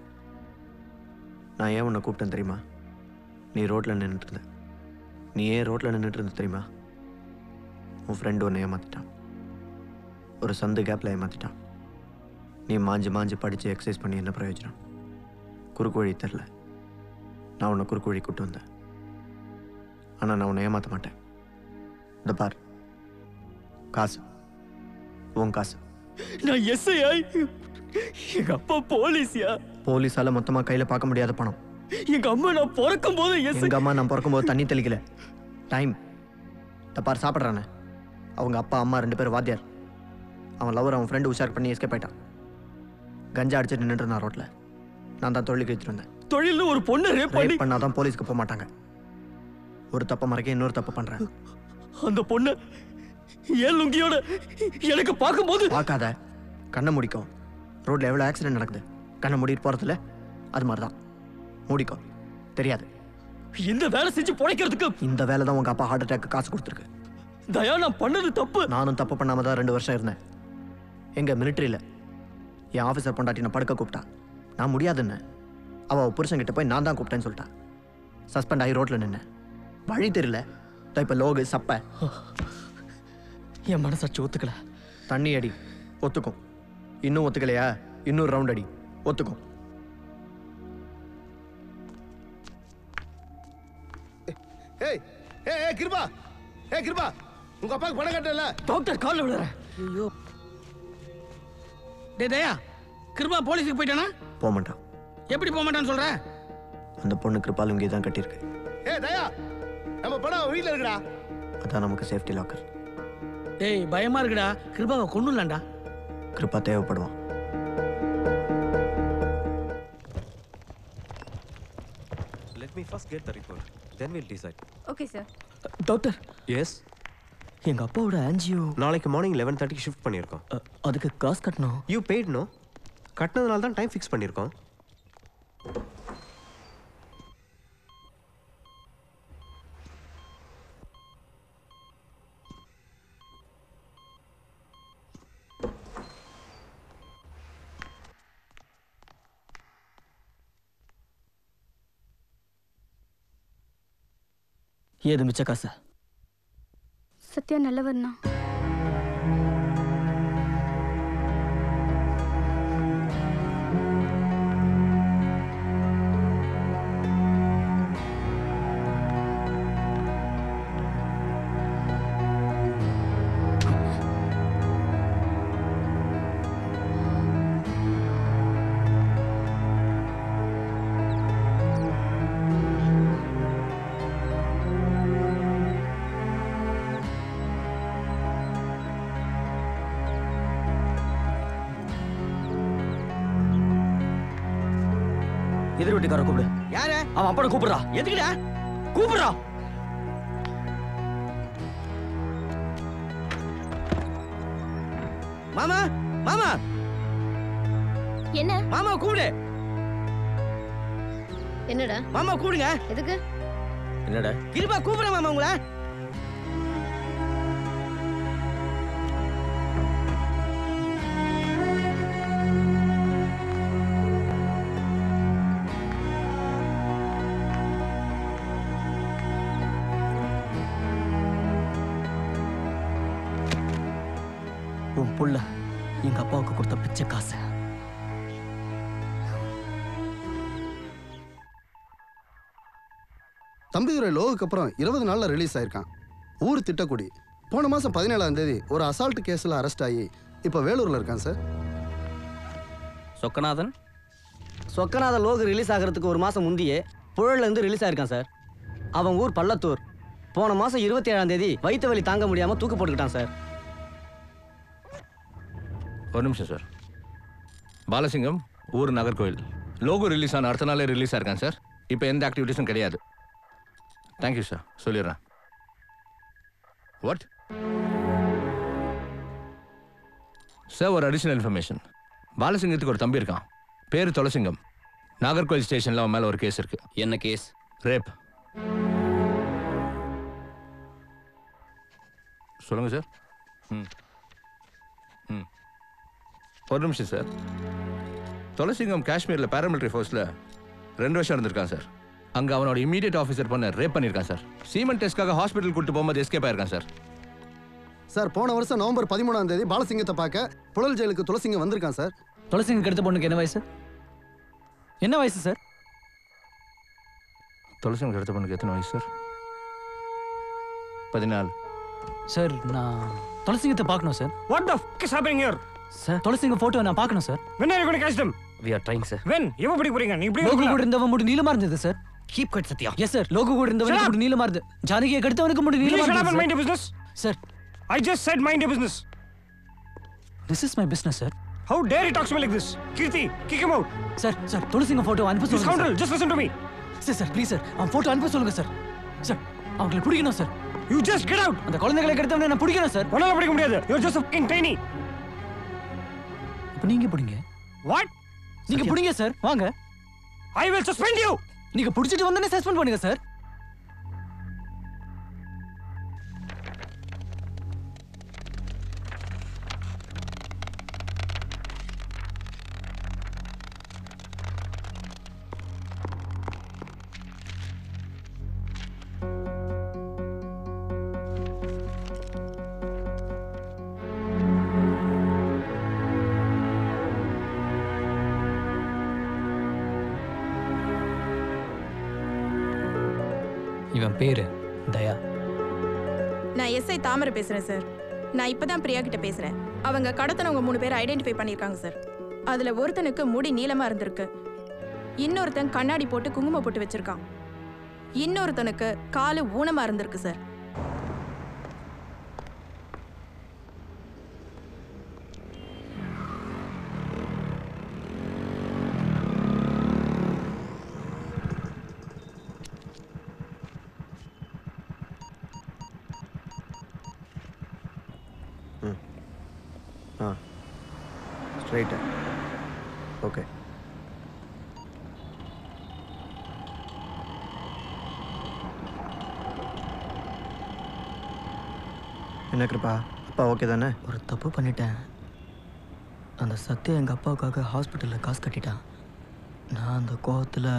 நான் ஏன் உன்னை கூப்பிட்டேன் தெரியுமா நீ ரோட்டில் நின்றுட்டு இருந்த நீ ஏன் ரோட்டில் நின்றுட்டு இருந்த தெரியுமா உன் ஃப்ரெண்டு உன்னை ஏமாத்திட்டான் ஒரு சந்து கேப்பில் ஏமாத்திட்டான் நீ மாஞ்சு மாஞ்சு படித்து எக்ஸசைஸ் பண்ணி என்ன பிரயோஜனம் குறுக்கு வழி தெரில நான் உன்னை குறுக்கு வழி கூப்பிட்டு வந்தேன் ஆனால் நான் உன்னை ஏமாற்ற மாட்டேன் இந்த பார் காசு உன் காசு நான் எஸ்ஐ எங்க அப்பா போலீஸ்யா போலீஸால மொத்தமாக கையில் பார்க்க முடியாத பணம் எங்க அம்மா நான் பிறக்கும் போது எஸ்ஐ எங்கள் அம்மா நான் பிறக்கும்போது தண்ணி தெளிக்கல டைம் இந்த பார் சாப்பிட்றானே அவங்க அப்பா அம்மா ரெண்டு பேரும் வாத்தியார் அவன் லவர் அவன் ஃப்ரெண்டு உஷார் பண்ணி எஸ்கேப் ஆயிட்டான் கஞ்சா அடிச்சுட்டு நின்றுட்டு இருந்தான் ரோட்டில் நான் தான் தொழிலுக்கு வச்சுட்டு வந்தேன் தொழில்னு ஒரு பொண்ணை ரேப் பண்ணி ரேப் பண்ணாதான் போலீஸ்க்கு போக மாட்டாங்க ஒரு தப்பை மறைக்க இன்னொரு தப்பு பண்றேன் அந்த பொண்ணு ஏன் லுங்கியோட எனக்கு பார்க்கும்போது பார்க்காத கண்ணை முடிக்கும் ரோட்ல எவ்வளோ ஆக்சிடென்ட் நடக்குது கண்ணை மூடிட்டு போறதுல அது மாதிரி தான் மூடிக்கோ தெரியாது இந்த வேலை செஞ்சு பிழைக்கிறதுக்கு இந்த வேலை தான் உங்க அப்பா ஹார்ட் அட்டாக் காசு கொடுத்துருக்கு தயா நான் பண்ணது தப்பு நானும் தப்பு பண்ணாம தான் ரெண்டு வருஷம் இருந்தேன் எங்க மிலிட்ரியில என் ஆஃபீஸர் பொண்டாட்டி நான் படுக்க கூப்பிட்டா நான் முடியாதுன்னு அவ அவ புருஷன்கிட்ட போய் நான் தான் கூப்பிட்டேன்னு சொல்லிட்டா சஸ்பெண்ட் ஆகி ரோட்ல நின்னேன் வழி தெரியல இதோ இப்ப லோகு சப்ப என் மனசாட்சி ஒத்துக்கல தண்ணி அடி ஒத்துக்கும் இன்னும் ஒத்துக்கலையா இன்னொரு ரவுண்ட் அடி ஒத்துக்கும் ஏய் ஏய் ஏய் கிருபா ஏய் கிருபா உங்க அப்பாவுக்கு பணம் கட்டல டாக்டர் கால்ல விழுறேன் ஐயோ டே தயா கிருபா போலீஸுக்கு போயிட்டானா போக மாட்டான் எப்படி போக மாட்டான்னு சொல்ற அந்த பொண்ணு கிருப்பால் இங்கே தான் கட்டியிருக்கு ஏய் தயா நம்ம பணம் வீட்ல இருக்குடா அதான் நமக்கு சேஃப்டி லாக்கர் டேய் பயமா இருக்குடா கிருபாவை கொண்டுலாம்டா கிருப்பா தேவைப்படுவான் Let me first get the report. Then we'll decide. Okay sir doctor yes எங்க அப்பாவோட ஆன்ஜியோ நாளைக்கு மார்னிங் லெவன் தேர்ட்டிக்கு ஷிஃப்ட் பண்ணியிருக்கோம் அதுக்கு காசு கட்டணும் யூ பெய்ட் நோ கட்டினதுனால தான் டைம் ஃபிக்ஸ் பண்ணியிருக்கோம் ஏது மிச்ச காசு சத்யா நல்லவர்னா எதிர் வீட்டுக்கார கூப்பிடு யாரு அவன் அப்பட கூப்பிடுறா எதுக்குடா கூப்பிடுறா மாமா மாமா என்ன மாமா கூப்பிடு என்னடா மாமா கூப்பிடுங்க எதுக்கு என்னடா இருப்பா கூப்பிடுறேன் மாமா உங்களை உன் புள்ள எங்க அப்பாவுக்கு கொடுத்த பிச்சை காசு தம்பிதுரை லோவுக்கு அப்புறம் இருபது நாளில் ரிலீஸ் ஆயிருக்கான் ஊர் திட்டக்குடி போன மாதம் பதினேழாம் தேதி ஒரு அசால்ட் கேஸில் அரெஸ்ட் ஆகி இப்போ வேலூரில் இருக்கான் சார் சொக்கநாதன் சொக்கநாத லோகு ரிலீஸ் ஆகிறதுக்கு ஒரு மாசம் முந்தியே புழல்ல இருந்து ரிலீஸ் ஆயிருக்கான் சார் அவன் ஊர் பள்ளத்தூர் போன மாசம் இருபத்தி ஏழாம் தேதி வயிற்று வலி தாங்க முடியாம தூக்கு போட்டுக்கிட்டான் சார் ஒரு நிமிஷம் சார் பாலசிங்கம் ஊர் நாகர்கோவில் லோகோ ரிலீஸ் ஆன அடுத்த நாளே ரிலீஸ் ஆயிருக்கான் சார் இப்போ எந்த ஆக்டிவிட்டீஸும் கிடையாது தேங்க்யூ சார் சொல்லிடுறேன் வாட் சார் ஒரு அடிஷனல் இன்ஃபர்மேஷன் பாலசிங்கத்துக்கு ஒரு தம்பி இருக்கான் பேர் துளசிங்கம் நாகர்கோவில் ஸ்டேஷனில் அவன் மேலே ஒரு கேஸ் இருக்கு என்ன கேஸ் ரேப் சொல்லுங்க சார் ம் ம் ஒரு நிமிஷம் சார் துளசிங்கம் காஷ்மீரில் பேராமிலிட்டரி ஃபோர்ஸில் ரெண்டு வருஷம் இருந்திருக்கான் சார் அங்கே அவனோட இமீடியட் ஆஃபீஸர் பண்ண ரேப் பண்ணியிருக்கான் சார் சீமன் டெஸ்ட்காக ஹாஸ்பிட்டல் கூட்டு போகும்போது எஸ்கேப் ஆயிருக்கான் சார் சார் போன வருஷம் நவம்பர் பதிமூணாம் தேதி பாலசிங்கத்தை பார்க்க புழல் ஜெயிலுக்கு துளசிங்கம் வந்திருக்கான் சார் துளசிங்க கெடுத்த பொண்ணுக்கு என்ன வயசு என்ன வயசு சார் துளசிங்கம் எடுத்த பொண்ணுக்கு எத்தனை வயசு சார் பதினாலு சார் நான் துளசிங்கத்தை பார்க்கணும் sir What the f is happening here? Sir Thulasinga photo நான் பார்க்கணும் sir When are you going to catch them? We are trying sir When? எப்போ பிடிக்க போறீங்க நீ இப்படி லோகு கூட இருந்தவன் முடி நீளமா இருந்தது sir keep cut Sathya yes sir Logu கூட இருந்தவனுக்கு முடி நீளமா இருந்தது ஜானகியை கெடுத்தவனுக்கு முடி Will you நீளமா shut up and mind your இருந்தது business? சார் I just said mind your business. This is my business sir How dare you talk to me like this? Kirti, kick him out. Sir sir Thulasinga photo அனுப்ப You சொல்லுங்க scoundrel, sir just listen to me. Sir sir please sir அவன் photo அனுப்ப சொல்லுங்க sir sir அவங்களை பிடிக்கணும் sir You just get out. அந்த குழந்தைகளை கெடுத்தவனை நான் பிடிக்கணும் சார் உன்னால பிடிக்க முடியாது. You're just a fucking tiny. இப்போ நீங்க பிடிங்க What? நீங்க பிடிங்க சார் வாங்க I will suspend you. நீங்க பிடிச்சிட்டு வந்தனே சஸ்பெண்ட் பண்ணுங்க சார் இவன் பேரு தயா நான் எஸ்ஐ தாமரை பேசுறேன் சார் நான் இப்பதான் பிரியா கிட்ட பேசுறேன் அவங்க கடத்தனவங்க மூணு பேர் ஐடென்டிஃபை பண்ணியிருக்காங்க சார் அதுல ஒருத்தனுக்கு முடி நீளமா இருந்திருக்கு இன்னொருத்தன் கண்ணாடி போட்டு குங்குமம் போட்டு வச்சிருக்கான் இன்னொருத்தனுக்கு காலு ஊனமா இருந்திருக்கு சார் ஆ ஸ்ட்ரைட்டு ஓகே என்ன கிருப்பா அப்பா ஓகே தானே ஒரு தப்பு பண்ணிட்டேன் அந்த சத்யா எங்கள் அப்பாவுக்காக ஹாஸ்பிட்டலில் காசு கட்டிட்டான் நான் அந்த கோவத்தில்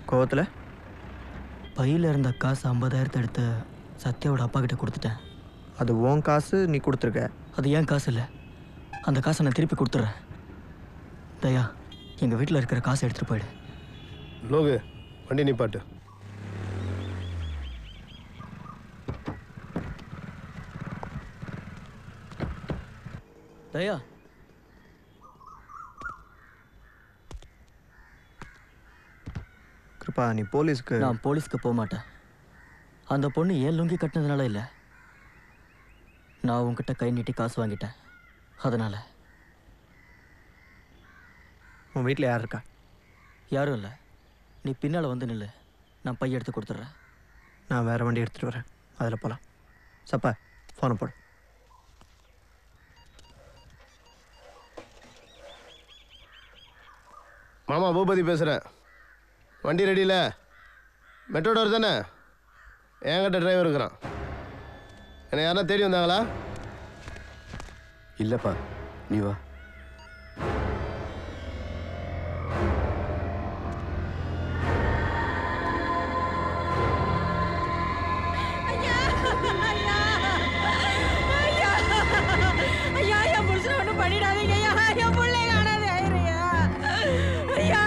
கோவத்தில் பையில் இருந்த காசு ஐம்பதாயிரத்தை எடுத்து சத்யாவோட அப்பா கிட்ட கொடுத்துட்டேன் அது உன் காசு நீ கொடுத்துருக்க அது ஏன் காசு இல்லை அந்த காசை நான் திருப்பி கொடுத்துட்றேன் தயா எங்கள் வீட்டில் இருக்கிற காசை எடுத்துகிட்டு போயிடு லோகு வண்டி நிப்பாட்டு தயா கிருப்பா நீ போலீஸ்க்கு நான் போலீஸ்க்கு போக மாட்டேன் அந்த பொண்ணு ஏன் லுங்கி கட்டினதுனால இல்லை நான் உன்கிட்ட கை நீட்டி காசு வாங்கிட்டேன் அதனால் உன் வீட்டில் யார் இருக்கா யாரும் இல்லை நீ பின்னால் வந்து நில்லு நான் பைய எடுத்து கொடுத்துட்றேன் நான் வேறு வண்டி எடுத்துகிட்டு வரேன் அதில் போகலாம் சப்பா ஃபோனை போடு மாமா பூபதி பேசுகிறேன் வண்டி ரெடியில மெட்ரோடோர் தானே என்கிட்ட டிரைவர் இருக்கிறான் என்னை யாரா தேடி வந்தாங்களா இல்லைப்பா நீ வா ஐயா என் புருஷன் ஒன்றும் பண்ணிடாதீங்க ஐயா என் பிள்ளை காணாது ஆயிரையா ஐயா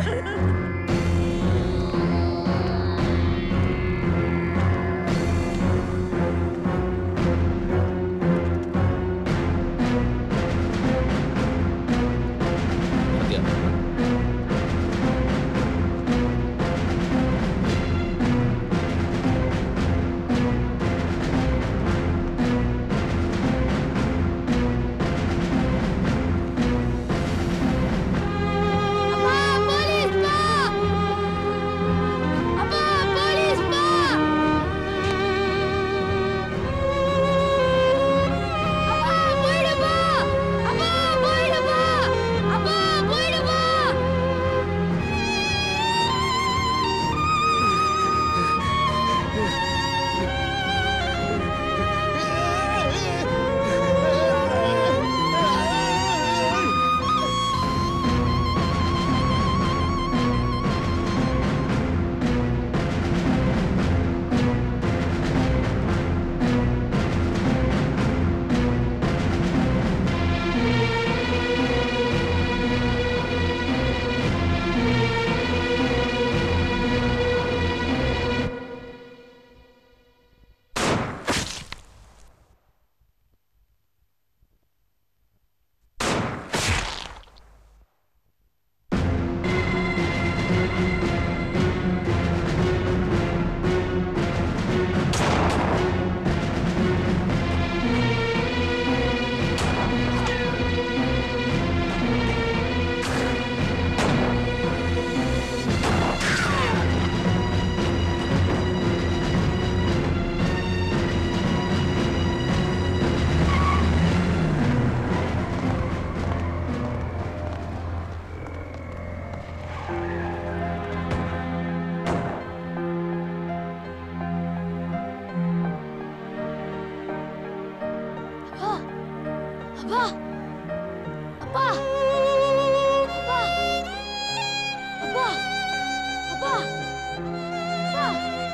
அப்பா அப்பா அப்பா அப்பா அப்பா அப்பா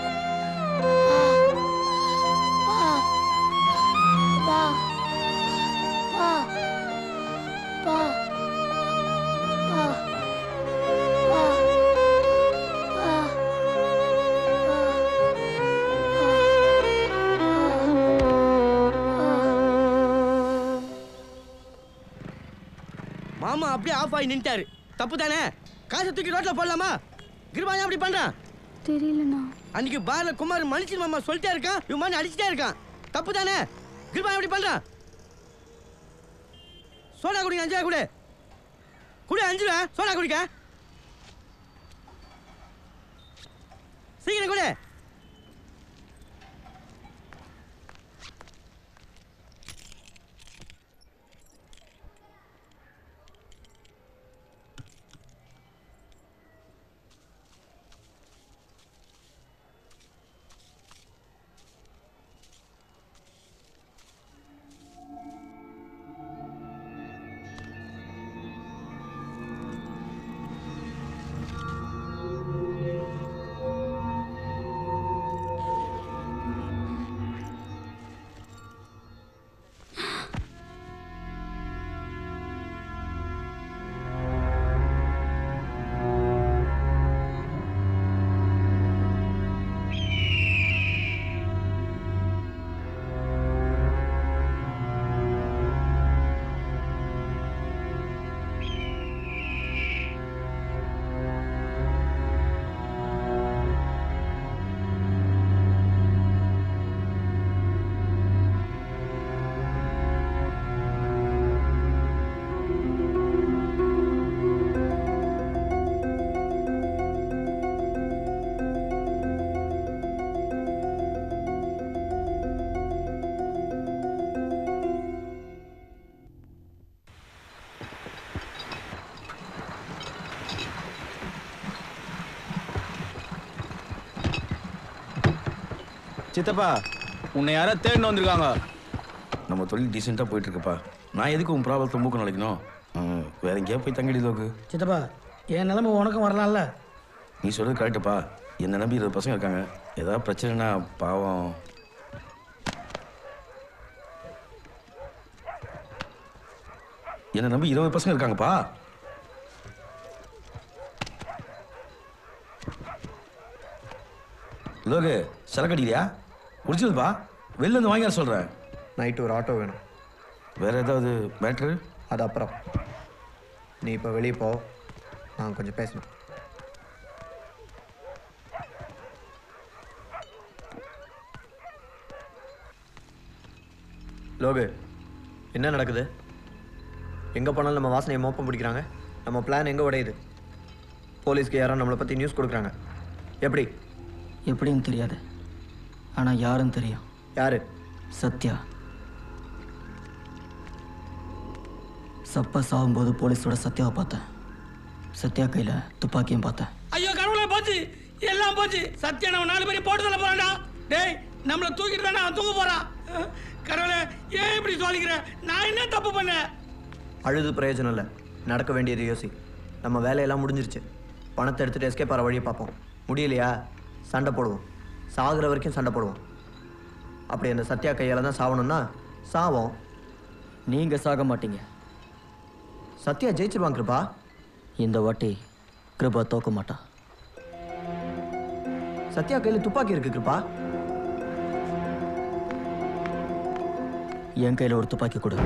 அப்பா அப்பா அப்பா மாமா அப்படியே ஆஃப் ஆகி நின்ட்டாரு தப்பு தானே காசை தூக்கி ரோட்ல போடலாமா கிருபாயா அப்படி பண்றான் தெரியலண்ணா அன்னைக்கு பார்ல குமார் மனுஷன் மாமா சொல்லிட்டே இருக்கான் இவன் மாதிரி அடிச்சுட்டே இருக்கான் தப்பு தானே கிருபாயா அப்படி பண்றான் சோடா குடிங்க அஞ்சு ரூபா கொடு குடி அஞ்சு ரூபா சோடா குடிக்க சீக்கிரம் கொடு சித்தப்பா உன்னை யாரோ தேடின்னு வந்திருக்காங்க நம்ம தொழில் டீசெண்டாக போயிட்டு இருக்குப்பா நான் எதுக்கு உன் ப்ராப்ளத்தை மூக்க நினைக்கணும் ம், வேற எங்கேயா போய் தங்கிடி லோக்கு சித்தப்பா என் நிலைமை உனக்கும் வரலாம்ல நீ சொல்றது கரெக்டுப்பா என்ன நம்பி இருபது பசங்க இருக்காங்க ஏதாவது பிரச்சனைனா பாவம் என்னை நம்பி இருபது பசங்க இருக்காங்கப்பா லோகு சரக்கடிக்கிறியா குடிச்சதுப்பா வெளில இருந்து வாங்கி சொல்கிறேன் நைட்டு ஒரு ஆட்டோ வேணும் வேற ஏதாவது மேட்ரு அது அப்புறம் நீ இப்போ வெளியே போ நான் கொஞ்சம் பேசணும் லோகு என்ன நடக்குது எங்கே போனாலும் நம்ம வாசனையை மோப்பம் பிடிக்கிறாங்க நம்ம பிளான் எங்கே உடையுது போலீஸ்க்கு யாரும் நம்மளை பற்றி நியூஸ் கொடுக்குறாங்க எப்படி எப்படின்னு தெரியாது ஆனால் யாரும் தெரியும் யாரு சத்யா சப்பா சாகும்போது போலீஸோட சத்யாவை பார்த்தேன் சத்யா கையில் துப்பாக்கியும் பார்த்தேன் ஐயோ கடவுளே போச்சு எல்லாம் போச்சு சத்யா நம்ம நாலு பேரையும் போட்டு தள்ள போறான்டா டேய் நம்மளை தூக்கிட்டு தானே அவன் தூக்க போறான் அஹ், கடவுளே ஏன் இப்படி சொல்லிக்கிற நான் என்ன தப்பு பண்ணேன் அழுது பிரயோஜனம் இல்லை நடக்க வேண்டியது யோசி நம்ம வேலையெல்லாம் முடிஞ்சிருச்சு பணத்தை எடுத்துகிட்டு எஸ்கேப் ஆகிற வழியை பார்ப்போம் முடியலையா சண்டை போடுவோம் சாகுற வரைக்கும் சண்டை போடுவோம் அப்படி அந்த சத்யா கையால் தான் சாவணும்னா சாவோம் நீங்கள் சாக மாட்டீங்க சத்யா ஜெயிச்சிருவாங்க கிருபா இந்த வாட்டி கிருபா தோக்க மாட்டான் சத்யா கையில் துப்பாக்கி இருக்கு கிருபா என் கையில் ஒரு துப்பாக்கி கொடு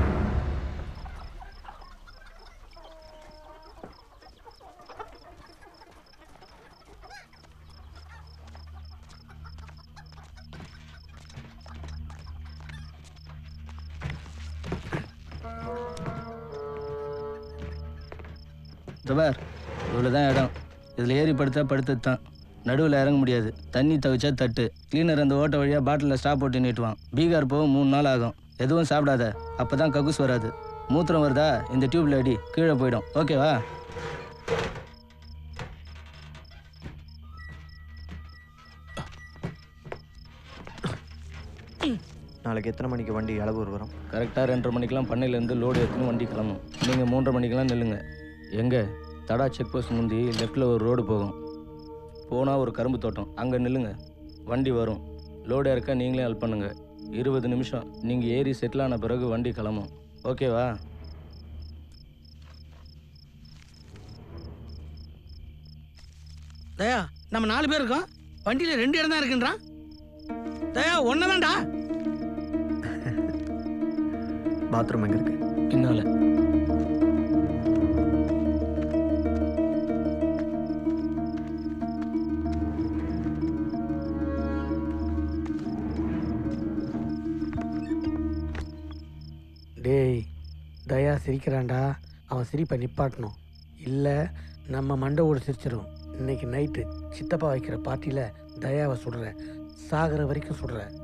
தபார் இவ்வளோ தான் இடம் இதில் ஏறி படுத்தா படுத்தது தான் நடுவில் இறங்க முடியாது தண்ணி தவிச்சா தட்டு கிளீனர் அந்த ஓட்ட வழியாக பாட்டிலில் ஸ்டாப் போட்டு நீட்டுவான் பீகார் போக மூணு நாள் ஆகும் எதுவும் சாப்பிடாத அப்போ தான் ககுஸ் வராது மூத்திரம் வருதா இந்த டியூப்ல அடி கீழே போயிடும் ஓகேவா நாளைக்கு எத்தனை மணிக்கு வண்டி அளவூர் வரும் கரெக்டாக ரெண்டரை மணிக்கெலாம் பண்ணையிலேருந்து லோடு எடுத்துன்னு வண்டி கிளம்பும் நீங்கள் மூன்றரை மணிக்கெலாம் நில்லுங்க எங்கே தடா செக் போஸ்ட் முந்தி லெஃப்ட்டில் ஒரு ரோடு போகும் போனால் ஒரு கரும்பு தோட்டம் அங்கே நில்லுங்க வண்டி வரும் லோடு இறக்க நீங்களே ஹெல்ப் பண்ணுங்க இருபது நிமிஷம் நீங்கள் ஏறி செட்டில் ஆன பிறகு வண்டி கிளம்பும் ஓகேவா தயா நம்ம நாலு பேர் இருக்கோம் வண்டியில ரெண்டு இடம் தான் இருக்குன்றான் தயா ஒன்னதான்டா பாத்ரூம் எங்கே இருக்கு பின்னால டேய் தயா சிரிக்கிறான்டா அவன் சிரிப்பை நிப்பாட்டணும் இல்லை நம்ம மண்டை ஓடு சிரிச்சிடும் இன்னைக்கு நைட்டு சித்தப்பா வைக்கிற பார்ட்டியில் தயாவை சுடுறேன் சாகிற வரைக்கும் சுடுறேன்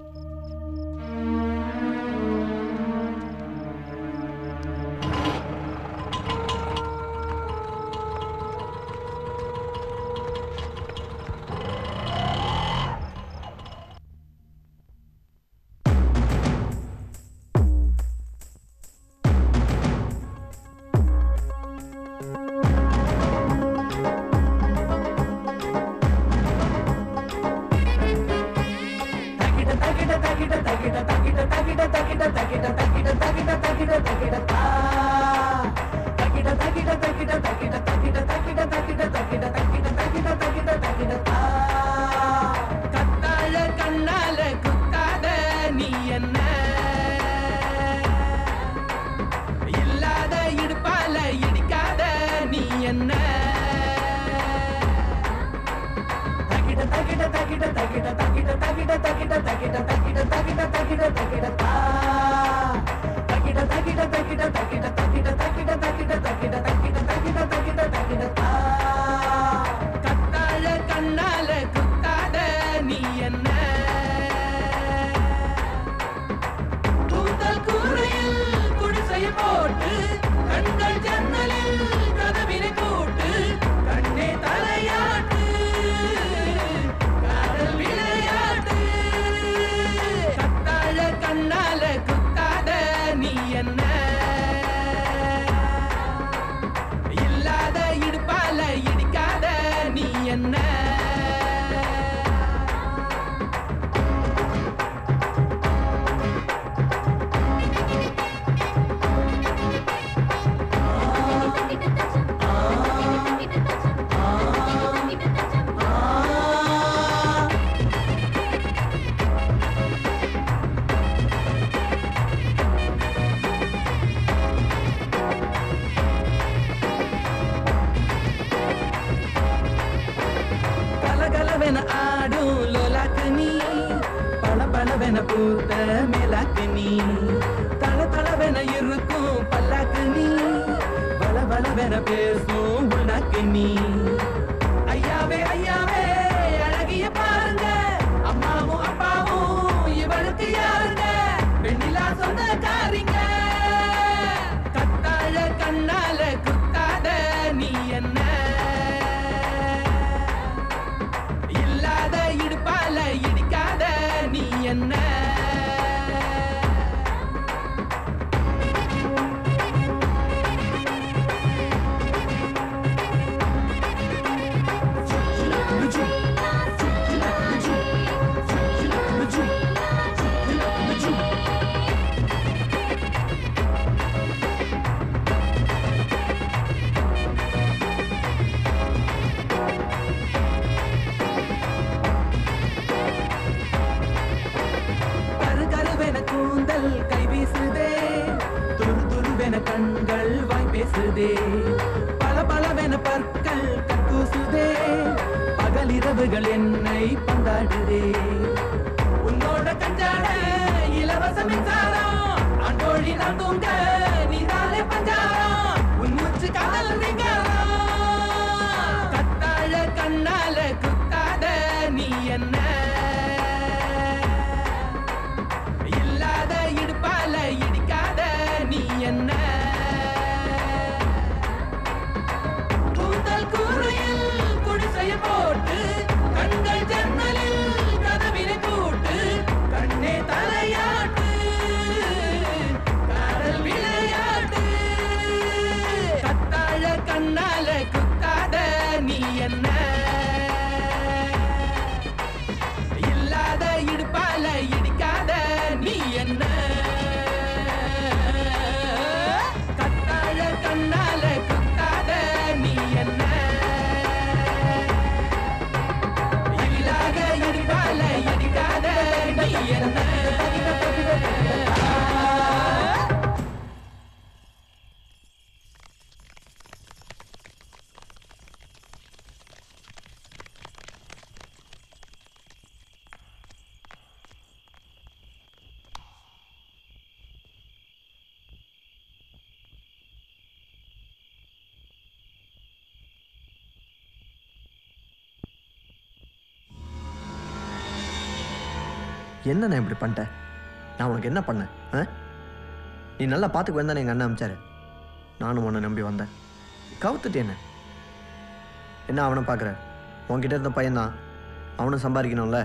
கத்தாழ கண்ணால குத்தாத நீ என்ன இல்லாத இடுப்பால இடிக்காத நீ என்ன தகிட தகிட தகிட தகிட தகிட தகிட தகிட தகிட தகிட தகிட தகிட தகிட தா தகிட தகிட தகிட தகிட தகிட தகிட தகிட தகிட தகிட தகிட தகிட தகிட தா கத்தாழ கண்ணால குத்தாத நீ என்ன கூந்தல் கூரையில் குடிசையை போட்டு கண்கள் ஜன்னலில் கதவினை போட்டு கண்ணே தலையாட்டு காதல் விளையாட்டு பளபளவென ஆடும் லோலாக்கு நீ பளபளவென பூத்த மேலாக்கு நீ தள தளவென இருக்கும் பல்லாக்கு நீ பளபளவென பேசும் உள்நாக்கு நீ ஐயாவே ஐயாவே அழகிய பாருங்க அம்மாவும் அப்பாவும் இவளுக்கு யாருங்க வெண்ணிலா சொந்தக்காரிங்க கத்தாழ கண்ணால குத்தாத நீ என்ன இல்லாத இடுப்பால இடிக்காத நீ என்ன கரு கருவென கூந்தல் கை வீசுதே துரு துருவென கண்கள் வாய் பேசுதே பல பலவென பற்கள் கக்கூசுதே பகலிரவுகள் என்னை பந்தாடுதே உன்னோட கஞ்சாட இலவச மின்சாரம் அண்டோழி நான் தூங்க நீதானே பஞ்சாரம் உன் மூச்சு காதல் விகாரம் கத்தாழ கண்ணால குத்தாத நீ என்ன இல்லாத இடுப்பால இடிக்காத நீ என்ன கூந்தல் கூரையில் குடிசைய போட்டு கண்கள் ஜன்னலில் கதவினை கூட்டு கண்ணே தலையாட்டு காதல் விளையாட்டு கத்தாழ கண்ணால குத்தாத நீ என்ன இல்லாத இடுப்பால இடிக்காத நீ என்ன கத்தாழ கண்ணால குத்தாத நீ என்ன இல்லாத இடுப்பால இடிக்காத நீ என்ன என்ன நான் இப்படி பண்ணிட்டேன் நான் உனக்கு என்ன பண்ணேன் ஆ நீ நல்லா பார்த்துக்கு வந்தானே எங்கள் அண்ணன் அமிச்சாரு நானும் உன்னை நம்பி வந்தேன் கவுத்துட்டு என்ன என்ன அவனை பார்க்குற உன்கிட்ட இருந்த பையன்தான் அவனும் சம்பாதிக்கணும்ல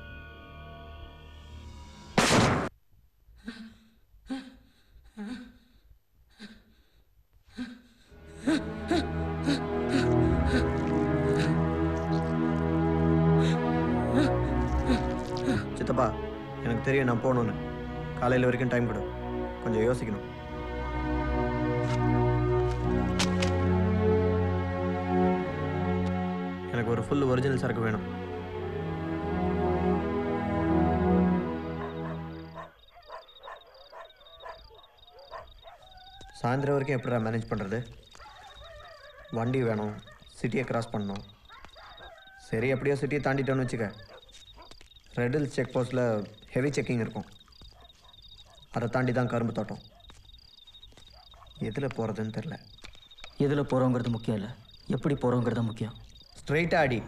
சித்தப்பா எனக்கு தெரியும் நான் போகணுன்னு காலையில் வரைக்கும் டைம் கொடு கொஞ்சம் யோசிக்கணும் எனக்கு ஒரு ஃபுல் ஒரிஜினல் சரக்கு வேணும் சாயந்தரம் வரைக்கும் எப்படிடா மேனேஜ் பண்ணுறது வண்டி வேணும் சிட்டியை கிராஸ் பண்ணணும் சரி எப்படியோ சிட்டியை தாண்டிட்டோன்னு வச்சுக்க ரெட் ஹில்ஸ் செக் போஸ்ட்டில் ஹெவி செக்கிங் இருக்கும் அதை தாண்டி தான் கரும்பு தோட்டம் எதில் போகிறதுன்னு தெரில எதில் போகிறோங்கிறது முக்கியம் இல்லை எப்படி போகிறோங்கிறது தான் முக்கியம் ஸ்ட்ரைட்டாக அடி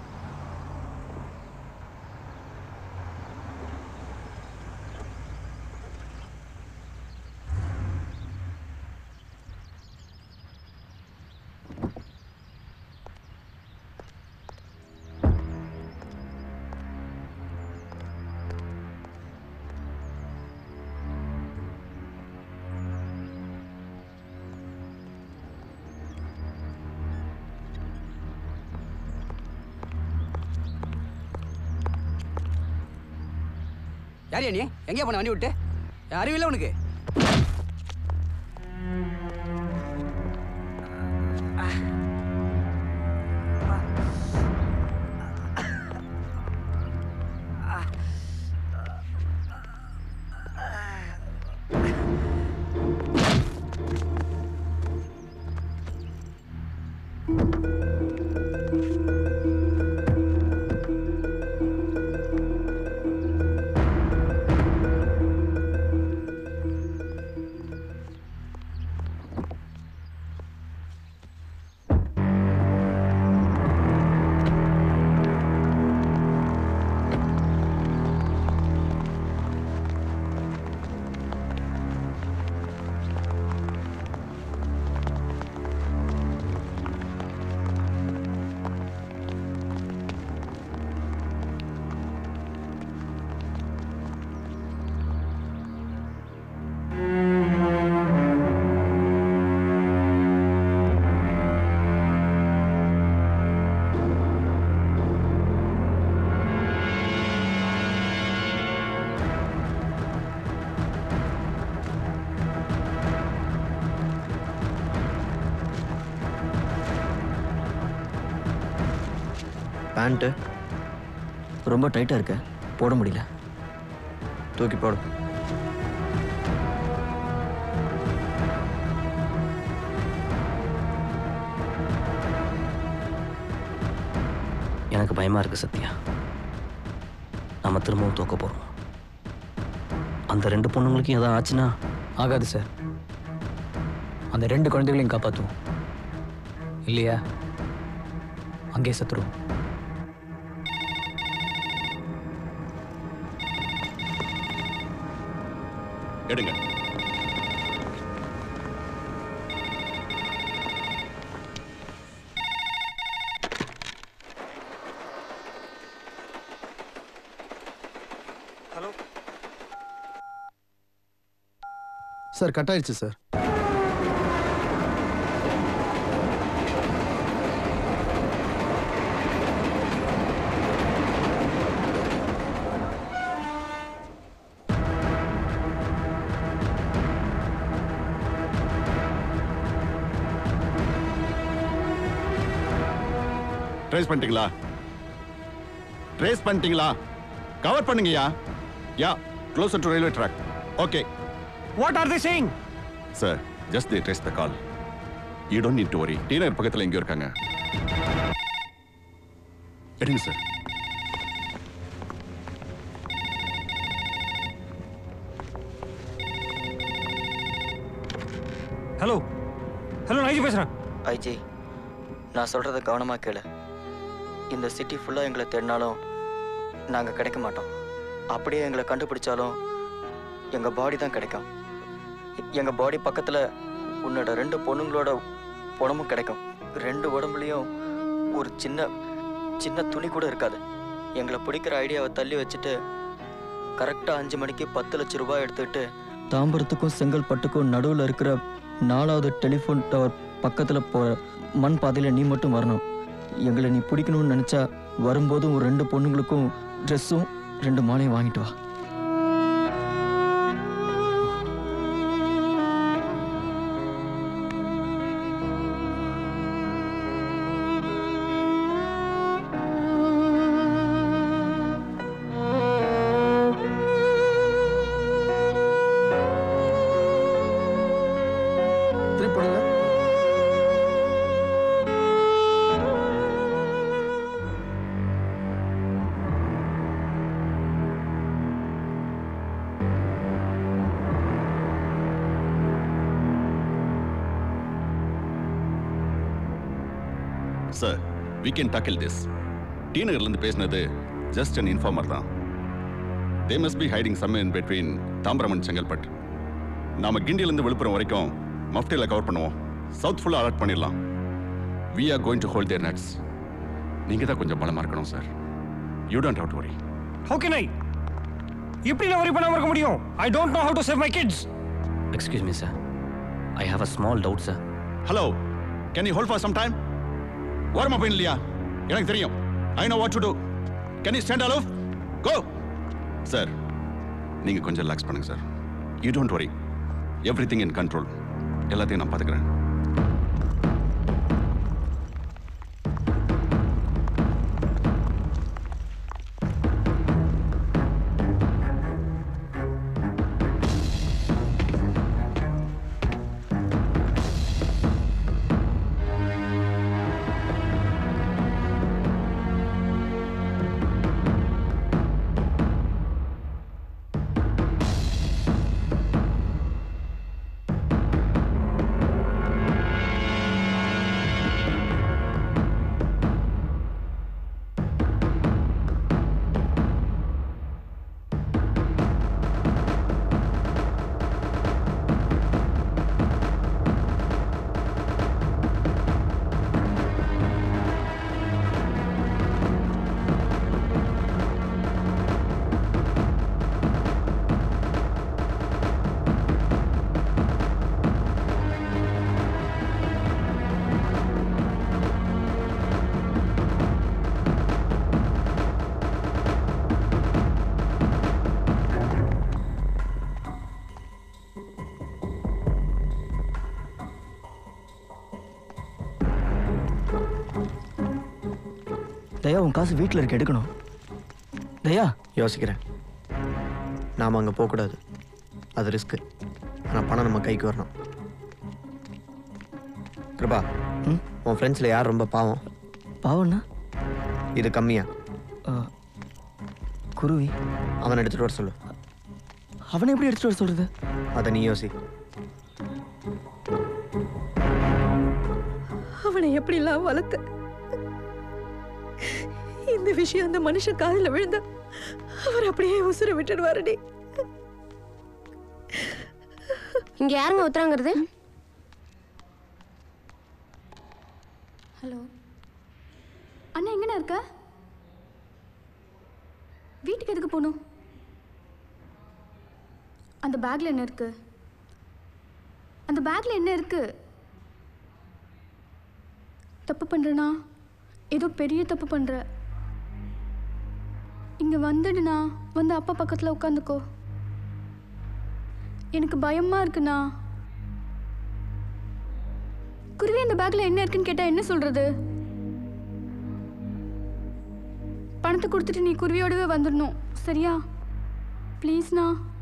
யாரியா நீ எங்கேயா போன வண்டி விட்டு அறிவில்லை உனக்கு பேண்ட்டு ரொம்ப டைட்டாக இருக்க போட முடியல தூக்கி போடு எனக்கு பயமா இருக்கு சத்யா நம்ம திரும்பவும் தோக்க போறோம் அந்த ரெண்டு பொண்ணுங்களுக்கு எதாவது ஆச்சுன்னா ஆகாது சார் அந்த ரெண்டு குழந்தைகளையும் காப்பாற்றுவோம் இல்லையா அங்கே சத்துருவோம் எடுங்க ஹலோ சார் கட் ஆயிடுச்சு சார் ட்ரேஸ் பண்ணிட்டீங்களா ட்ரேஸ் பண்ணிட்டீங்களா கவர் பண்ணுங்கய்யா yeah closer to railway track okay what are they saying sir just they trace the call you don't need to worry டீனர் பக்கத்தில் எங்கேயோ இருக்காங்க எடுங்க சார் ஹலோ ஹலோ நான் பேசுகிறேன் ஐஜி நான் சொல்கிறத கவனமாக கேளு இந்த சிட்டி ஃபுல்லாக எங்களை தேடினாலும் நாங்கள் கிடைக்க மாட்டோம் அப்படியே எங்களை கண்டுபிடிச்சாலும் எங்கள் பாடி தான் கிடைக்கும் எங்கள் பாடி பக்கத்தில் உன்னோட ரெண்டு பொண்ணுங்களோட உடம்பும் கிடைக்கும் ரெண்டு உடம்புலையும் ஒரு சின்ன சின்ன துணி கூட இருக்காது எங்களை பிடிக்கிற ஐடியாவை தள்ளி வச்சுட்டு கரெக்டாக அஞ்சு மணிக்கு பத்து லட்ச ரூபாய் எடுத்துக்கிட்டு தாம்பரத்துக்கும் செங்கல்பட்டுக்கும் நடுவில் இருக்கிற நாலாவது டெலிஃபோன் டவர் பக்கத்தில் போகிற மண் பாதையில் நீ மட்டும் வரணும் எங்களை நீ பிடிக்கணும்னு நினச்சா வரும்போது ஒரு ரெண்டு பொண்ணுங்களுக்கும் ட்ரெஸ்ஸும் ரெண்டு மாலையும் வாங்கிட்டு வா திருப்பி போடுங்க sir we can tackle this T நகர்லேருந்து பேசினது ஜஸ்ட் அன் இன்ஃபார்மர் தான் they must be hiding some in between Tambaram and Chengalpattu நாம கிண்டியிலேருந்து விழுப்புரம் வரைக்கும் மஃப்டியில் கவர் பண்ணுவோம் சவுத் ஃபுல்லாக அலர்ட் பண்ணிடலாம் we are going to hold their nuts நீங்கள் தான் கொஞ்சம் பலமாக இருக்கணும் sir you don't have to worry how can I எப்படி நான் வரி பண்ணாம இருக்க முடியும் I don't know how to save my kids excuse me sir I have a small doubt sir hello can you hold for some time ஓரமா போய் இல்லையா எனக்கு தெரியும் I know what to do can you stand allow go sir நீங்கள் கொஞ்சம் relax பண்ணுங்க sir you don't worry everything in control எல்லாத்தையும் நான் பார்த்துக்கிறேன் தயா உன் காசு வீட்டில் இருக்க எடுக்கணும் தயா யோசிக்கிறேன் நாம் அங்கே போகக்கூடாது அது ரிஸ்க்கு ஆனால் பணம் நம்ம கைக்கு வரணும் கிருபா உன் ஃப்ரெண்ட்ஸில் யார் ரொம்ப பாவம் பாவம்னா இது கம்மியா குருவி அவனை எடுத்துகிட்டு வர சொல்லு அவனை எப்படி எடுத்துட்டு வர சொல்றது அதை நீ யோசி அவனை எப்படிலாம் வளர்த்த இந்த விஷயம் அந்த மனுஷன் காதுல விழுந்தா அவர் அப்படியே உசுர விட்டுடுவாருடி இங்க யாருங்க உத்தராங்கிறது ஹலோ அண்ணா எங்கண்ணா இருக்க வீட்டுக்கு எதுக்கு போகணும் அந்த பேக்ல என்ன இருக்கு அந்த பேக்ல என்ன இருக்கு தப்பு பண்றேனா ஏதோ பெரிய தப்பு பண்ற இங்க வந்துடுண்ணா வந்து அப்பா பக்கத்துல உட்காந்துக்கோ எனக்கு பயமா இருக்குண்ணா குருவி அந்த பேக்ல என்ன இருக்குன்னு கேட்டா என்ன சொல்றது பணத்தை கொடுத்துட்டு நீ குருவியோடவே வந்துடணும் சரியா ப்ளீஸ்ண்ணா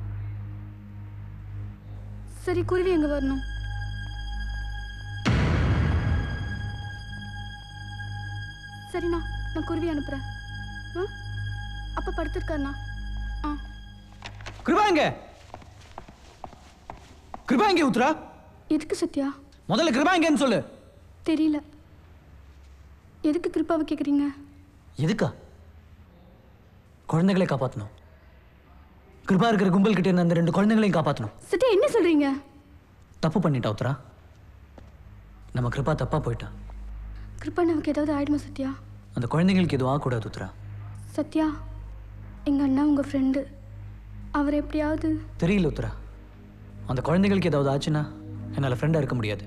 சரி குருவி எங்க வரணும் சரிண்ணா நான் குருவி அனுப்புறேன் ஆ அப்பா படுத்திருக்காருண்ணா ஆ கிருபா எங்க கிருபா எங்க உத்ரா எதுக்கு சத்யா முதல்ல கிருபா எங்கன்னு சொல்லு தெரியல எதுக்கு கிருப்பாவை கேட்குறீங்க எதுக்கா குழந்தைகளை காப்பாற்றணும் கிருபா இருக்கிற கும்பல் கிட்ட இருந்த அந்த ரெண்டு குழந்தைங்களையும் காப்பாற்றணும் சத்யா என்ன சொல்றீங்க தப்பு பண்ணிட்டா உத்ரா நம்ம கிருபா தப்பா போயிட்டா கிருப்பா நமக்கு ஏதாவது ஆயிடுமா சத்யா அந்த குழந்தைங்களுக்கு எதுவும் ஆகக்கூடாது உத்ரா சத்யா எங்க அண்ணா உங்க ஃப்ரெண்டு அவர் எப்படியாவது தெரியல உத்ரா அந்த குழந்தைங்களுக்கு ஏதாவது ஆச்சுன்னா என்னால் ஃப்ரெண்டாக இருக்க முடியாது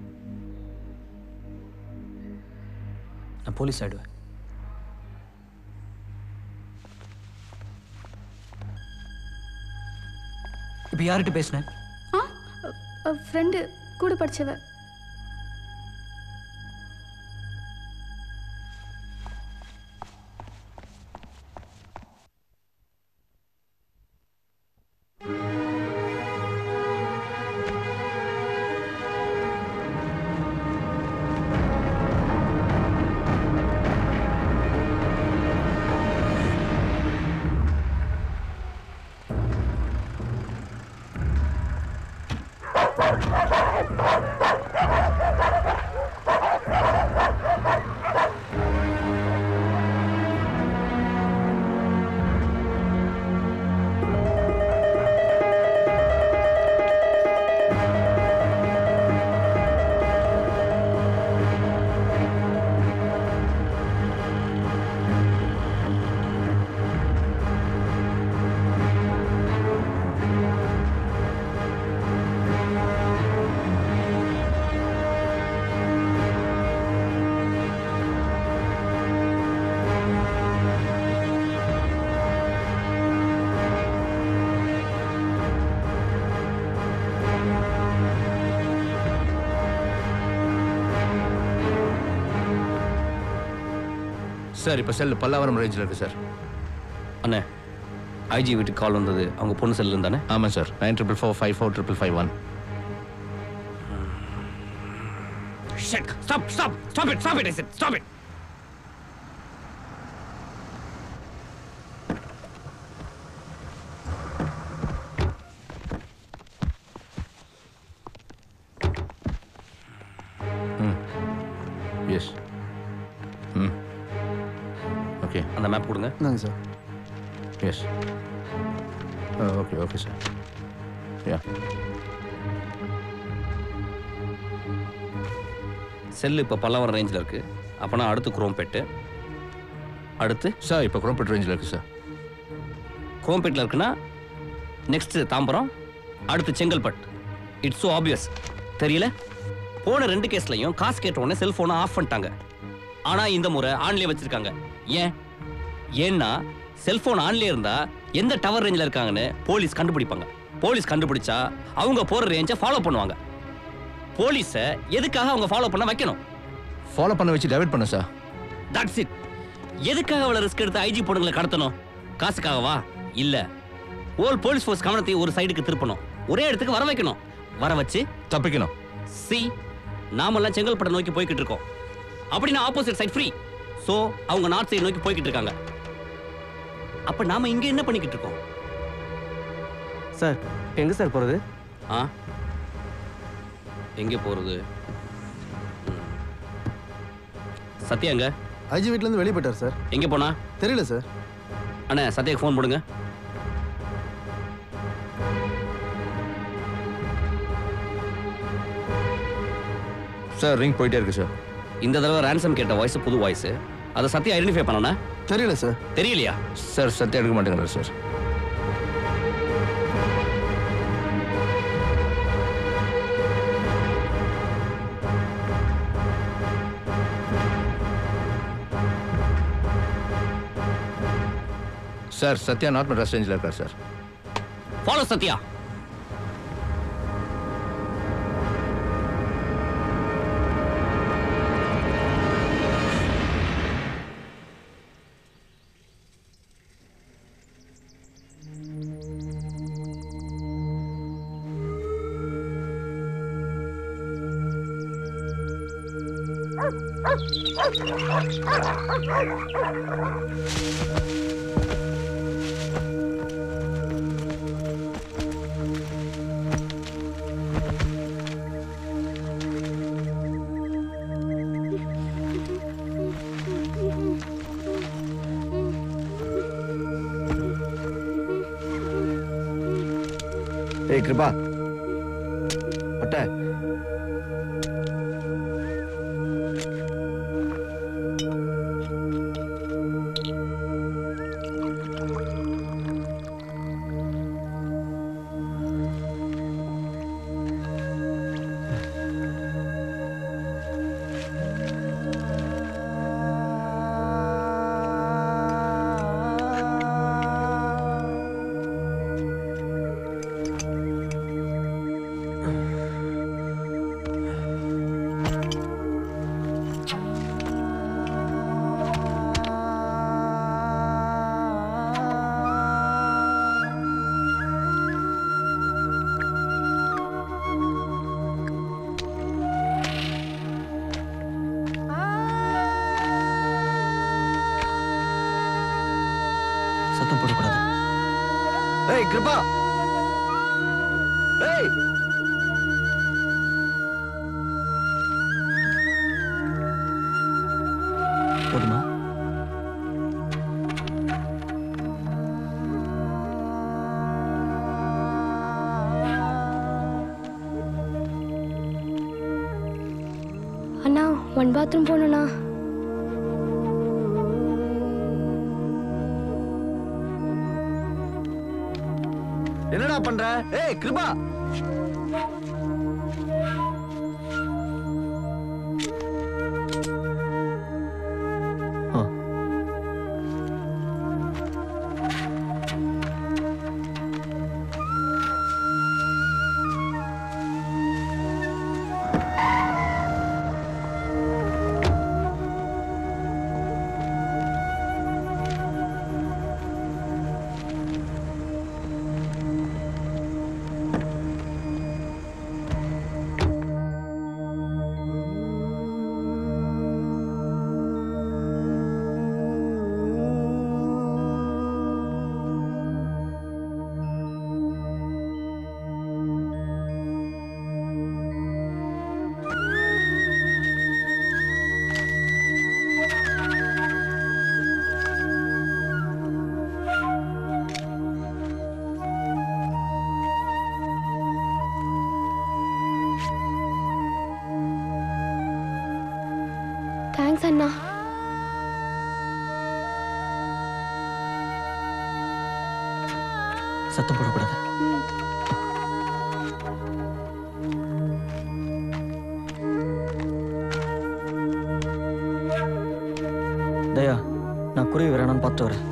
நான் போலீஸ் ஆயிடுவேன் இப்போ யார்கிட்ட பேசினேன் ஆ ஃப்ரெண்டு கூட படிச்சவ சார் இப்போ செல் பல்லாவரம் ரேஞ்சில் இருக்கு சார் அண்ணே ஐஜி வீட்டுக்கு கால் வந்தது அவங்க பொண்ணு செல்லு தானே ஆமாம் sir nine triple four five four triple five one Shit! Stop! Stop! Stop it! Stop it! I said, stop it! Yes ம் ஓகே அந்த மேப் கொடுங்க நாங்க sir yes okay okay sir yeah cell இப்போ பல்லாவரம் ரேஞ்சில் இருக்கு அப்போனா அடுத்து குரோம்பேட்டு அடுத்து சார் இப்போ குரோம்பேட் ரேஞ்சில் இருக்கு சார் குரோம்பேட்டில் இருக்குன்னா நெக்ஸ்ட் தாம்பரம் அடுத்து செங்கல்பட் இட்ஸ் ஸோ ஆப்வியஸ் தெரியல போன ரெண்டு கேஸ்லையும் காசு கேட்ட உடனே செல்ஃபோனை ஆஃப் பண்ணிட்டாங்க ஆனால் இந்த முறை ஆன்லேயே வச்சிருக்காங்க ஏன் ஏன்னா செல்ஃபோன் ஆன்லேயே இருந்தா எந்த டவர் ரேஞ்சில் இருக்காங்கன்னு போலீஸ் கண்டுபிடிப்பாங்க போலீஸ் கண்டுபிடிச்சா அவங்க போகிற ரேஞ்சை ஃபாலோ பண்ணுவாங்க போலீஸை எதுக்காக அவங்க ஃபாலோ பண்ண வைக்கணும் ஃபாலோ பண்ண வச்சு டைவர்ட் பண்ண சார் தட்ஸ் இட் எதுக்காக அவளை ரிஸ்க் எடுத்து ஐஜி பொண்ணுங்களை கடத்தணும் காசுக்காகவா இல்ல ஓல் போலீஸ் ஃபோர்ஸ் கவனத்தை ஒரு சைடுக்கு திருப்பணும் ஒரே இடத்துக்கு வர வைக்கணும் வர வச்சு தப்பிக்கணும் சி நாமெல்லாம் செங்கல்பட்டை நோக்கி போய்கிட்டு இருக்கோம் அப்படின்னா ஆப்போசிட் சைடு ஃப்ரீ சோ அவங்க நார்த் சைடு நோக்கி போய்கிட்டு இருக்காங்க அப்ப நாம இங்க என்ன பண்ணிக்கிட்டு இருக்கோம் சார் எங்க சார் போறது ஆ எங்க போறது ம். சத்யா எங்க ஐஜி வீட்டிலேருந்து வெளியே போயிட்டார் சார் எங்க போனா தெரியல சார் அண்ணா சத்யாக்கு ஃபோன் போடுங்க சார் ரிங் போயிட்டே இருக்கு சார் இந்த தடவை ரேன்சம் கேட்ட வாய்ஸ் புது வாய்ஸ் அதை சத்யா ஐடென்டிஃபை பண்ணனா தெரியல சார் தெரியலையா சார் சத்தியம் எடுக்க மாட்டேங்கிறார் sir sir Sathya not Madras ரேஞ்சில் இருக்கார் சார் ஃபாலோ சத்யா ஏய் கிருபா அட்டை சத்தம் போடக்கூடாது ஏய் கிருபா ஏய் போதுமா அண்ணா ஒன் பாத்ரூம் போகணுண்ணா என்னடா பண்ற ஏய் கிருபா தேங்க்ஸ் அண்ணா சத்தம் போடக்கூடாது தயா நான் குருவி வரானான்னு பார்த்து வரேன்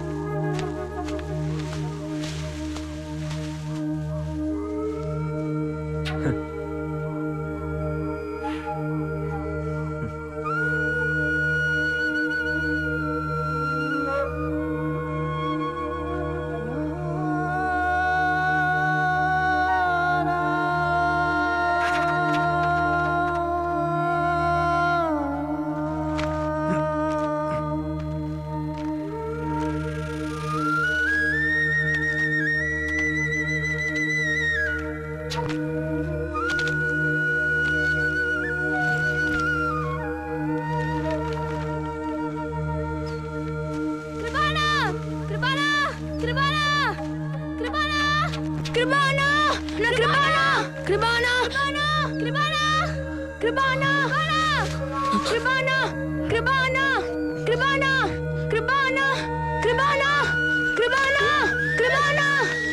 கிருபானா கிருபானா கிருபானா கிருபானா கிருபானா கிருபானா கிருபானா கிருபானா கிருபானா கிருபானா கிருபானா கிருபானா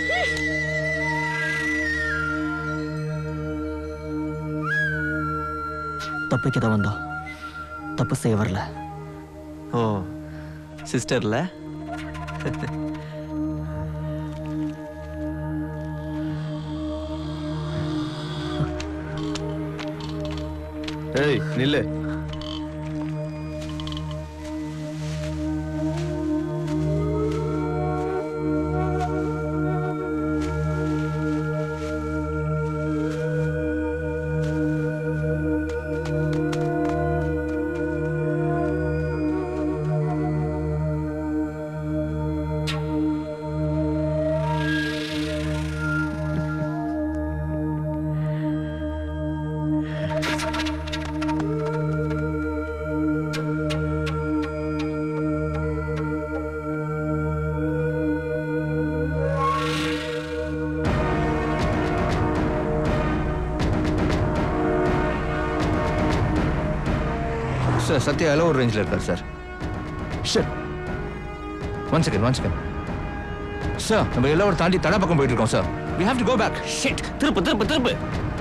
தப்பிக்க தான் வந்தோம் தப்பு செய்ய வரல ஓ சிஸ்டர்ல ஏய் நில்லு சார் சத்யா எல்லாம் ஒரு ரேஞ்சில் இருக்கார் sir shut one second one second sir நம்ம எல்லாம் தாண்டி தடா பக்கம் போயிட்டு இருக்கோம் sir we have to go back shit திருப்பு திருப்பு திருப்பு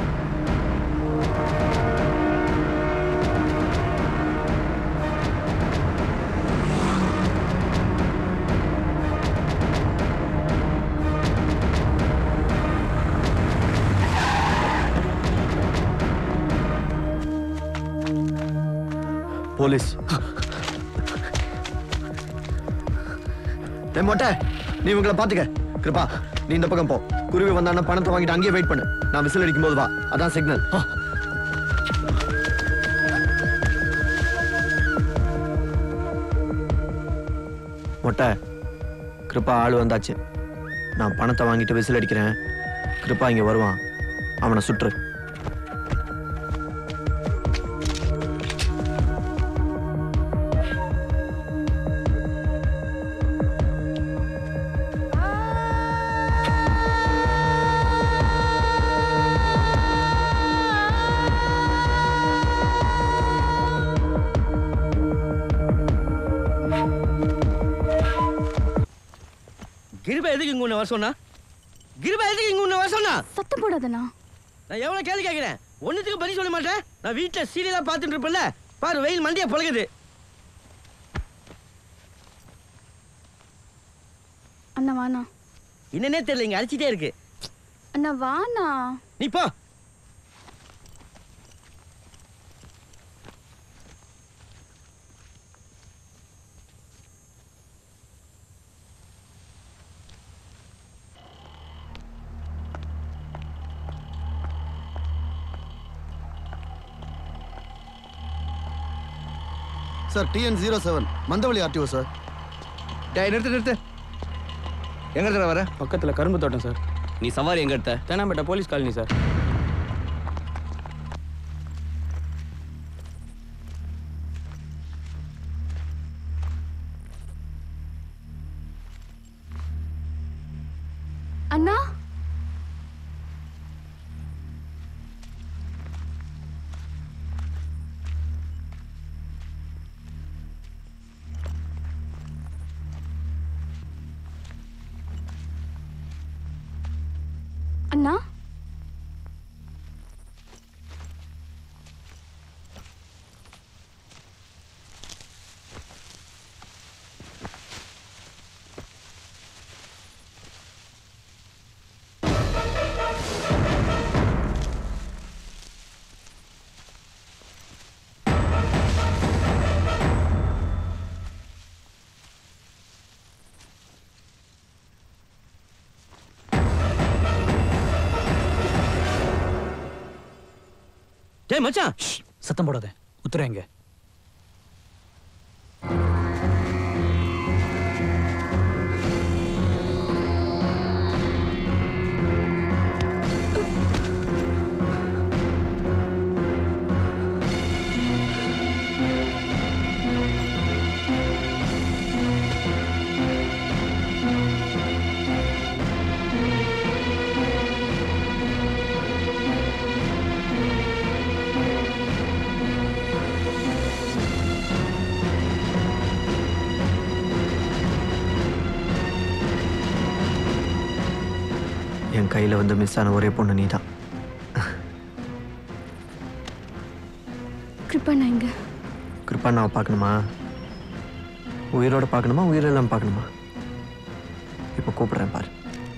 போலீஸ் டேய் மொட்டை நீ இவங்களை பாத்துக்க கிருபா நீ இந்த பக்கம் போ குருவி வந்தான்னா பணத்தை வாங்கிட்டு அங்கேயே வெயிட் பண்ணு நான் விசில் அடிக்கும் போது வா அதான் சிக்னல் மொட்டை கிருப்பா ஆள் வந்தாச்சு நான் பணத்தை வாங்கிட்டு விசில் அடிக்கிறேன் கிருப்பா இங்க வருவான் அவனை சுற்று கிருபா எதுக்கு இங்க உன்னை வர சொன்னா கிருபா எதுக்கு இங்க உன்னை வர சொன்னா சத்தம் போடாதண்ணா நான் எவ்வளவு கேள்வி கேட்கிறேன் ஒண்ணுத்துக்கு பதில் சொல்ல மாட்டேன் நான் வீட்டுல சீரியலா பார்த்துட்டு இருப்பேன்ல பாரு வெயில் மண்டியா பழகுது அண்ணா வாண்ணா என்னன்னே தெரியல இங்க அடிச்சிட்டே இருக்கு அண்ணா வாண்ணா நீ போ சார் டிஎன் ஜீரோ செவன் மந்தவழி ஆர்டிஓ சார் டேய் நிறுத்து நிறுத்து எங்க இருக்கிற வர பக்கத்தில் கரும்பு தோட்டம் சார் நீ சவாரி எங்க எடுத்த தேனாம்பேட்டை போலீஸ் காலனி சார் அண்ணா அண்ணா டேய் மச்சான் சத்தம் போடாத உத்தரம் எங்க என் கையில் வந்து மிஸ் ஆன ஒரே பொண்ணு நீ தான் கிருப்பா நான் இங்க கிருப்பாண்ணாவை பார்க்கணுமா உயிரோட பார்க்கணுமா உயிரெல்லாம் பார்க்கணுமா இப்போ கூப்பிடுறேன் பாரு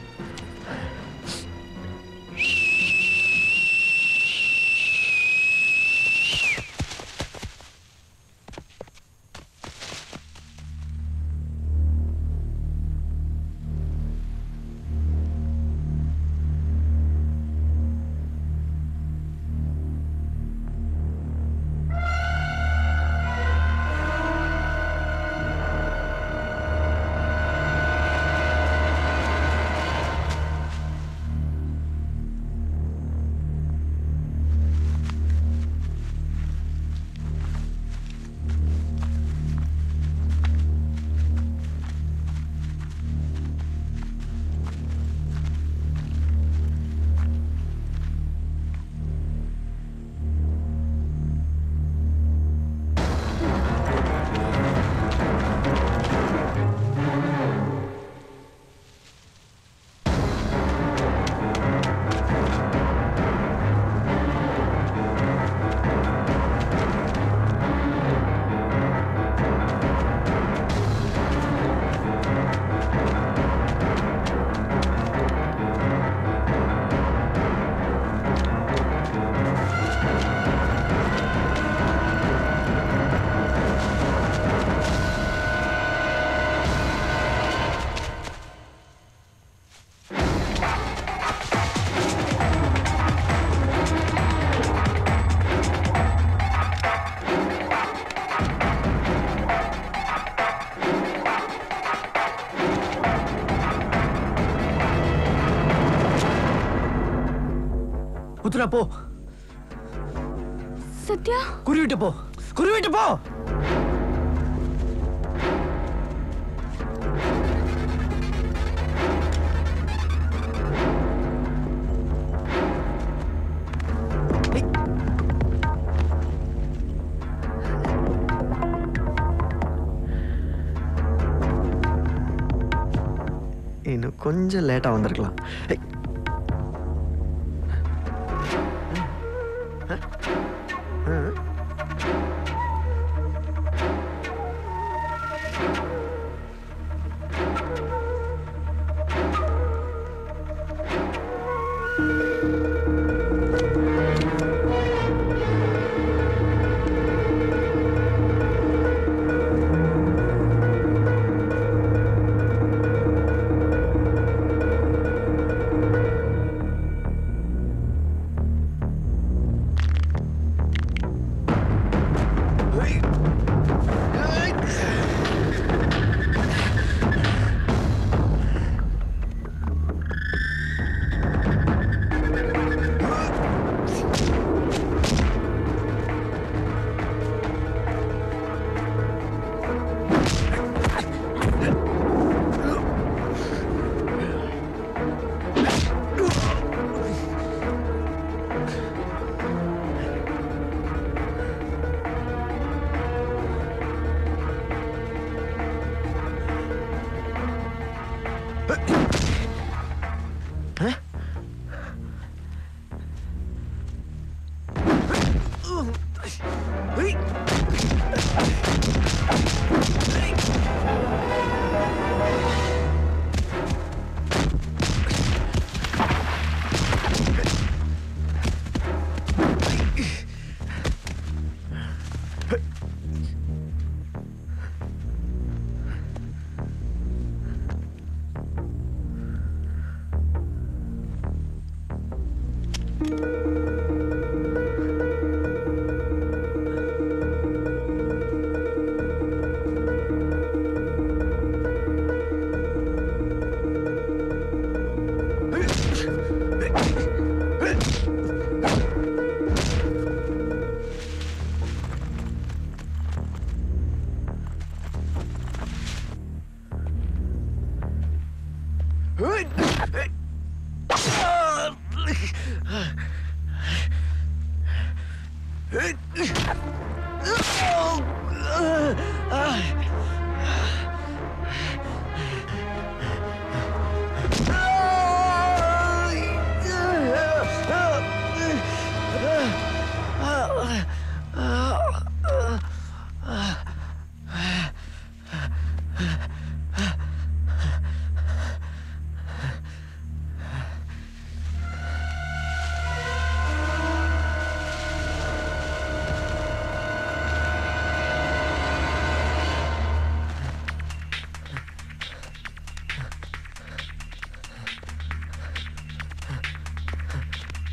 புத்துரா போ சத்யா குருவிட்டு போ குருவிட்டு போ இன்னும் கொஞ்சம் லேட்டாக வந்திருக்கலாம் ஏய். ஆ?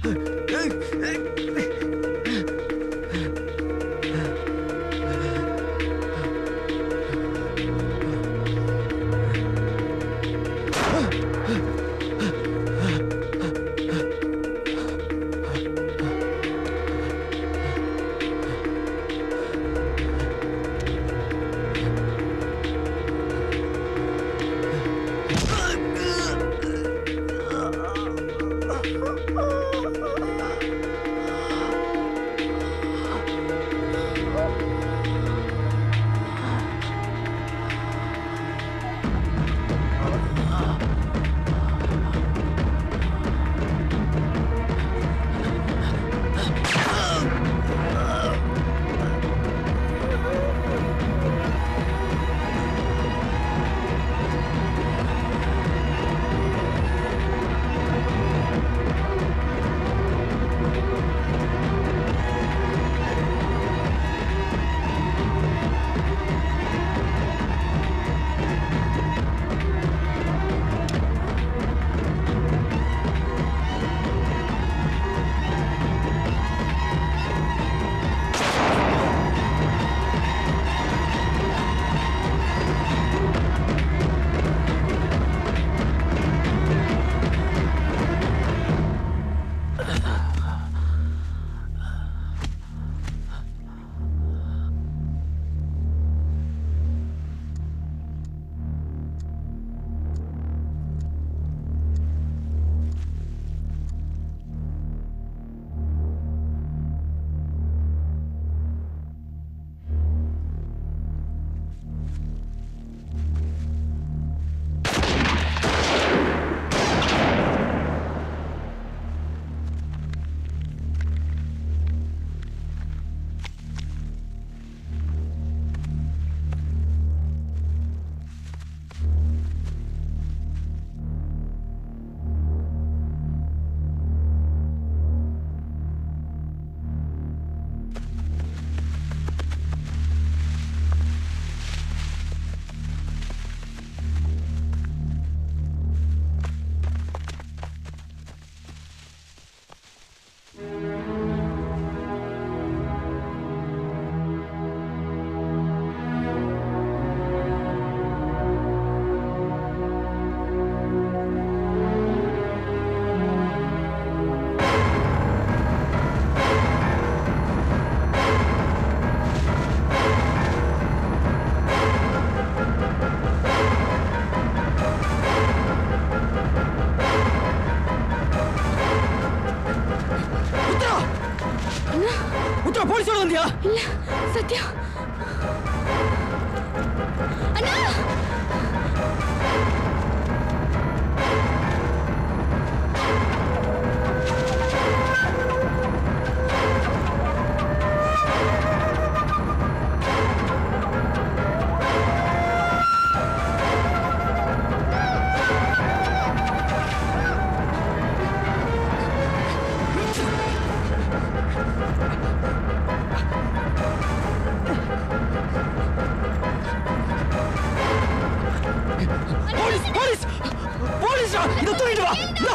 உத்தரா போலீஸோட வந்தியா இல்ல சத்யா அண்ணா போலீஸ் போலீஸ் போலீஸ்டா இத தூக்கிட்டு வா இந்தா.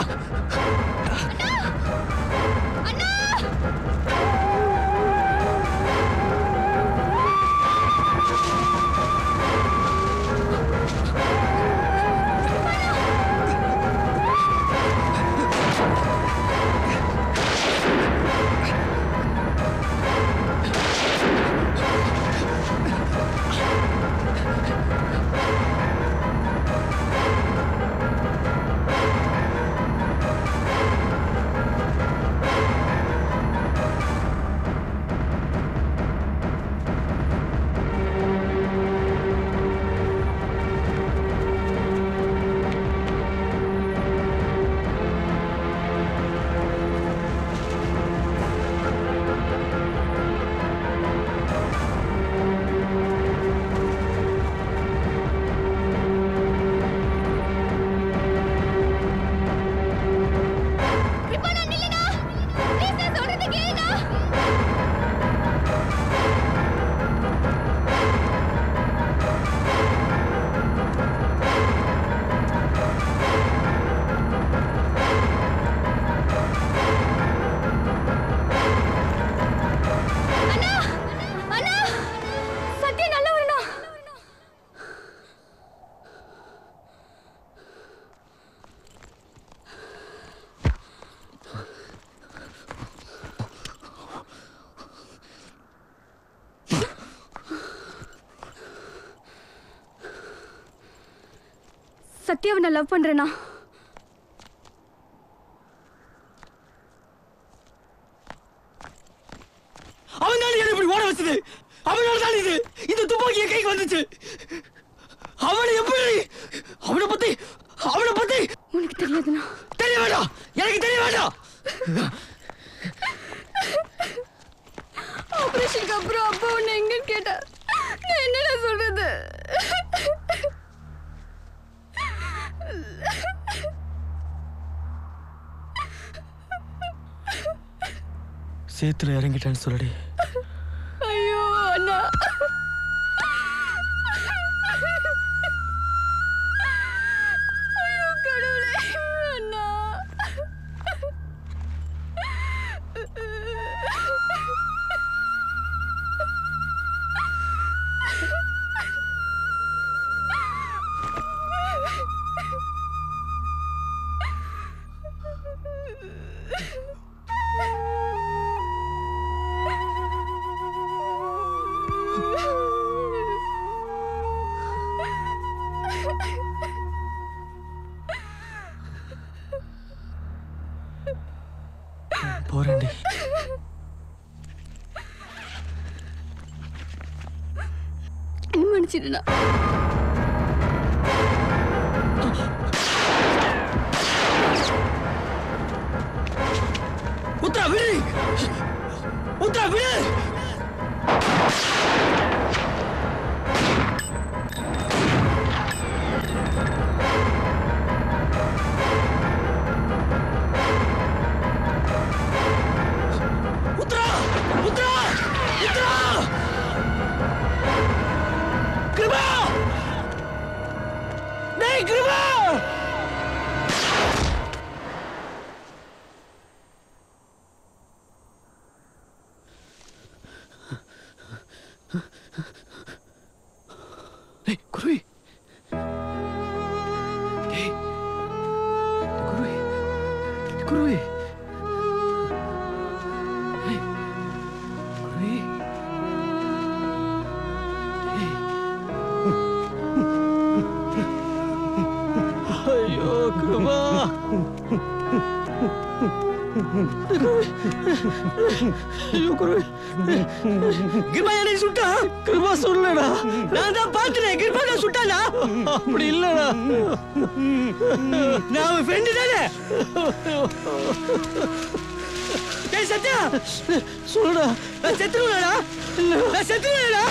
சத்யாவை நான் லவ் பண்றேனா அவன் தான் என்ன இப்படி ஓட வச்சது அவனால தான் இது இந்த துப்பாக்கி என் கைக்கு வந்துச்சு அவனை எப்படி அவனை பத்தி அவனை பத்தி உனக்கு தெரியாதுண்ணா தெரிய வேண்டாம் எனக்கு தெரிய வேண்டாம் ஆபரேஷனுக்கு அப்புறம் அப்பா உன்னை எங்கன்னு கேட்டா நான் என்னடா சொல்றது சேத்துல இறங்கிட்டேன்னு சொல்லடி ஐயோ அண்ணா ஐயோ கடவுளே அண்ணா போறேன்டி என்ன மன்னிச்சிடுண்ணா உத்தரா விடு உத்தரா விடு உத்தரா உத்தரா உத்தரா கிருபா டேய் கிருபா டேய் குருவி டேய் குருவி குருவி டேய் குருவி ஐயோ கிருபா ஐயோ குருவி கிருபா என்னை சுட்டா கிருபா சொல்லடா நான் தான் பார்த்துட்டேன் கிருபா தான் சுட்டானா அப்படி இல்லடா நான் அவன் ஃப்ரெண்டு தானே டேய் சத்யா சொல்லுடா நான் செத்துருவேடா நான் செத்துருவேடா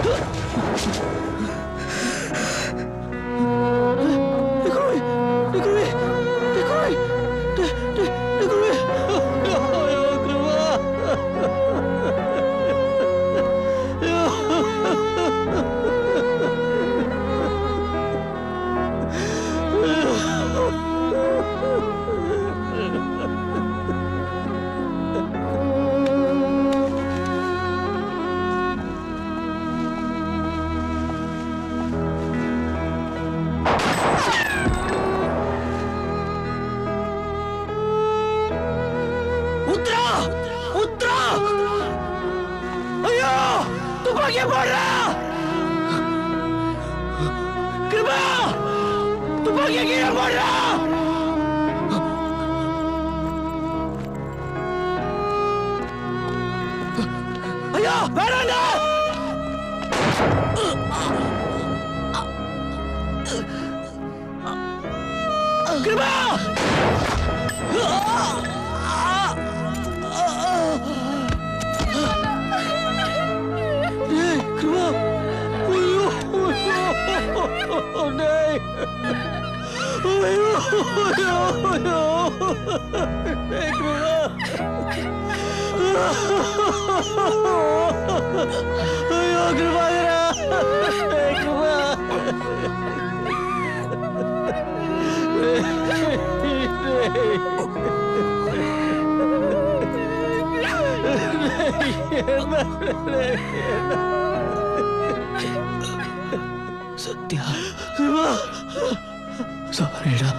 உத்ரா உத்ரா ஐயோ துப்பாக்கிய போடுறா கிருபா துப்பாக்கிய கீழே போடுறா ஐயோ வேணாண்டா கிருபா டேய் கிருபா ஐயோ ஐயோ டேய் ஐயோ ஐயோ ஐயோ டேய் கிருபா ஐயோ கிருபாகரா டேய் கிருபா சத்யா சாரிடா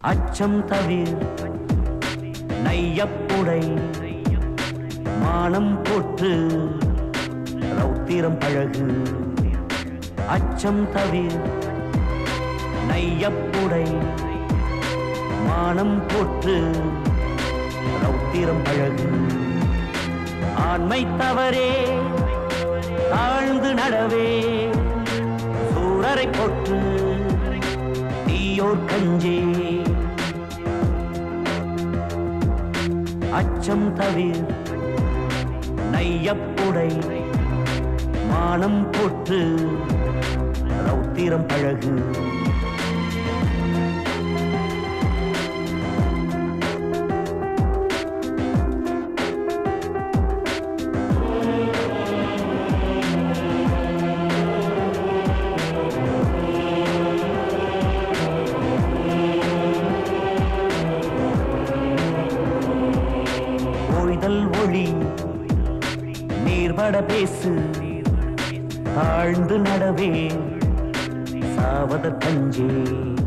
அச்சம் தவிர் நையப்புடை மானம் போற்று ரௌத்திரம் பழகு அச்சம் தவிர் நையப்புடை மானம் போற்று ரௌத்திரம் பழகு ஆண்மை தவறே தாழ்ந்து நடவே சூரரை கொற்று தீயோர் கஞ்சே அச்சம் தவிர் நையப்புடை மானம் போற்று ரௌத்திரம் பழகு ஓய்தல் ஒளி நீர்பட பேசு தாழ்ந்து நடவே சாவத கஞ்சே